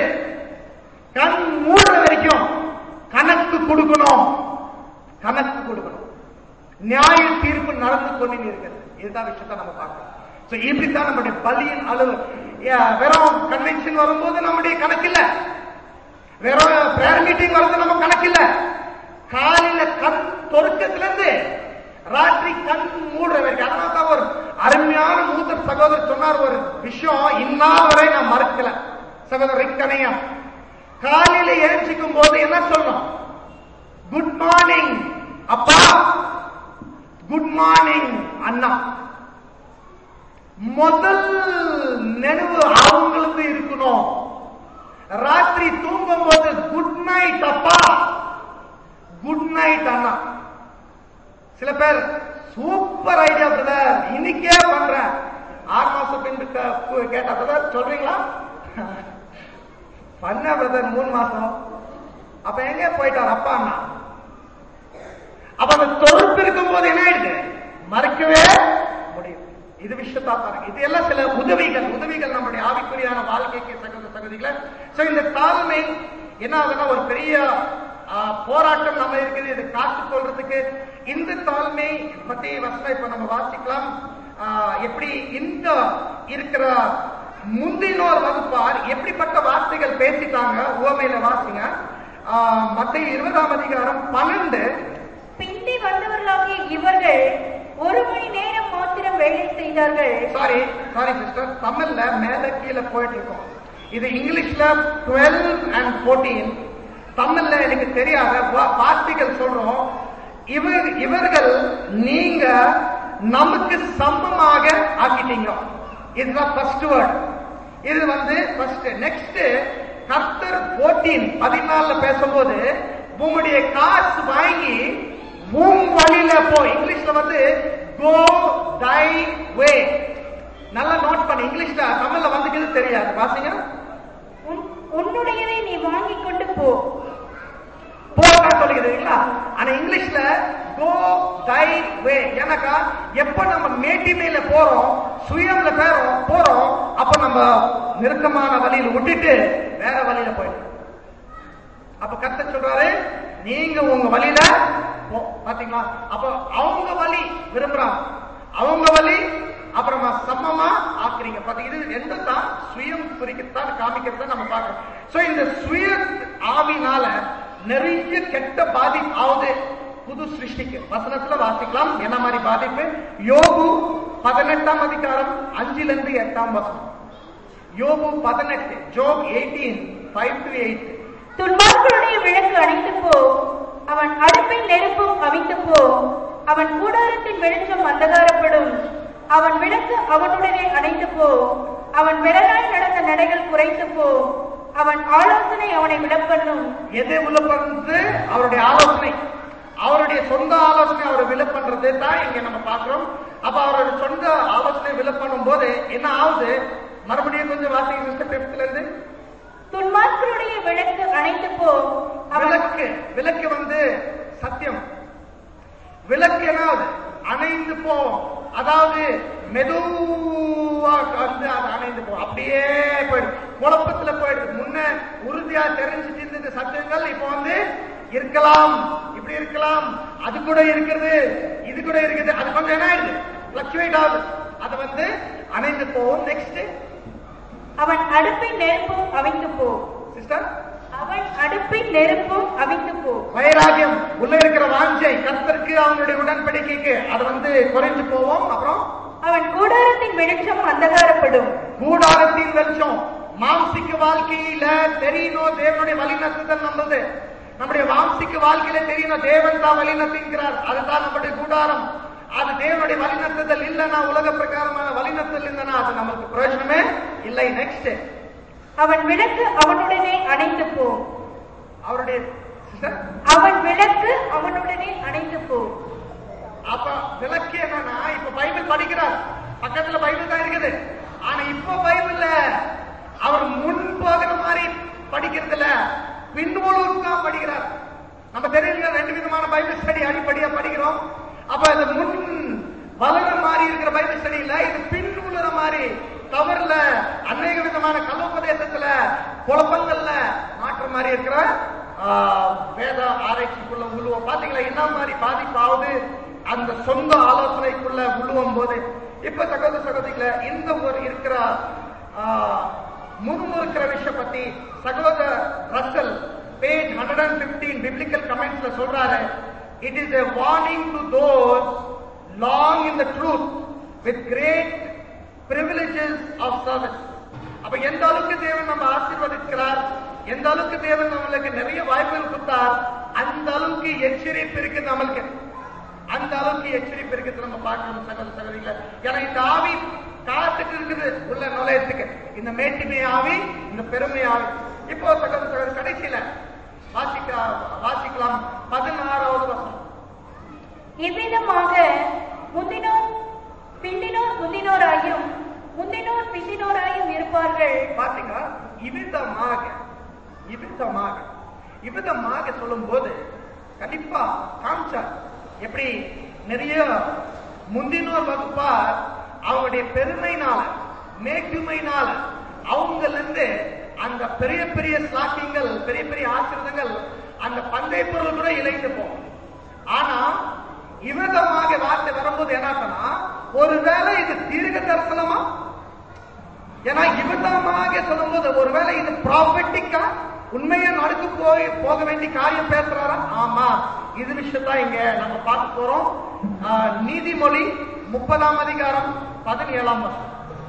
கண் மூடுற வரைக்கும் கணக்கு கொடுக்கணும் கணக்கு கொடுக்கணும் நியாய தீர்ப்பு நடந்து கொண்டு இருக்கிறது இதுதான் விஷயத்தை நம்ம பார்க்கணும் சோ இப்படித்தான் நம்முடைய பலியின் அளவு ஏ, வெறும் கன்வென்ஷன் வரும்போது நம்முடைய கணக்கு இல்ல வெறும் பிரேயர் மீட்டிங் வருது நம்ம கணக்கு இல்ல காலையில கண் தொறுக்கத்துல இருந்து ராத்திரி கண் மூடுற வரைக்கும் அதனால தான் ஒரு அருமையான மூத்த சகோதரர் சொன்னார் ஒரு விஷயம் இன்னாத வரை நான் மறக்கல சகோதரர் ரிக்கனையா காலையில எழுச்சிக்கும் போது என்ன சொல்லணும் குட் மார்னிங் அப்பா குட் மார்னிங் அண்ணா முதல் நினைவு அவங்களுக்கு இருக்கணும் ராத்திரி தூங்கும் போது குட் நைட் அப்பா குட் நைட் அண்ணா சில பேர் சூப்பர் ஐடியா பிரதர் இன்னைக்கே பண்றேன் ஆறு மாசம் பின்பு க- கேட்டா பிரதர் சொல்றீங்களா பண்ண பிரதர் மூணு மாசம் அப்ப எங்க போயிட்டார் அப்பா அண்ணா அப்ப அந்த தொடர்பு இருக்கும் போது என்ன ஆயிடுது மறக்கவே முடியும் இது விஷயத்தா பாருங்க இது எல்லாம் சில உதவிகள் உதவிகள் நம்முடைய ஆவிக்குரியான வாழ்க்கைக்கு சகோதர சகோதரிகளை சோ இந்த தாழ்மை என்ன ஆகுதுன்னா ஒரு பெரிய ஆ, போராட்டம் நம்ம இருக்குது இது காத்துக் கொள்றதுக்கு இந்த தாழ்மை பத்தி வசனம் இப்ப நம்ம வாசிக்கலாம் ஆ, எப்படி இந்த இருக்கிற முந்தினோர் வகுப்பார் எப்படிப்பட்ட வார்த்தைகள் பேசிட்டாங்க உவமையில வாசிங்க மத்திய இருபதாம் அதிகாரம் பன்னெண்டு பிந்தி வந்தவர்களாகிய இவர்கள் ஒரு மணி நேரம் மாத்திரம் வேலை செய்தார்கள் சாரி சாரி சிஸ்டர் தமிழ்ல மேல கீழே போயிட்டு இருக்கோம் இது இங்கிலீஷ்ல 12 அண்ட் 14 தமிழ்ல எனக்கு தெரியாத வா- வார்த்தைகள் சொல்றோம் இவர் இவர்கள் நீங்க நமக்கு சமமாக ஆக்கிட்டீங்க இதுதான் ஃபர்ஸ்ட் வேர்ட் இது வந்து ஃபர்ஸ்ட் நெக்ஸ்ட் கர்த்தர் 14 பதினாலுல பேசும்போது உங்களுடைய காசு வாங்கி உன் வழியில போ இங்கிலீஷ்ல வந்து கோ தை வே நல்லா நோட் பண்ணி இங்கிலீஷ்ல தமிழ்ல வந்துக்குது தெரியாது வாசிங்க உன்- உன்னுடையதை நீ வாங்கிக் கொண்டு போ போட்டா சொல்லிக்கிறீங்களா ஆனா இங்கிலீஷ்ல கோ தை வே எனக்கா எப்ப நம்ம மேட்டிமையில போறோம் சுயம்ல பேரோம் போறோம் அப்ப நம்ம நெருக்கமான வழியில விட்டுட்டு வேற வழியில போயிடும் அப்ப கத்த சொல்றாரு நீங்க உங்க வழியில போ பாத்தீங்களா அப்ப அவங்க வழி விரும்புறாங்க அவங்க வழி அப்புறமா சமமா ஆக்குறீங்க பாத்தீங்க இது எந்த தான் சுயம் குறிக்கத்தான் காமிக்கிறத நம்ம பார்க்கறோம் சோ இந்த சுய ஆவினால நிறைய கெட்ட பாதிப்பு ஆகுது புது சிருஷ்டிக்கு வசனத்துல வாசிக்கலாம் என்ன மாதிரி பாதிப்பு யோகு பதினெட்டாம் அதிகாரம் அஞ்சுல இருந்து எட்டாம் வசனம் யோபு பதினெட்டு Job eighteen five to eight துன்மார்களுடைய விளக்கு அணைந்து போ அவன் அடுப்பின் நெருப்பும் அவிந்து போ அவன் கூடாரத்தின் வெளிச்சம் அந்தகாரப்படும் அவன் விளக்கு அவனுடனே அணைந்து போ அவன் விரலாய் நடந்த நடைகள் குறைந்து போ அவன் ஆலோசனை அவனை விடப்பண்ணும் எது விழுப்பது அவருடைய ஆலோசனை அவருடைய சொந்த ஆலோசனை அவர் விலை பண்றது தான் இங்க நம்ம பாக்குறோம் அப்ப அவருடைய சொந்த ஆலோசனை விலை பண்ணும் போது என்ன ஆகுது மறுபடியும் கொஞ்சம் வாசிங்க சிஸ்டர் பிப்த்ல இருந்து துன்மார்க்கருடைய விளக்கு அணைந்து போ அவன் விளக்கு விளக்கு வந்து சத்தியம் விளக்கு என்னாவது அணைந்து போவோம் அதாவது மெதுவா வந்து அது அணைந்து போகும் அப்படியே போயிடும் குழப்பத்துல போயிடுது முன்ன உறுதியா தெரிஞ்சுட்டு இருந்த சத்தியங்கள் இப்போ வந்து இருக்கலாம் இப்படி இருக்கலாம் அது கூட இருக்கிறது இது கூட இருக்குது அது கொஞ்சம் என்ன ஆயிடுது பிளக்சுவேட் ஆகுது அது வந்து அணைந்து போகும் நெக்ஸ்ட் அவன் அடுப்பின் நெருப்பும் அவிந்து போ சிஸ்டர் அவன் அடுப்பின் நெருப்பும் அவிந்து போ வைராகியம் உள்ள இருக்கிற வாஞ்சை கர்த்தருக்கு அவங்களுடைய உடன்படிக்கைக்கு அது வந்து குறைஞ்சு போவோம் அப்புறம் அவன் கூடாரத்தின் வெளிச்சம் அந்தகாரப்படும் கூடாரத்தின் வெளிச்சம் மாம்சிக்க வாழ்க்கையில தெரியணும் தேவனுடைய வழிநடத்துதல் நம்மளது நம்முடைய மாம்சிக்க வாழ்க்கையில தெரியணும் தேவன் தான் வழிநடத்துகிறார் அதுதான் நம்முடைய கூடாரம் அது தேவனுடைய வழிநடத்துதல் இல்லைன்னா உலக பிரகாரமான வழிநடத்தல் இல்லைன்னா அது நமக்கு பிரயோஜனமே இல்லை நெக்ஸ்ட் அவன் விளக்கு அவனுடனே அணைந்து போ அவருடைய சிஸ்டர் அவன் விளக்கு அவனுடனே அணைந்து போ அப்ப விளக்கு என்னன்னா இப்ப பைபிள் படிக்கிறார் பக்கத்துல பைபிள் தான் இருக்குது ஆனா இப்ப பைபிள்ல அவர் முன் போகிற மாதிரி படிக்கிறது இல்ல பின்வலூர் தான் படிக்கிறார் நம்ம தெரியல ரெண்டு விதமான பைபிள் ஸ்டடி அடிப்படையா படிக்கிறோம் அப்ப அது முன் வளர மாதிரி இருக்கிற பைபிள் ஸ்டடி இல்ல இது பின் உலர மாதிரி தவறுல அநேக விதமான கலோபதேசத்துல குழப்பங்கள்ல மாற்ற மாதிரி இருக்கிற ஆஹ், வேத ஆராய்ச்சிக்குள்ள உழுவோம் பாத்தீங்களா என்ன மாதிரி பாதிப்பாவது அந்த சொந்த ஆலோசனைக்குள்ள உழுவும் போது இப்ப சகோதர சகோதரிகள இந்த ஒரு இருக்கிற ஆஹ், முறுமுறுக்கிற விஷயம் பத்தி சகோதர Russell page hundred and fifteen biblical கமெண்ட்ஸ்ல சொல்றாரு it is a warning to those long in the truth with great privileges of service அப்ப எந்த அளவுக்கு தேவன் நம்ம ஆசீர்வதிக்கிறார் எந்த அளவுக்கு தேவன் நம்மளுக்கு நிறைய வாய்ப்புகள் கொடுத்தார் அந்த அளவுக்கு எச்சரிப்பு இருக்கு நம்மளுக்கு அந்த அளவுக்கு எச்சரிப்பு இருக்குது நம்ம பார்க்கணும் சகோதர சகோதரிகளை ஏன்னா இந்த ஆவி காத்துட்டு இருக்குது உள்ள நுழையத்துக்கு இந்த மேட்டிமை ஆவி இந்த பெருமை ஆவி இப்போ சகோதர சகோதரி கடைசியில வாசிக்க வாசிக்கலாம் பதினாறாவது வசனம் இவ்விதமாக முந்தினோர் பிந்தினோர் முந்தினோராயும் முந்தினோர் பிந்தினோராயும் இருப்பார்கள் பாத்தீங்களா இவ்விதமாக இவ்விதமாக இவ்விதமாக சொல்லும் போது கண்டிப்பா காமிச்சார் எப்படி நிறைய முந்தினோர் வகுப்பார் அவங்களுடைய பெருமைனால மேட்டுமைனால அவங்கள இருந்து அந்த பெரிய பெரிய ஸ்லாக்கியங்கள் பெரிய பெரிய ஆசிரியங்கள் அந்த பந்தை பொருள் கூட இழைந்து போகும் ஆனா இவ்விதமாக வார்த்தை வரும்போது என்ன ஒருவேளை இது தீர்க்க தரிசனமா ஏன்னா இவ்விதமாக சொல்லும்போது ஒருவேளை இது ப்ராஃபட்டிக்கா உண்மையா நடந்து போய் போக வேண்டிய காரியம் பேசுறாரா ஆமா இது விஷயத்தான் இங்க நம்ம பார்க்க போறோம் ஆஹ், நீதிமொழி முப்பதாம் அதிகாரம் பதினேழாம் வருஷம்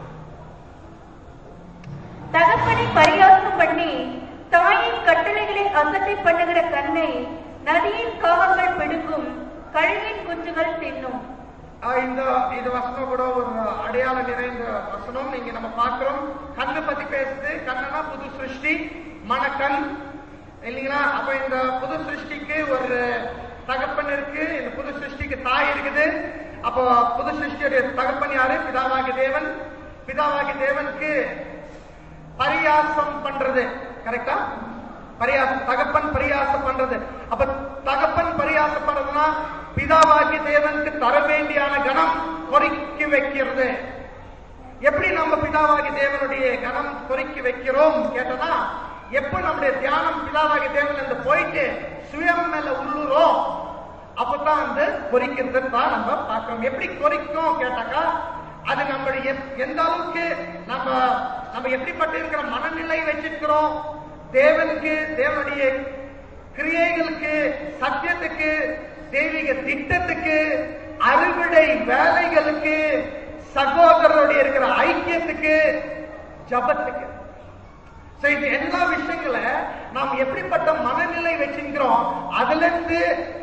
தகப்பனை பரியாசம் பண்ணி தாயின் கட்டளைகளை அசட்டை பண்ணுகிற கண்ணை நதியின் காகங்கள் பிடுங்கும் கழுகின் குஞ்சுகள் தின்னும் ஆஹ், இந்த இது வசனம் கூட ஒரு அடையாள நிறைந்த வசனம் நீங்க நம்ம பார்க்கிறோம் கண்ணை பத்தி பேசுது கண்ணனா புது சிருஷ்டி மனக்கண் இல்லைங்களா அப்ப இந்த புது சிருஷ்டிக்கு ஒரு தகப்பன் இருக்கு இந்த புது சிருஷ்டிக்கு தாய் இருக்குது அப்போ புது சிருஷ்டியுடைய தகப்பன் யாரு பிதாவாகி தேவன் பிதாவாகி தேவனுக்கு பரியாசம் பண்றது கரெக்டா பரியாசம் தகப்பன் பரியாசம் பண்றது அப்ப தகப்பன் பரியாசம் பண்றதுன்னா பிதாவாகி தேவனுக்கு தர வேண்டியான கணம் கொறிக்கி வைக்கிறது எப்படி நம்ம பிதாவாகி தேவனுடைய கணம் கொறிக்கி வைக்கிறோம் கேட்டனா எப்ப நம்முடைய தியானம் பிதாவாகி தேவன் இருந்து போயிட்டு சுயம் மேல உள்ளுறோம் அப்பதான் அந்த கொறிக்கிறது தான் நம்ம பார்க்கிறோம் எப்படி கொறிக்கும் கேட்டாக்கா அது நம்மளுடைய எந்த அளவுக்கு நம்ம நம்ம எப்படிப்பட்ட இருக்கிற மனநிலை வச்சிருக்கிறோம் தேவனுக்கு தேவனுடைய கிரியைகளுக்கு சத்தியத்துக்கு தெய்வீக திட்டத்துக்கு அறுவடை வேலைகளுக்கு சகோதரருடைய இருக்கிற ஐக்கியத்துக்கு ஜபத்துக்கு So, இது எல்லா விஷயங்கள நாம் எப்படிப்பட்ட மனநிலை வச்சிருக்கிறோம் அதுல இருந்து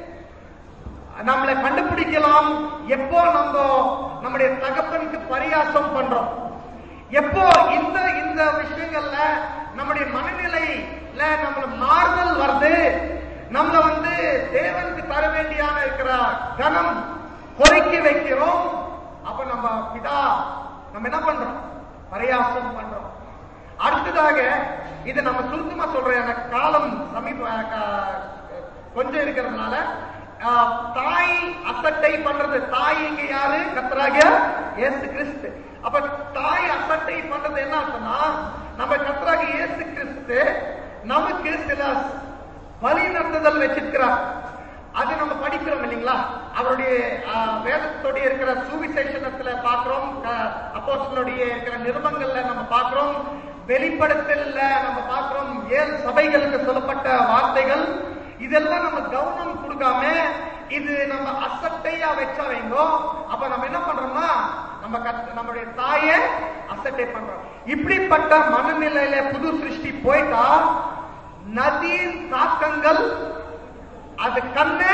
நம்மளை கண்டுபிடிக்கலாம் எப்போ நம்ம நம்முடைய தகப்பனுக்கு பரியாசம் பண்றோம் எப்போ இந்த இந்த விஷயங்கள்ல நம்முடைய மனநிலையில நம்மள மாறுதல் வருது நம்மள வந்து தேவனுக்கு தர வேண்டியான இருக்கிற கனம் குறைக்கி வைக்கிறோம் அப்ப நம்ம பிதா நம்ம என்ன பண்றோம் பரியாசம் பண்றோம் அடுத்ததாக இது நம்ம சுருக்கமா சொல்றேன் எனக்கு காலம் சமீப க- கொஞ்சம் இருக்கிறதுனால ஆஹ், தாய் அசட்டை பண்றது தாய் இங்க யாரு கத்தராகிய இயேசு கிறிஸ்து அப்ப தாய் அசட்டை பண்றது என்ன அர்த்தம்னா நம்ம கத்தராகிய இயேசு கிறிஸ்து நமக்கு சில வழி நடத்துதல் வச்சிருக்கிறார் அது நம்ம படிக்கிறோம் இல்லைங்களா அவருடைய ஆஹ், வேதத்தோடைய இருக்கிற சுவிசேஷனத்துல பாக்குறோம் அப்போஸ்தலருடைய இருக்கிற நிருபங்கள்ல நம்ம பாக்குறோம் வெளிப்படுத்தல்ல நம்ம பாக்குறோம் ஏழு சபைகளுக்கு சொல்லப்பட்ட வார்த்தைகள் இதெல்லாம் நம்ம கவனம் கொடுக்காம இது நம்ம அசட்டையா வச்சா வைங்கோ அப்ப நம்ம என்ன பண்றோம்னா நம்ம கத்- நம்முடைய தாயை அசட்டை பண்றோம் இப்படிப்பட்ட மனநிலையில புது சிருஷ்டி போயிட்டா நதியின் தாக்கங்கள் அது கண்ணு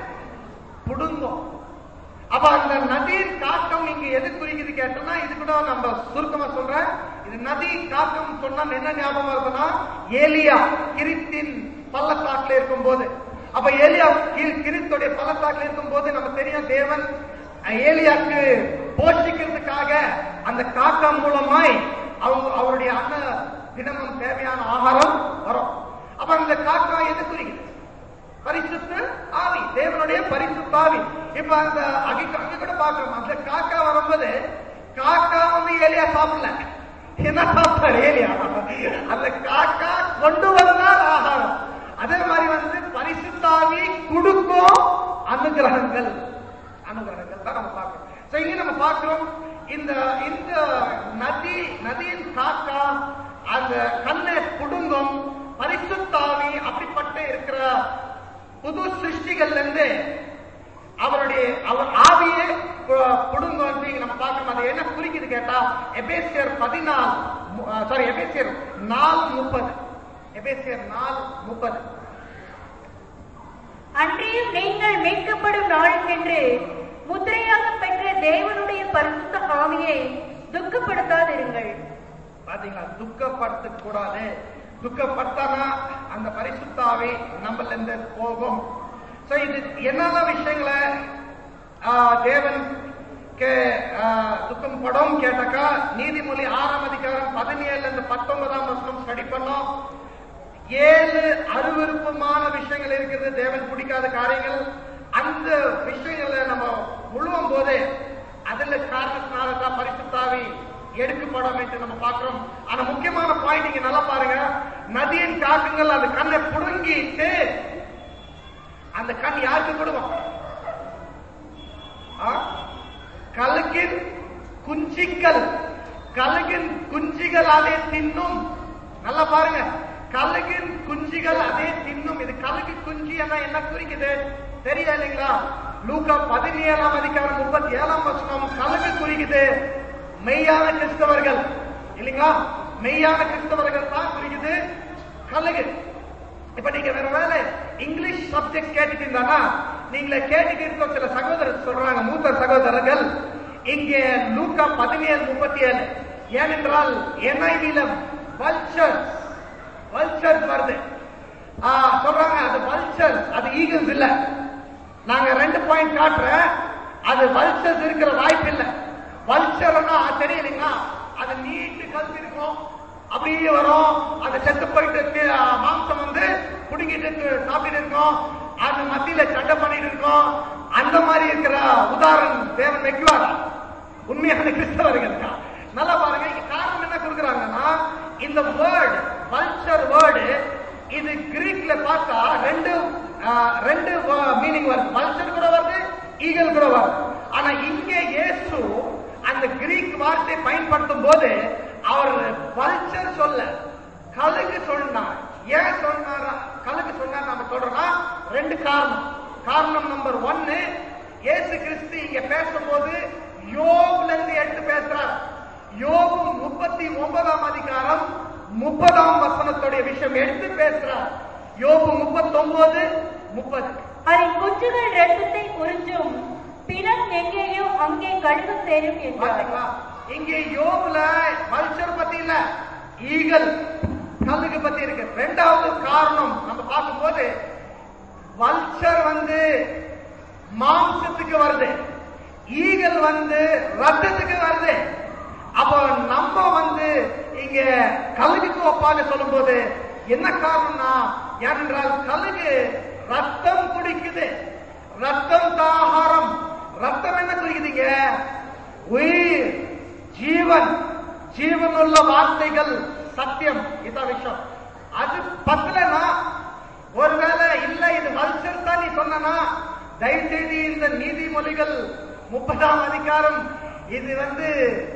புடுங்கும் அப்ப அந்த நதியின் காக்கம் இங்க எது குறிக்குது கேட்டோம்னா இது கூட நம்ம சுருக்கமா சொல்றேன் இது நதி காக்கம் சொன்னா என்ன ஞாபகம் வருதுன்னா ஏலியா கிரித்தின் பள்ளத்தாக்குல இருக்கும் போது அப்ப ஏலியா கி- கிரித்துடைய பள்ளத்தாக்குல இருக்கும் போது நம்ம தெரியும் தேவன் அஹ், ஏலியாக்கு போஷிக்கிறதுக்காக அந்த காக்கம் மூலமாய் அவங்க அவருடைய அன்ன தினமும் தேவையான ஆகாரம் வரும் அப்ப அந்த காக்கா எது குறிக்குது பரிசுத்த ஆவி தேவனுடைய பரிசுத்த ஆவி இப்ப அந்த அங்க அங்க கூட பாக்குறோம் அந்த காக்கா வரும்போது காக்கா வந்து ஏலியா சாப்பிடல என்ன சாப்பிட்டார் ஏலியா அந்த காக்கா கொண்டு வந்தால் ஆகாரம் அதே மாதிரி வந்து பரிசுத்தாவி கொடுக்கும் அனுகிரகங்கள் அனுகிரகங்கள் தான் நம்ம பார்க்கிறோம் So, இங்க நம்ம பார்க்கிறோம் இந்த இந்த நதி நதியின் காக்கா அந்த கண்ணை புடுங்கும் பரிசுத்தாவி அப்படிப்பட்ட இருக்கிற புது சிருஷ்டிகள்ல இருந்து அவருடைய அவர் ஆவியே பு- புடுங்கோன்னு இங்க நம்ம பார்க்கணும் அது என்ன குறிக்குது கேட்டா எபேசியர் பதினாலு சாரி எபேசியர் நாலு முப்பது எபேசியர் நாலு முப்பது அன்றியும் நீங்கள் மீட்கப்படும் நாளுக்கென்று முத்திரையாக பெற்ற தேவனுடைய பரிசுத்த ஆவியை துக்கப்படுத்தாதிருங்கள் பாத்தீங்களா துக்கப்படுத்த கூடாது துக்கப்படுத்தானா அந்த பரிசுத்தாவி நம்மள இருந்து போகும் சோ இது என்னென்ன விஷயங்களை ஆஹ், தேவன் கே- ஆஹ், துக்கம் படும் கேட்டாக்கா நீதிமொழி ஆறாம் அதிகாரம் பதினேழுல இருந்து பத்தொன்பதாம் வருஷம் ஸ்டடி பண்ணோம் ஏழு அருவருப்பமான விஷயங்கள் இருக்கிறது தேவன் பிடிக்காத காரியங்கள் அந்த விஷயங்களை நம்ம முழுவும் போது அதுல காரணத்தினால தான் பரிசுத்தாவி எடுக்கப்படும் என்று நம்ம பார்க்கிறோம் ஆனா முக்கியமான பாயிண்ட் இங்க நல்லா பாருங்க நதியின் காக்குங்கள் அந்த கண்ணை புடுங்கிட்டு அந்த கண் யாருக்கு கொடுக்கும் ஆ? கழுகின் குஞ்சிகள் கழுகின் குஞ்சிகள் அதை தின்னும் நல்லா பாருங்க கழுகின் குஞ்சிகள் அதே தின்னும் இது கழுகு குஞ்சி என்ன என்ன குறிக்குது தெரியல இல்லைங்களா லூக்கா பதினேழாம் அதிகாரம் முப்பத்தி ஏழாம் வருஷம் கழுகு குறிக்குது மெய்யான கிறிஸ்தவர்கள் இல்லைங்களா மெய்யான கிறிஸ்தவர்கள் தான் குறிக்குது கழுகு இப்ப நீங்க வேற வேலை இங்கிலீஷ் சப்ஜெக்ட் கேட்டுட்டு இருந்தானா நீங்களே கேட்டுட்டு இருக்க சில சகோதரர் சொல்றாங்க மூத்த சகோதரர்கள் இங்கே லூக்கா பதினேழு முப்பத்தி ஏழு ஏனென்றால் என்ஐவில வல்ச்சர்ஸ் வல்ச்சர்ஸ் வருது ஆ, சொல்றாங்க அது வல்ச்சர்ஸ் அது ஈகிள்ஸ் இல்ல நாங்க ரெண்டு பாயிண்ட் காட்டுறேன் அது வல்ச்சர்ஸ் இருக்கிற வாய்ப்பு இல்ல வல்ச்சர்னா தெரியலைங்களா அது நீட்டு கழுத்து இருக்கும் அப்படியே வரும் அது செத்து போயிட்டு கீழே மாம்சம் வந்து புடுங்கிட்டு இருக்கு, சாப்பிட்டு இருக்கும் அது மத்தியில சண்டை பண்ணிட்டு இருக்கும் அந்த மாதிரி இருக்கிற உதாரணம் தேவன் வைக்குவாரா உண்மையான கிறிஸ்தவர்கள் தான். நல்லா பாருங்க இங்க காரணம் என்ன கொடுக்குறாங்கன்னா இந்த வேர்டு வல்ச்சர் வேர்டு இது கிரீக்ல பார்த்தா ரெண்டு ஆ, ரெண்டு மீனிங் வருது வல்ச்சர் கூட வருது ஈகல் கூட வருது ஆனா இங்கே இயேசு அந்த கிரீக் வார்த்தை பயன்படுத்தும் போது அவர் வல்ச்சர் சொல்ல கழுகு சொன்னார் ஏன் சொன்னாரா கழுகு சொன்னார் நம்ம சொல்றோம்னா ரெண்டு காரணம் காரணம் நம்பர் ஒன்னு இயேசு கிறிஸ்து இங்க பேசும்போது யோபுல இருந்து எடுத்து பேசுறார் யோபு முப்பத்தி ஒன்பதாம் அதிகாரம் முப்பதாம் வசனத்துடைய விஷயம் எடுத்து பேசுறார் யோபு முப்பத்தொன்பது முப்பது அதன் குஞ்சுகள் ரத்தத்தை உறிஞ்சும் பிணம் எங்கேயோ அங்கே கழுகு சேரும் என்றார் பாத்தீங்களா இங்கே யோபுல வல்ச்சர் பத்தி இல்ல ஈகல் கல்லுக்கு பத்தி இருக்கு ரெண்டாவது காரணம் நம்ம பார்க்கும்போது வல்ச்சர் வந்து மாம்சத்துக்கு வருது ஈகல் வந்து ரத்தத்துக்கு வருது அப்போ நம்ம வந்து இங்க கழுகுக்கு ஒப்பாக சொல்லும்போது என்ன காரணம்னா ஏனென்றால் கழுகு ரத்தம் குடிக்குது ரத்தம் தாகாரம் ரத்தம் என்ன குடிக்குதுங்க உயிர் ஜீவன் ஜீவனுள்ள வார்த்தைகள் சத்தியம் இதான் விஷயம் அது பத்தலனா ஒருவேளை இல்ல இது வல்சர் தான் நீ சொன்னா தயவு செய்து இந்த நீதிமொழிகள் முப்பதாம் அதிகாரம் இது வந்து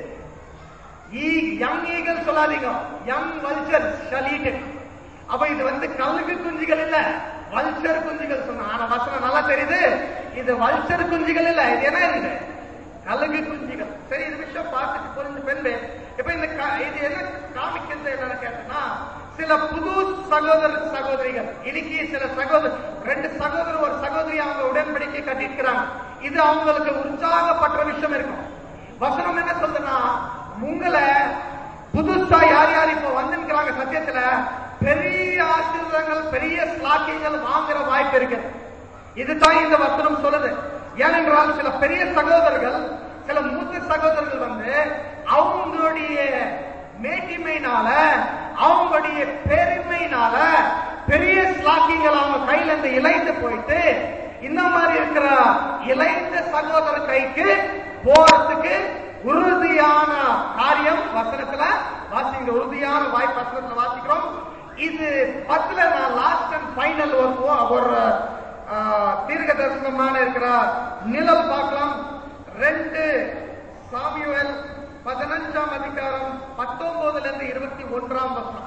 யங் ஈகல் சொல்லாதீங்க யங் வல்ச்சர் ஷலீட் அப்ப இது வந்து கல்லுக்கு குஞ்சுகள் இல்ல வல்ச்சர் குஞ்சுகள் சொன்ன ஆனா வசனம் நல்லா தெரியுது இது வல்ச்சர் குஞ்சுகள் இல்ல இது என்ன இருக்குது கழுகு குஞ்சுகள் சரி இது விஷயம் பார்த்துட்டு புரிஞ்சு பெண்ணு இப்ப இந்த க- இது என்ன காமிக்கிறது என்னன்னு கேட்டனா சில புது சகோதர சகோதரிகள் இன்னைக்கு சில சகோதர ரெண்டு சகோதரர் ஒரு சகோதரி அவங்க உடன்படிக்கை கட்டியிருக்கிறாங்க இது அவங்களுக்கு உற்சாகப்பட்ட விஷயம் இருக்கும் வசனம் என்ன சொல்லுதுன்னா உங்களை புதுசா யார் யார் இப்ப வந்திருக்கிறாங்க சத்தியத்துல பெரிய ஆசீர்வாதங்கள் பெரிய ஸ்லாக்கியங்கள் வாங்குற வாய்ப்பு இருக்கு இதுதான் இந்த வசனம் சொல்லுது ஏனென்றால் சில பெரிய சகோதரர்கள் சில மூத்த சகோதரர்கள் வந்து அவங்களுடைய மேட்டிமையினால அவங்களுடைய பெருமையினால பெரிய ஸ்லாக்கியங்கள் அவங்க கையில இருந்து இழைந்து போயிட்டு இந்த மாதிரி இருக்கிற இளைந்த சகோதர கைக்கு போறதுக்கு உறுதியான காரியம் வசனத்துல வாசிங்க உறுதியான வாய்ப்பு வசனத்துல வாசிக்கிறோம் இது பத்துல நான் லாஸ்ட் அண்ட் ஃபைனல் ஒரு ஒரு ஆஹ், தீர்க்க தரிசனமான இருக்கிற நிழல் பார்க்கலாம் ரெண்டு சாமியுவல் பதினஞ்சாம் அதிகாரம் பத்தொன்பதுல இருந்து இருபத்தி ஒன்றாம் வசனம்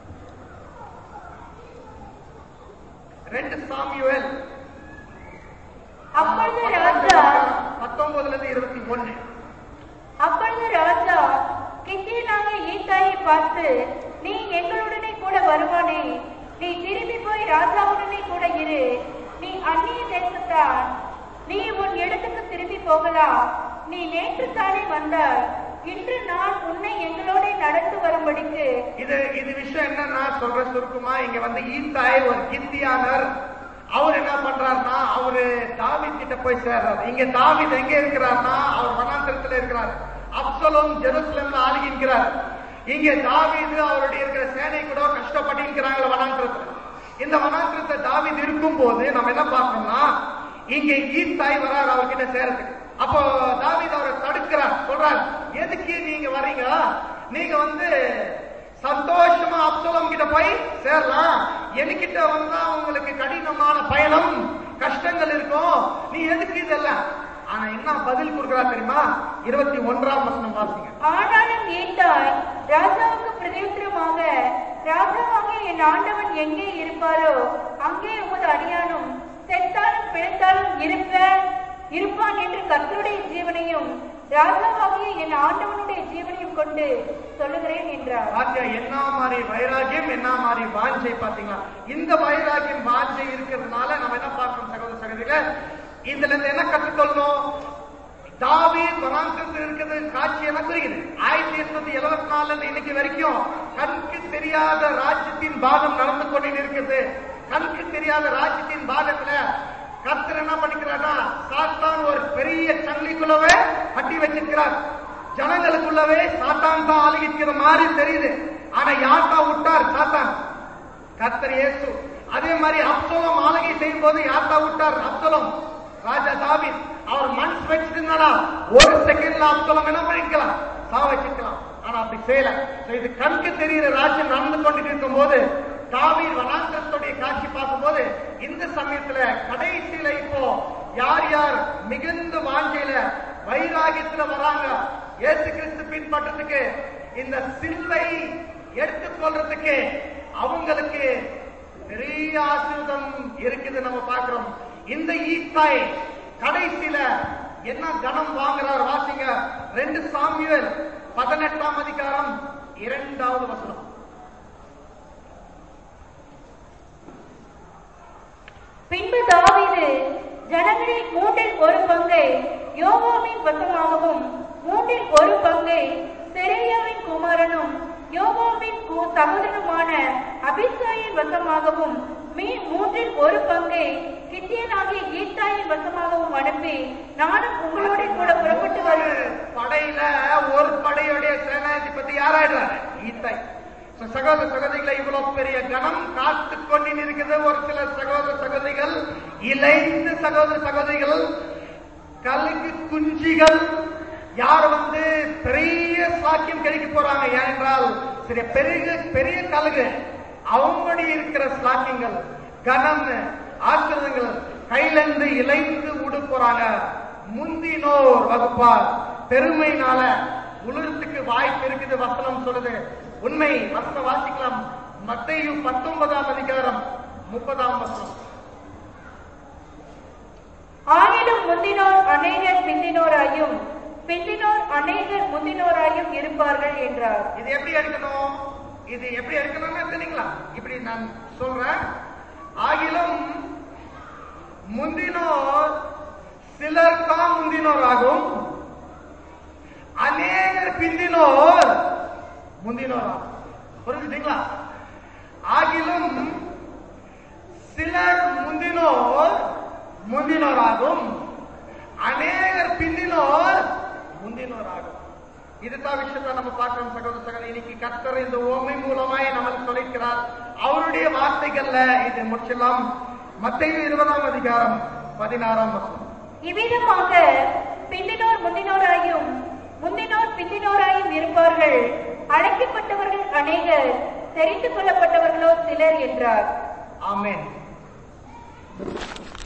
ரெண்டு சாமியுவல் அப்பொழுது ராஜா பத்தொன்பதுல இருந்து இருபத்தி ஒண்ணு அப்பொழுது ராஜா கித்தியனாக ஈத்தாயை பார்த்து நீ எங்களுடனே கூட வருவானே நீ திரும்பி போய் ராஜாவுடனே கூட இரு நீ அந்நிய தேசத்தான் நீ உன் இடத்துக்கு திரும்பி போகலாம் நீ நேற்று தானே வந்தாய் இன்று நான் உன்னை எங்களோட நடந்து வரும்படிக்கு இது இது விஷயம் என்னன்னா சொல்ற சுருக்கமா இங்க வந்து ஈசாய் ஒரு கித்தியானர் அவர் என்ன பண்றாருன்னா அவரு தாவீத் கிட்ட போய் சேர்றாரு இங்க தாவீத் எங்க இருக்கிறார்னா அவர் வனாந்திரத்துல இருக்கிறார் அப்சலோம் ஜெருசலேம்ல ஆளுகின்றார் இங்க தாவீது அவருடைய இருக்கிற சேனை கூட கஷ்டப்பட்டு இருக்கிறாங்களே வனாந்திரத்துல இந்த வனாந்திரத்தை தாவீது இருக்கும் போது நம்ம என்ன பார்க்கணும்னா இங்க ஈசாய் வரார் அவர்கிட்ட சேரத்துக்கு அப்போ தாவீது அவரை தடுக்கிறார் சொல்றார் எதுக்கு நீங்க வர்றீங்க நீங்க வந்து சந்தோஷமா அப்சலம் கிட்ட போய் சேரலாம் என்கிட்ட வந்தா உங்களுக்கு கடினமான பயணம் கஷ்டங்கள் இருக்கும் நீ எதுக்கு இதெல்லாம் ஆனா என்ன பதில் கொடுக்கறா தெரியுமா இருபத்தி ஒன்றாம் வசனம் வாசிங்க ஆனாலும் ஈத்தாய் ராஜாவுக்கு பிரதியுத்தரமாக ராஜாவாக என் ஆண்டவன் எங்கே இருப்பாரோ அங்கே உமது அடியானும் செத்தாலும் பிழைத்தாலும் இருப்பேன் இருப்பான் என்று கர்த்தருடைய ஜீவனையும் ராஜாவாகிய என் ஆண்டவனுடைய ஜீவனையும் கொண்டு சொல்லுகிறேன் என்றார் பாத்தியா என்ன மாதிரி வைராகியம் என்ன மாதிரி வாஞ்சை பாத்தீங்களா இந்த வைராகியம் வாஞ்சை இருக்கிறதுனால நம்ம என்ன பார்க்கணும் சகோதர சகோதரிகள இதுல இருந்து என்ன கற்றுக்கொள்ளணும் தாவீத் வனாந்திரத்தில் இருக்கிறது காட்சி என்ன புரியுது ஆயிரத்தி எட்நூத்தி எழுபத்தி நாலுல இருந்து இன்னைக்கு வரைக்கும் கண்ணுக்கு தெரியாத ராஜ்யத்தின் பாகம் நடந்து கொண்டு இருக்கிறது கண்ணுக்கு தெரியாத ராஜ்யத்தின் பாகத்துல கர்த்தர் என்ன பண்ணிக்கிறார்னா சாத்தான் ஒரு பெரிய சங்கிலிக்குள்ளவே கட்டி வச்சிருக்கிறார் ஜனங்களுக்குள்ளவே சாத்தான் தான் ஆளுகிற மாதிரி தெரியுது ஆனா யார் தான் விட்டார் சாத்தான் கர்த்தர் இயேசு அதே மாதிரி அப்சலம் ஆளுகை செய்யும் போது யார் தான் விட்டார் அப்சலம் ராஜா தாவீத் அவர் மனசு வச்சிருந்தாரா ஒரு செகண்ட்ல அப்சலம் என்ன பண்ணிக்கலாம் சா வச்சிருக்கலாம் ஆனா அப்படி செய்யல So இது கண்ணுக்கு தெரிகிற ராஜ்யம் நடந்து கொண்டு இருக்கும் போது தாவீர் வனாந்தரத்துடைய காட்சி பார்க்கும்போது இந்த சமயத்துல கடைசியில இப்போ யார் யார் மிகுந்த வாஞ்சையில வைராகியத்துல வராங்க இயேசு கிறிஸ்து பின்பற்றதுக்கு இந்த சில்வை எடுத்துக்கொள்றதுக்கு அவங்களுக்கு பெரிய ஆசீர்வாதம் இருக்குது நம்ம பார்க்கிறோம் இந்த ஈசாய் கடைசியில என்ன கனம் வாங்குறார் வாசிங்க ரெண்டு சாமியல் பதினெட்டாம் அதிகாரம் இரண்டாவது வசனம் பின்பு தாவீது ஜனங்களில் மூன்றில் ஒரு பங்கை யோவாவின் வசமாகவும் மூன்றில் ஒரு பங்கை செரேயாவின் குமாரனும் யோவாவின் கு- சகோதரனுமான அபிசாயின் வசமாகவும் மீ- மூன்றில் ஒரு பங்கை கித்தியனாகிய ஈத்தாயின் வசமாகவும் அனுப்பி நானும் உங்களோட கூட புறப்பட்டு ஒரு வருகிறேன் படையில ஒரு படையுடைய சேனாதிபதி யாராயிடுறாரு ஈத்தை So, சகோதர சகோதரிகளை இவ்வளவு பெரிய கணம் காத்து கொண்டு இருக்குது ஒரு சில சகோதர சகோதரிகள் இளைந்து சகோதர சகோதரிகள் கல்லுக்கு குஞ்சிகள் யார் வந்து பெரிய சாக்கியம் கிடைக்க போறாங்க ஏனென்றால் சில பெரிய பெரிய கழுகு அவங்களுடைய இருக்கிற சாக்கியங்கள் கனம் ஆசிரியங்கள் கையில இருந்து இழைந்து விட போறாங்க முந்தினோர் வகுப்பார் பெருமைனால உலகத்துக்கு வாய்ப்பு இருக்குது வசனம் சொல்லுது உண்மை வசனம் வாசிக்கலாம் மத்தேயு பத்தொன்பதாம் அதிகாரம் முப்பதாம் வசனம் ஆயினும் முந்தினோர் அநேகர் பிந்தினோராயும் பிந்தினோர் அநேகர் முந்தினோராயும் இருப்பார்கள் என்றார் இது எப்படி எடுக்கணும் இது எப்படி எடுக்கணும்னு தெரியுங்களா இப்படி நான் சொல்றேன் ஆகிலும் முந்தினோர் சிலர் தான் முந்தினோர் ஆகும் அநேகர் பிந்தினோர் முந்தினோர் ஆகும் புரிஞ்சுட்டீங்களா ஆகிலும் சிலர் முந்தினோர் முந்தினோராகும் அநேகர் பிந்தினோர் முந்தினோராகும் இதுதான் விஷயத்தை நம்ம பார்க்கிறோம் சகோதர சகோதரி இன்னைக்கு கர்த்தர் இந்த ஓமை மூலமாய் நமக்கு சொல்லிக்கிறார் அவருடைய வார்த்தைகள்ல இது முடிச்சலாம் மத்திய இருபதாம் அதிகாரம் பதினாறாம் வசனம் இவ்விதமாக பிந்தினோர் முந்தினோராயும் முந்தினோர் பிந்தினோராயும் இருப்பார்கள் அழைக்கப்பட்டவர்கள் அநேகர் தெரிந்து கொள்ளப்பட்டவர்களோ சிலர் என்றார் ஆமென்